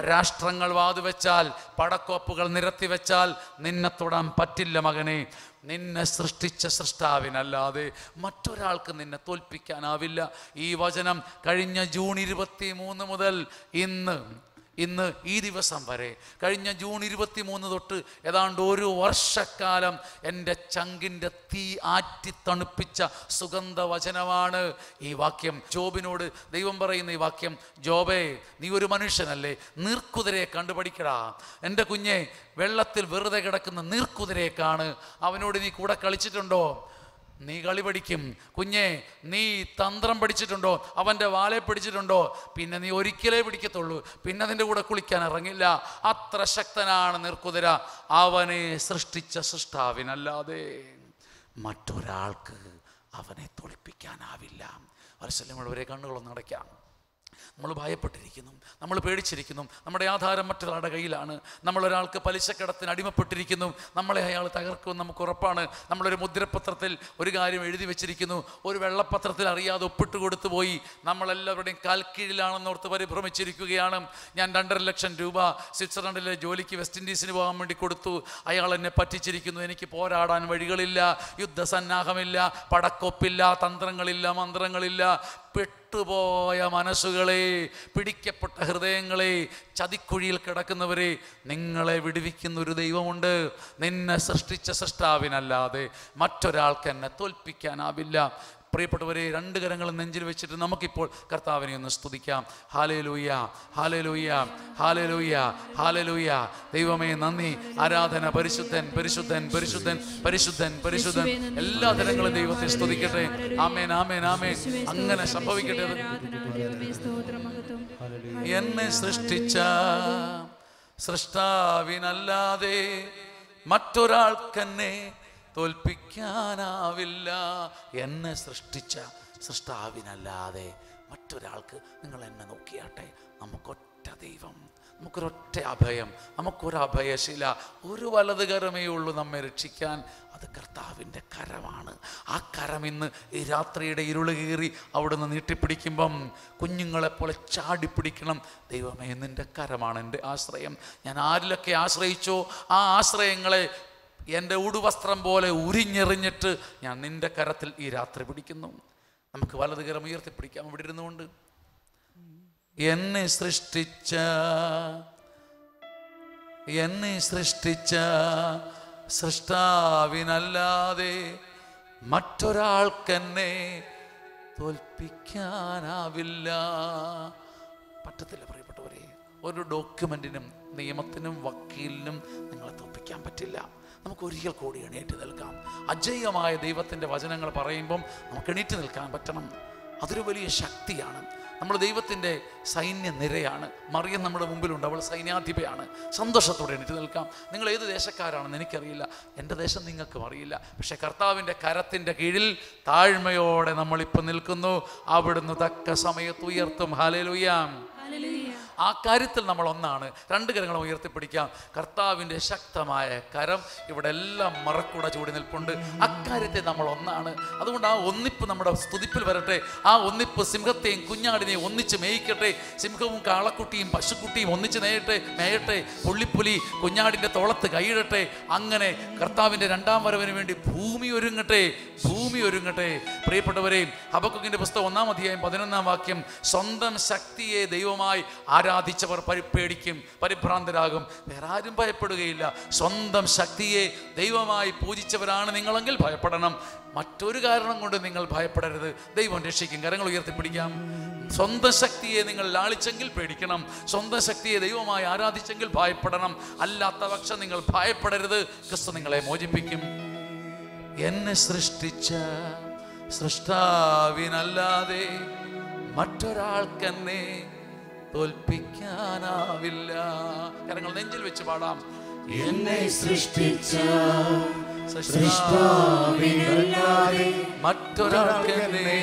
രാഷ്ട്രങ്ങൾ വാതുവെച്ചാൽ പടക്കോപ്പുകൾ നിരത്തി വെച്ചാൽ നിന്നെ തൊടാൻ പറ്റില്ല മകനെ നിന്നെ സൃഷ്ടിച്ച സൃഷ്ടാവിനല്ലാതെ മറ്റൊരാൾക്ക് നിന്നെ തോൽപ്പിക്കാനാവില്ല ഈ വചനം കഴിഞ്ഞ ജൂൺ ഇരുപത്തി മൂന്ന് മുതൽ ഇന്ന് ഇന്ന് ഈ ദിവസം വരെ കഴിഞ്ഞ ജൂൺ ഇരുപത്തി മൂന്ന് തൊട്ട് ഏതാണ്ട് ഒരു വർഷക്കാലം എൻ്റെ ചങ്കിൻ്റെ തീ ആറ്റി തണുപ്പിച്ച സുഗന്ധ വചനമാണ് ഈ വാക്യം ജോബിനോട് ദൈവം പറയുന്ന ഈ വാക്യം ജോബേ നീ ഒരു മനുഷ്യനല്ലേ നീർക്കുതിരയെ കണ്ടുപഠിക്കടാ എൻ്റെ കുഞ്ഞെ വെള്ളത്തിൽ വെറുതെ കിടക്കുന്ന നീർക്കുതിരയെ കാണ് അവനോട് നീ കൂടെ കളിച്ചിട്ടുണ്ടോ നീ കളി പഠിക്കും കുഞ്ഞെ നീ തന്ത്രം പഠിച്ചിട്ടുണ്ടോ അവൻ്റെ വാലെ പിടിച്ചിട്ടുണ്ടോ പിന്നെ നീ ഒരിക്കലേ പിടിക്കത്തുള്ളൂ പിന്നെ അതിൻ്റെ കൂടെ കുളിക്കാൻ ഇറങ്ങില്ല അത്ര ശക്തനാണ് നിർക്കുതിര അവനെ സൃഷ്ടിച്ച സൃഷ്ടാവിനല്ലാതെ മറ്റൊരാൾക്ക് അവനെ തോൽപ്പിക്കാനാവില്ല വരസല്ലമുള്ളവരെ കണ്ണുകളൊന്നും അടയ്ക്കാം നമ്മൾ ഭയപ്പെട്ടിരിക്കുന്നു നമ്മൾ പേടിച്ചിരിക്കുന്നു നമ്മുടെ ആധാരം മറ്റൊരാളുടെ കയ്യിലാണ് നമ്മളൊരാൾക്ക് പലിശക്കടത്തിന് അടിമപ്പെട്ടിരിക്കുന്നു നമ്മളെ അയാൾ തകർക്കുമെന്ന് നമുക്ക് ഉറപ്പാണ് നമ്മളൊരു മുദ്രപത്രത്തിൽ ഒരു കാര്യം എഴുതി വെച്ചിരിക്കുന്നു ഒരു വെള്ളപത്രത്തിൽ അറിയാതെ ഒപ്പിട്ട് കൊടുത്തു പോയി നമ്മളെല്ലാവരുടെയും കാൽക്കീഴിലാണെന്ന് ഓർത്ത് പരിഭ്രമിച്ചിരിക്കുകയാണ് ഞാൻ രണ്ടര ലക്ഷം രൂപ സ്വിറ്റ്സർലൻഡിലെ ജോലിക്ക് വെസ്റ്റ് ഇൻഡീസിന് പോകാൻ വേണ്ടി കൊടുത്തു അയാൾ എന്നെ പറ്റിച്ചിരിക്കുന്നു എനിക്ക് പോരാടാൻ വഴികളില്ല യുദ്ധസന്നാഹമില്ല പടക്കൊപ്പില്ല തന്ത്രങ്ങളില്ല മന്ത്രങ്ങളില്ല പെട്ടുപോയ മനസ്സുകളെ പിടിക്കപ്പെട്ട ഹൃദയങ്ങളെ ചതിക്കുഴിയിൽ കിടക്കുന്നവരെ നിങ്ങളെ വിടുവിക്കുന്ന ഒരു ദൈവമുണ്ട് നിന്നെ സൃഷ്ടിച്ച സൃഷ്ടാവിനല്ലാതെ മറ്റൊരാൾക്ക് എന്നെ തോൽപ്പിക്കാനാവില്ല പ്രിയപ്പെട്ടവരെ രണ്ട് കരങ്ങളും നെഞ്ചിൽ വെച്ചിട്ട് നമുക്കിപ്പോൾ കർത്താവിനെ ഒന്ന് സ്തുതിക്കാം ഹാലേ ലൂയ ഹാലേ ലൂയ ഹാലേ ലൂയ ഹാലേ ലൂയ ദൈവമേ നന്ദി ആരാധന പരിശുദ്ധൻ പരിശുദ്ധൻ പരിശുദ്ധൻ പരിശുദ്ധൻ പരിശുദ്ധൻ എല്ലാ തരങ്ങളും ദൈവത്തെ സ്തുതിക്കട്ടെ ആമേൻ ആമേൻ ആമേൻ അങ്ങനെ സംഭവിക്കട്ടെ അത് എന്നെ സൃഷ്ടിച്ച സൃഷ്ടാവിനല്ലാതെ മറ്റൊരാൾക്കെന്നെ തോൽപ്പിക്കാനാവില്ല എന്നെ സൃഷ്ടിച്ച സൃഷ്ടാവിനല്ലാതെ മറ്റൊരാൾക്ക് നിങ്ങൾ എന്നെ നോക്കിയാട്ടെ നമുക്കൊറ്റ ദൈവം നമുക്കൊരൊറ്റ അഭയം നമുക്കൊരു അഭയശില ഒരു വലത് കരമേ ഉള്ളൂ നമ്മെ രക്ഷിക്കാൻ അത് കർത്താവിൻ്റെ കരമാണ് ആ കരം ഇന്ന് ഈ രാത്രിയുടെ ഇരുള് കീറി അവിടുന്ന് നീട്ടിപ്പിടിക്കുമ്പം കുഞ്ഞുങ്ങളെപ്പോലെ ചാടിപ്പിടിക്കണം ദൈവമേ നിൻ്റെ കരമാണ് എൻ്റെ ആശ്രയം ഞാൻ ആരിലൊക്കെ ആശ്രയിച്ചോ ആ ആശ്രയങ്ങളെ എൻ്റെ ഉടുവസ്ത്രം പോലെ ഉരിഞ്ഞെറിഞ്ഞിട്ട് ഞാൻ നിൻ്റെ കരത്തിൽ ഈ രാത്രി പിടിക്കുന്നു നമുക്ക് വലത് കരം ഉയർത്തിപ്പിടിക്കാം ഇവിടെ ഇരുന്നുകൊണ്ട് എന്നെ സൃഷ്ടിച്ച എന്നെ സൃഷ്ടിച്ച സൃഷ്ടാവിനല്ലാതെ മറ്റൊരാൾക്കെന്നെ തോൽപ്പിക്കാനാവില്ല പറ്റത്തില്ല പ്രിയപ്പെട്ടവരെ ഒരു ഡോക്യുമെൻറ്റിനും നിയമത്തിനും വക്കീലിനും നിങ്ങളെ തോൽപ്പിക്കാൻ പറ്റില്ല നമുക്ക് ഒരിക്കൽ കൂടി എണീറ്റ് നിൽക്കാം അജയ്യമായ ദൈവത്തിൻ്റെ വചനങ്ങൾ പറയുമ്പം നമുക്ക് എണീറ്റ് നിൽക്കാൻ പറ്റണം അതൊരു വലിയ ശക്തിയാണ് നമ്മൾ ദൈവത്തിൻ്റെ സൈന്യ നിരയാണ് മറിയം നമ്മുടെ മുമ്പിലുണ്ട് അവൾ സൈന്യാധിപയാണ് സന്തോഷത്തോടെ എണീറ്റ് നിൽക്കാം നിങ്ങൾ ഏത് ദേശക്കാരാണെന്ന് എനിക്കറിയില്ല എൻ്റെ ദേശം നിങ്ങൾക്കും അറിയില്ല പക്ഷേ കർത്താവിൻ്റെ കരത്തിൻ്റെ കീഴിൽ താഴ്മയോടെ നമ്മളിപ്പോൾ നിൽക്കുന്നു അവിടുന്ന് തക്ക സമയത്ത് ഉയർത്തും ഹാലലുയാം ആ കാര്യത്തിൽ നമ്മൾ ഒന്നാണ് രണ്ട് കരങ്ങളും ഉയർത്തിപ്പിടിക്കാം കർത്താവിൻ്റെ ശക്തമായ കരം ഇവിടെ എല്ലാം മറക്കൂടെ ചൂടി നിൽപ്പുണ്ട് അക്കാര്യത്തെ നമ്മൾ ഒന്നാണ് അതുകൊണ്ട് ആ ഒന്നിപ്പ് നമ്മുടെ സ്തുതിപ്പിൽ വരട്ടെ ആ ഒന്നിപ്പ് സിംഹത്തെയും കുഞ്ഞാടിനെയും ഒന്നിച്ച് മേയിക്കട്ടെ സിംഹവും കാളക്കുട്ടിയും പശുക്കുട്ടിയും ഒന്നിച്ച് നേയട്ടെ മേയട്ടെ പുള്ളിപ്പുലി കുഞ്ഞാടിൻ്റെ തോളത്ത് കൈയിടട്ടെ അങ്ങനെ കർത്താവിൻ്റെ രണ്ടാം വരവിന് വേണ്ടി ഭൂമി ഒരുങ്ങട്ടെ ഭൂമി ഒരുങ്ങട്ടെ പ്രിയപ്പെട്ടവരെയും ഹബക്കുക്കിൻ്റെ പുസ്തകം ഒന്നാം അധ്യായം പതിനൊന്നാം വാക്യം സ്വന്തം ശക്തിയെ ദൈവമായി ആരാധിച്ചവർ പരി പേടിക്കും പരിഭ്രാന്തരാകും വേറെ ആരും ഭയപ്പെടുകയില്ല സ്വന്തം ശക്തിയെ ദൈവമായി പൂജിച്ചവരാണ് നിങ്ങളെങ്കിൽ ഭയപ്പെടണം മറ്റൊരു കാരണം കൊണ്ട് നിങ്ങൾ ഭയപ്പെടരുത് ദൈവം രക്ഷിക്കും കരങ്ങൾ ഉയർത്തിപ്പിടിക്കാം സ്വന്തം ശക്തിയെ നിങ്ങൾ ലാളിച്ചെങ്കിൽ പേടിക്കണം സ്വന്തം ശക്തിയെ ദൈവമായി ആരാധിച്ചെങ്കിൽ ഭയപ്പെടണം അല്ലാത്ത പക്ഷം നിങ്ങൾ ഭയപ്പെടരുത് ക്രിസ്തു നിങ്ങളെ മോചിപ്പിക്കും എന്നെ സൃഷ്ടിച്ച സൃഷ്ടാവിനല്ലാതെ മറ്റൊരാൾക്കെന്നെ തോൽപ്പിക്കാനാവില്ല കരങ്ങൾ നെഞ്ചിൽ വെച്ച് പാടാം എന്നെ സൃഷ്ടിച്ച സൃഷ്ടാവിനല്ലാതെ മറ്റൊരാൾക്കെന്നെ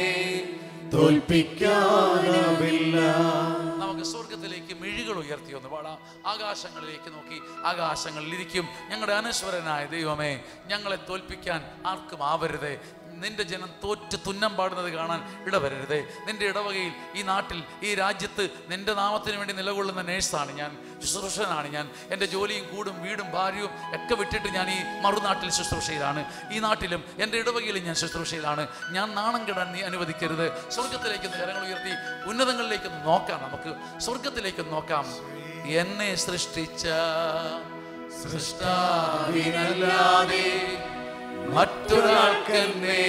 തോൽപ്പിക്കാനാവില്ല നമുക്ക് സ്വർഗത്തിലേക്ക് മിഴികൾ ഉയർത്തി ഒന്ന് പാടാം ആകാശങ്ങളിലേക്ക് നോക്കി ആകാശങ്ങളിൽ ഇരിക്കും ഞങ്ങളുടെ അനശ്വരനായ ദൈവമേ ഞങ്ങളെ തോൽപ്പിക്കാൻ ആർക്കും ആവരുതേ നിന്റെ ജനം തോറ്റ് തുന്നം പാടുന്നത് കാണാൻ ഇടവരരുതേ നിന്റെ ഇടവകയിൽ ഈ നാട്ടിൽ ഈ രാജ്യത്ത് നിന്റെ നാമത്തിന് വേണ്ടി നിലകൊള്ളുന്ന നേഴ്സാണ് ഞാൻ ശുശ്രൂഷനാണ് ഞാൻ എൻ്റെ ജോലിയും കൂടും വീടും ഭാര്യയും ഒക്കെ വിട്ടിട്ട് ഞാൻ ഈ മറുനാട്ടിൽ ശുശ്രൂഷയിലാണ് ഈ നാട്ടിലും എൻ്റെ ഇടവകയിലും ഞാൻ ശുശ്രൂഷയിലാണ് ഞാൻ നാണം കെടാൻ നീ അനുവദിക്കരുത് സ്വർഗത്തിലേക്ക് കരങ്ങൾ ഉയർത്തി ഉന്നതങ്ങളിലേക്ക് നോക്കാം നമുക്ക് സ്വർഗത്തിലേക്ക് നോക്കാം എന്നെ സൃഷ്ടിച്ച സൃഷ്ടാവിനല്ലാതെ മറ്റൊരാൾക്കെന്നെ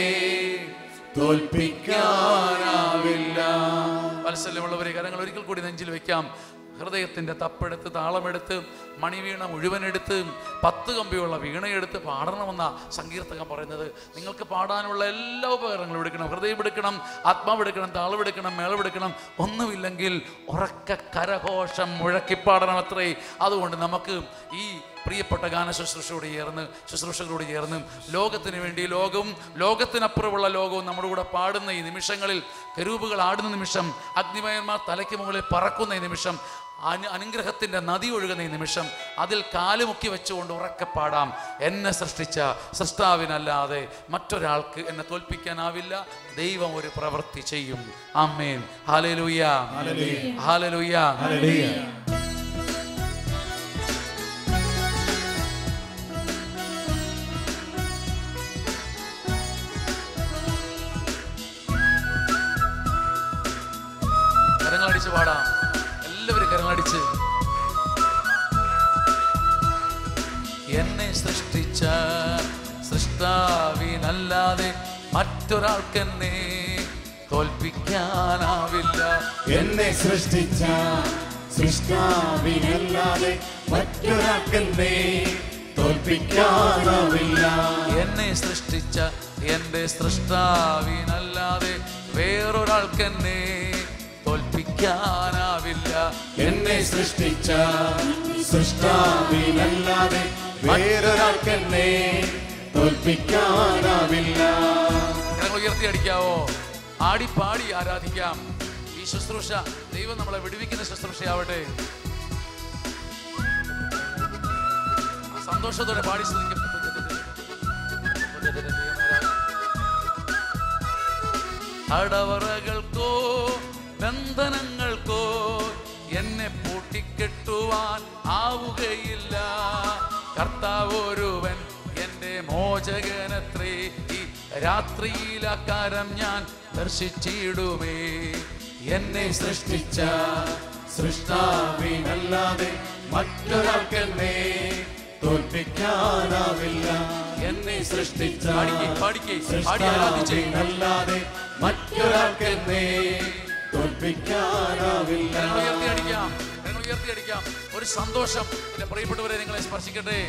തോൽപ്പിക്കാനാവില്ല വാത്സല്യമുള്ളവരെ കരങ്ങൾ ഒരിക്കൽ കൂടി നെഞ്ചിൽ വെക്കാം ഹൃദയത്തിൻ്റെ തപ്പെടുത്ത് താളമെടുത്ത് മണിവീണ മുഴുവനെടുത്ത് പത്ത് കമ്പിയുള്ള വീണയെടുത്ത് പാടണമെന്ന സങ്കീർത്തകം പറയുന്നത് നിങ്ങൾക്ക് പാടാനുള്ള എല്ലാ ഉപകരണങ്ങളും എടുക്കണം ഹൃദയം എടുക്കണം ആത്മാവ് എടുക്കണം താളമെടുക്കണം മേളമെടുക്കണം ഒന്നുമില്ലെങ്കിൽ ഉറക്ക കരഘോഷം മുഴക്കിപ്പാടണം അത്രേ അതുകൊണ്ട് നമുക്ക് ഈ പ്രിയപ്പെട്ട ഗാന ശുശ്രൂഷയോട് ചേർന്ന് ശുശ്രൂഷകളോട് ചേർന്ന് ലോകത്തിന് വേണ്ടി ലോകവും ലോകത്തിനപ്പുറമുള്ള ലോകവും നമ്മുടെ കൂടെ പാടുന്ന ഈ നിമിഷങ്ങളിൽ കരൂപുകൾ ആടുന്ന നിമിഷം അഗ്നിമയന്മാർ തലയ്ക്ക് മുകളിൽ പറക്കുന്ന ഈ നിമിഷം അനു അനുഗ്രഹത്തിൻ്റെ നദി ഒഴുകുന്ന ഈ നിമിഷം അതിൽ കാലുമുക്കി വെച്ചുകൊണ്ട് ഉറക്കെ പാടാം എന്നെ സൃഷ്ടിച്ച സൃഷ്ടാവിനല്ലാതെ മറ്റൊരാൾക്ക് എന്നെ തോൽപ്പിക്കാനാവില്ല ദൈവം ഒരു പ്രവൃത്തി ചെയ്യും ആമേൻ ഹാലലുയ്യ ഹാലലുയ്യ കരങ്ങളടിച്ച് പാടാം എല്ലാവരും കരങ്ങളടിച്ച് എന്നെ സൃഷ്ടിച്ച സൃഷ്ടാവിനല്ലാതെ മറ്റൊരാൾക്കെന്നെ തോൽപ്പിക്കാനാവില്ല എന്നെ സൃഷ്ടിച്ച സൃഷ്ടാവിനല്ലാതെ മറ്റൊരാൾക്കെന്നെ തോൽപ്പിക്കാനാവില്ല എന്നെ സൃഷ്ടിച്ച എൻ്റെ സൃഷ്ടാവിനല്ലാതെ വേറൊരാൾക്കെന്നെ തോൽപ്പിക്കാനാവില്ല എന്നെ സൃഷ്ടിച്ച സൃഷ്ടാവിനല്ലാതെ വേറൊരാൾക്കെന്നെ തോൽപ്പിക്കാനാവില്ല കരങ്ങൾ ഉയർത്തി അടിക്കാവോ ആടി പാടി ആരാധിക്കാം ഈ ശുശ്രൂഷ ദൈവം നമ്മളെ വിടുവിക്കുന്ന ശുശ്രൂഷയാവട്ടെ സന്തോഷത്തോടെ പാടി സ്തുതിക്കും അടവറകൾക്കോ ബന്ധനങ്ങൾക്കോ എന്നെ പൂട്ടിക്കെട്ടുവാൻ ആവുകയില്ല കർത്താവ് ഒരുവൻ എൻ്റെ മോചകനത്രേ ഈ രാത്രിയിലക്കാരം ഞാൻ ദർശിച്ചിടുമേ എന്നെ സൃഷ്ടിച്ച സൃഷ്ടാവിനല്ലാതെ മറ്റൊരാൾക്കെന്നെ തോൽപ്പിക്കാനാവില്ല എന്നെ സൃഷ്ടിച്ച പാടിക്കേ പാടിക്കേ പാടി ആരാധിച്ചേ സൃഷ്ടാവിനല്ലാതെ മറ്റൊരാൾക്കെന്നെ തോൽപ്പിക്കാനാവില്ല കരങ്ങൾ ഉയർത്തി അടിക്കാം കരങ്ങൾ ഉയർത്തി അടിക്കാം ഒരു സന്തോഷം എന്റെ പ്രിയപ്പെട്ടവരെ നിങ്ങളെ സ്പർശിക്കട്ടെ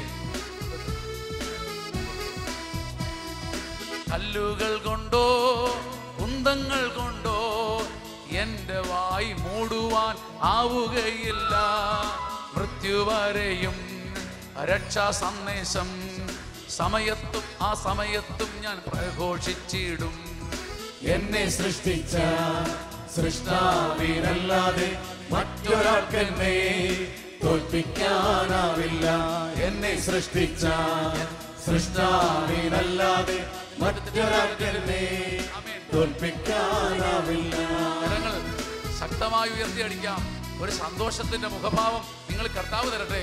കല്ലുകൾ കൊണ്ടോ കുന്തങ്ങൾ കൊണ്ടോ എന്റെ വായി മൂടുവാൻ ആവുകയില്ല മൃത്യുവരെയും രക്ഷാ സന്ദേശം സമയത്തും ആ സമയത്തും ഞാൻ പ്രഘോഷിച്ചിടും എന്നെ സൃഷ്ടിച്ച സൃഷ്ടാവിനല്ലാതെ മറ്റൊരാൾക്കെന്നെ തോൽപ്പിക്കാനാവില്ല എന്നെ സൃഷ്ടിച്ച സൃഷ്ടാവിനല്ലാതെ മറ്റൊരാൾക്കെന്നെ തോൽപ്പിക്കാനാവില്ല കരങ്ങൾ ശക്തമായി ഉയർത്തി അടിക്കാം ഒരു സന്തോഷത്തിന്റെ മുഖഭാവം നിങ്ങൾ കർത്താവ് തരട്ടെ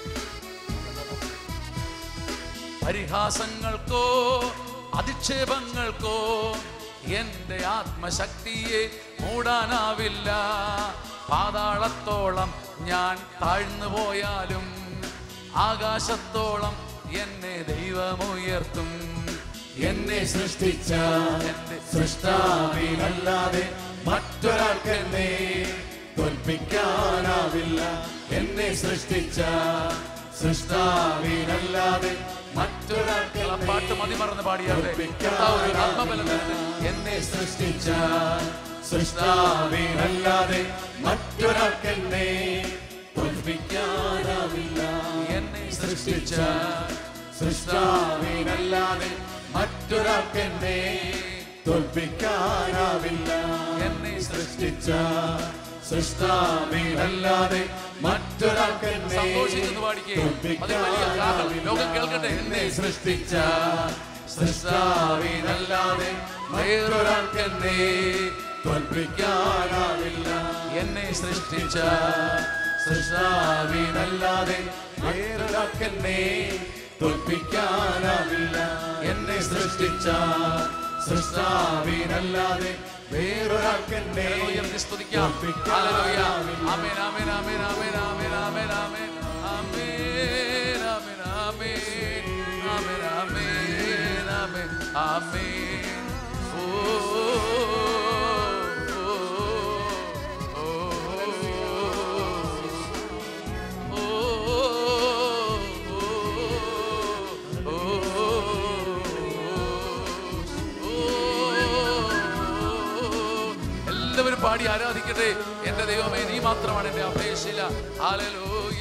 പരിഹാസങ്ങൾക്കോ അധിക്ഷേപങ്ങൾക്കോ എന്റെ ആത്മശക്തിയെ മൂടാനാവില്ല പാതാളത്തോളം ഞാൻ താഴ്ന്നു പോയാലും ആകാശത്തോളം എന്നെ ദൈവമുയർത്തും എന്നെ സൃഷ്ടിച്ച സൃഷ്ടാവിനല്ലാതെ മറ്റൊരാൾക്കെന്നെ തോൽപ്പിക്കാനാവില്ല എന്നെ സൃഷ്ടിച്ച സൃഷ്ടാവിനല്ലാതെ ആ മറ്റൊരാൾക്കെന്നെ പാട്ട് മതിമറന്ന് പാടിയാട്ടെ കർത്താവ് ഒരു ആത്മബലം തരട്ടെ. എന്നെ സൃഷ്ടിച്ച സൃഷ്ടാവിനല്ലാതെ മറ്റൊരാൾക്കെന്നെ തോൽപ്പിക്കാനാവില്ല എന്നെ സൃഷ്ടിച്ച സൃഷ്ടാവിനല്ലാതെ മറ്റൊരാൾക്കെന്നെ തോൽപ്പിക്കാനാവില്ല എന്നെ സൃഷ്ടിച്ച സൃഷ്ടാവിനല്ലാതെ മറ്റൊരാൾക്കെന്നെ സന്തോഷിച്ചെന്ന് പാടിക്കേ. അതിൽ വലിയ ഗാനം ലോകം കേൾക്കട്ടെ. എന്നെ സൃഷ്ടിച്ച സൃഷ്ടാവിനല്ലാതെ വേറൊരാൾക്കെന്നെ തോൽപ്പിക്കാനാവില്ല എന്നെ സൃഷ്ടിച്ച സൃഷ്ടാവിനല്ലാതെ വേറൊരാൾക്കെന്നെ തോൽപ്പിക്കാനാവില്ല എന്നെ സൃഷ്ടിച്ച സൃഷ്ടാവിനല്ലാതെ വേറൊരാൾക്കെന്നെ ഉയർത്തി സ്തുതിക്കാം ഹല്ലേലൂയ ആമേൻ ആമേൻ ആമേൻ ആമേൻ ആമേൻ ആമേൻ ആമേൻ ആമേൻ ആമേൻ ആമേൻ ആമേൻ ആമേൻ ആമേൻ ആമേൻ ഓ എല്ലാവരും പാടി ആരാധിക്കട്ടെ എന്റെ ദൈവമേ നീ മാത്രമാണ് എന്റെ അപേക്ഷയില്ല ഹല്ലേലൂയ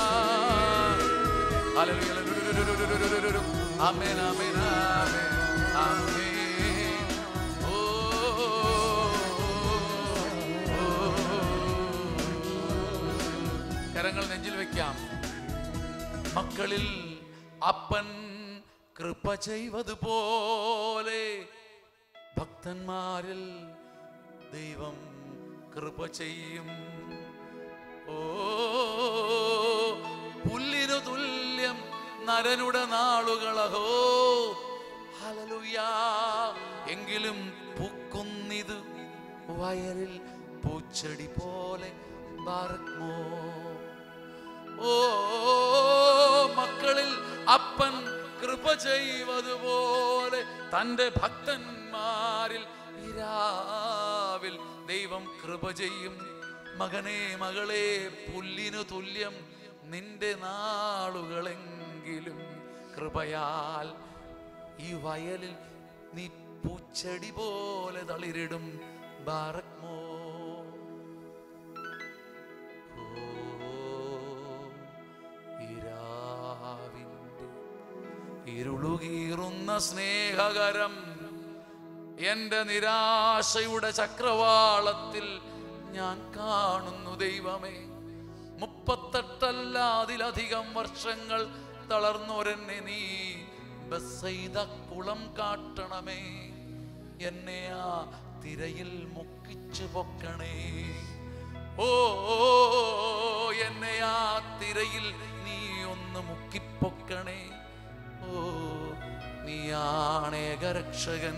ഹല്ലേലൂയ ലുലുലുലുലുലുലുലുലുലു. ആമേൻ ആമേൻ ആമേൻ ആമേൻ ഓ കരങ്ങൾ നെഞ്ചിൽ വെക്കാം മക്കളിൽ അപ്പൻ കൃപ ചെയ്വതുപോലെ ഭക്തന്മാരിൽ ദൈവം കൃപ ചെയ്യും ഓ പുല്ലിനു തുല്യം നരനുടെ നാളുകളഹോ ഹലലുയാ എങ്കിലും പൂക്കുന്നിത് വയലിൽ പൂച്ചെടി പോലെ ബാറക്മോ ഓ മക്കളിൽ അപ്പൻ കൃപ ചെയ്വതുപോലെ തൻ്റെ ഭക്തന്മാരിൽ ഇരാവിൽ ദൈവം കൃപ ചെയ്യും മകനെ മകളെ പുല്ലിനു തുല്യം നിന്റെ നാളുകളെങ്കിലും കൃപയാൽ ഈ വയലിൽ നീ പൂച്ചെടി പോലെ തളിരിടും ബാറക്മോ ഇരാവിൻ്റെ ഇരുളുകീറുന്ന സ്നേഹകരം എന്റെ നിരാശയുടെ ചക്രവാളത്തിൽ ഞാൻ കാണുന്നു ദൈവമേ മുപ്പത്തെട്ടല്ല അതിലധികം വർഷങ്ങൾ തളർന്നൊരെന്നെ നീ ബസ്സെയ്ത കുളം കാട്ടണമേ എന്നെ ആ തിരയിൽ മുക്കിച്ചു പൊക്കണേ ഓ എന്നെ ആ തിരയിൽ നീ ഒന്ന് മുക്കിപ്പൊക്കണേ ഓ നീയാണേകരക്ഷകൻ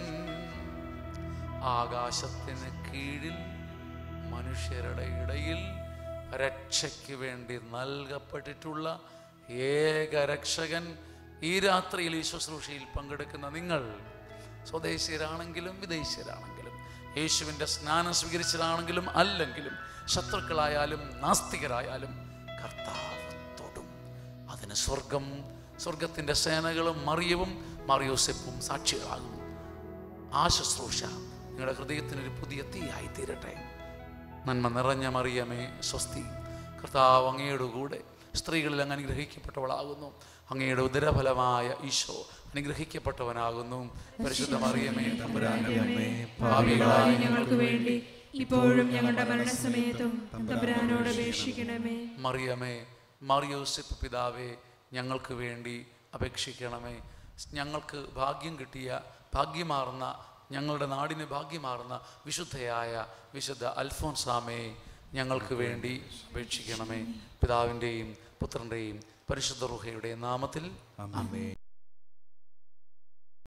ആകാശത്തിന് കീഴിൽ മനുഷ്യരുടെ ഇടയിൽ രക്ഷയ്ക്ക് വേണ്ടി നൽകപ്പെട്ടിട്ടുള്ള ഏകരക്ഷകൻ ഈ രാത്രിയിൽ ഈ ശുശ്രൂഷയിൽ പങ്കെടുക്കുന്ന നിങ്ങൾ സ്വദേശീയരാണെങ്കിലും വിദേശീയരാണെങ്കിലും യേശുവിൻ്റെ സ്നാനം സ്വീകരിച്ചതാണെങ്കിലും അല്ലെങ്കിലും ശത്രുക്കളായാലും നാസ്തികരായാലും കർത്താവ് തൊടും അതിന് സ്വർഗം സ്വർഗത്തിൻ്റെ സേനകളും മറിയവും മറിയോസെപ്പും സാക്ഷികളാകും ആ ശുശ്രൂഷ നിങ്ങളുടെ ഹൃദയത്തിനൊരു പുതിയ തീയായി തീരട്ടെ നന്മ നിറഞ്ഞ മറിയമേ സ്വസ്തി കർത്താവ് അങ്ങയുടെ കൂടെ സ്ത്രീകളിൽ അങ്ങ് അനുഗ്രഹിക്കപ്പെട്ടവളാകുന്നു അങ്ങയുടെ ഉദരഫലമായ ഈശോ അനുഗ്രഹിക്കപ്പെട്ടവനാകുന്നു പരിശുദ്ധ മറിയമേ തമ്പുരാന്റെ അമ്മേ ഭാവികളായ ഞങ്ങൾക്ക് വേണ്ടി ഇപ്പോഴും ഞങ്ങളുടെ മരണസമയത്തും തമ്പുരാനോട് അപേക്ഷിക്കണമേ മറിയമേ മറിയോസിപ്പ് പിതാവേ ഞങ്ങൾക്ക് വേണ്ടി അപേക്ഷിക്കണമേ ഞങ്ങൾക്ക് ഭാഗ്യം കിട്ടിയ ഭാഗ്യമാർന്ന ഞങ്ങളുടെ നാടിന് ഭാഗ്യമാർന്ന വിശുദ്ധയായ വിശുദ്ധ അൽഫോൻസാമേ ഞങ്ങൾക്ക് വേണ്ടി അപേക്ഷിക്കണമേ പിതാവിൻ്റെയും പുത്രൻ്റെയും പരിശുദ്ധ റുഹയുടെ നാമത്തിൽ അമ്മേ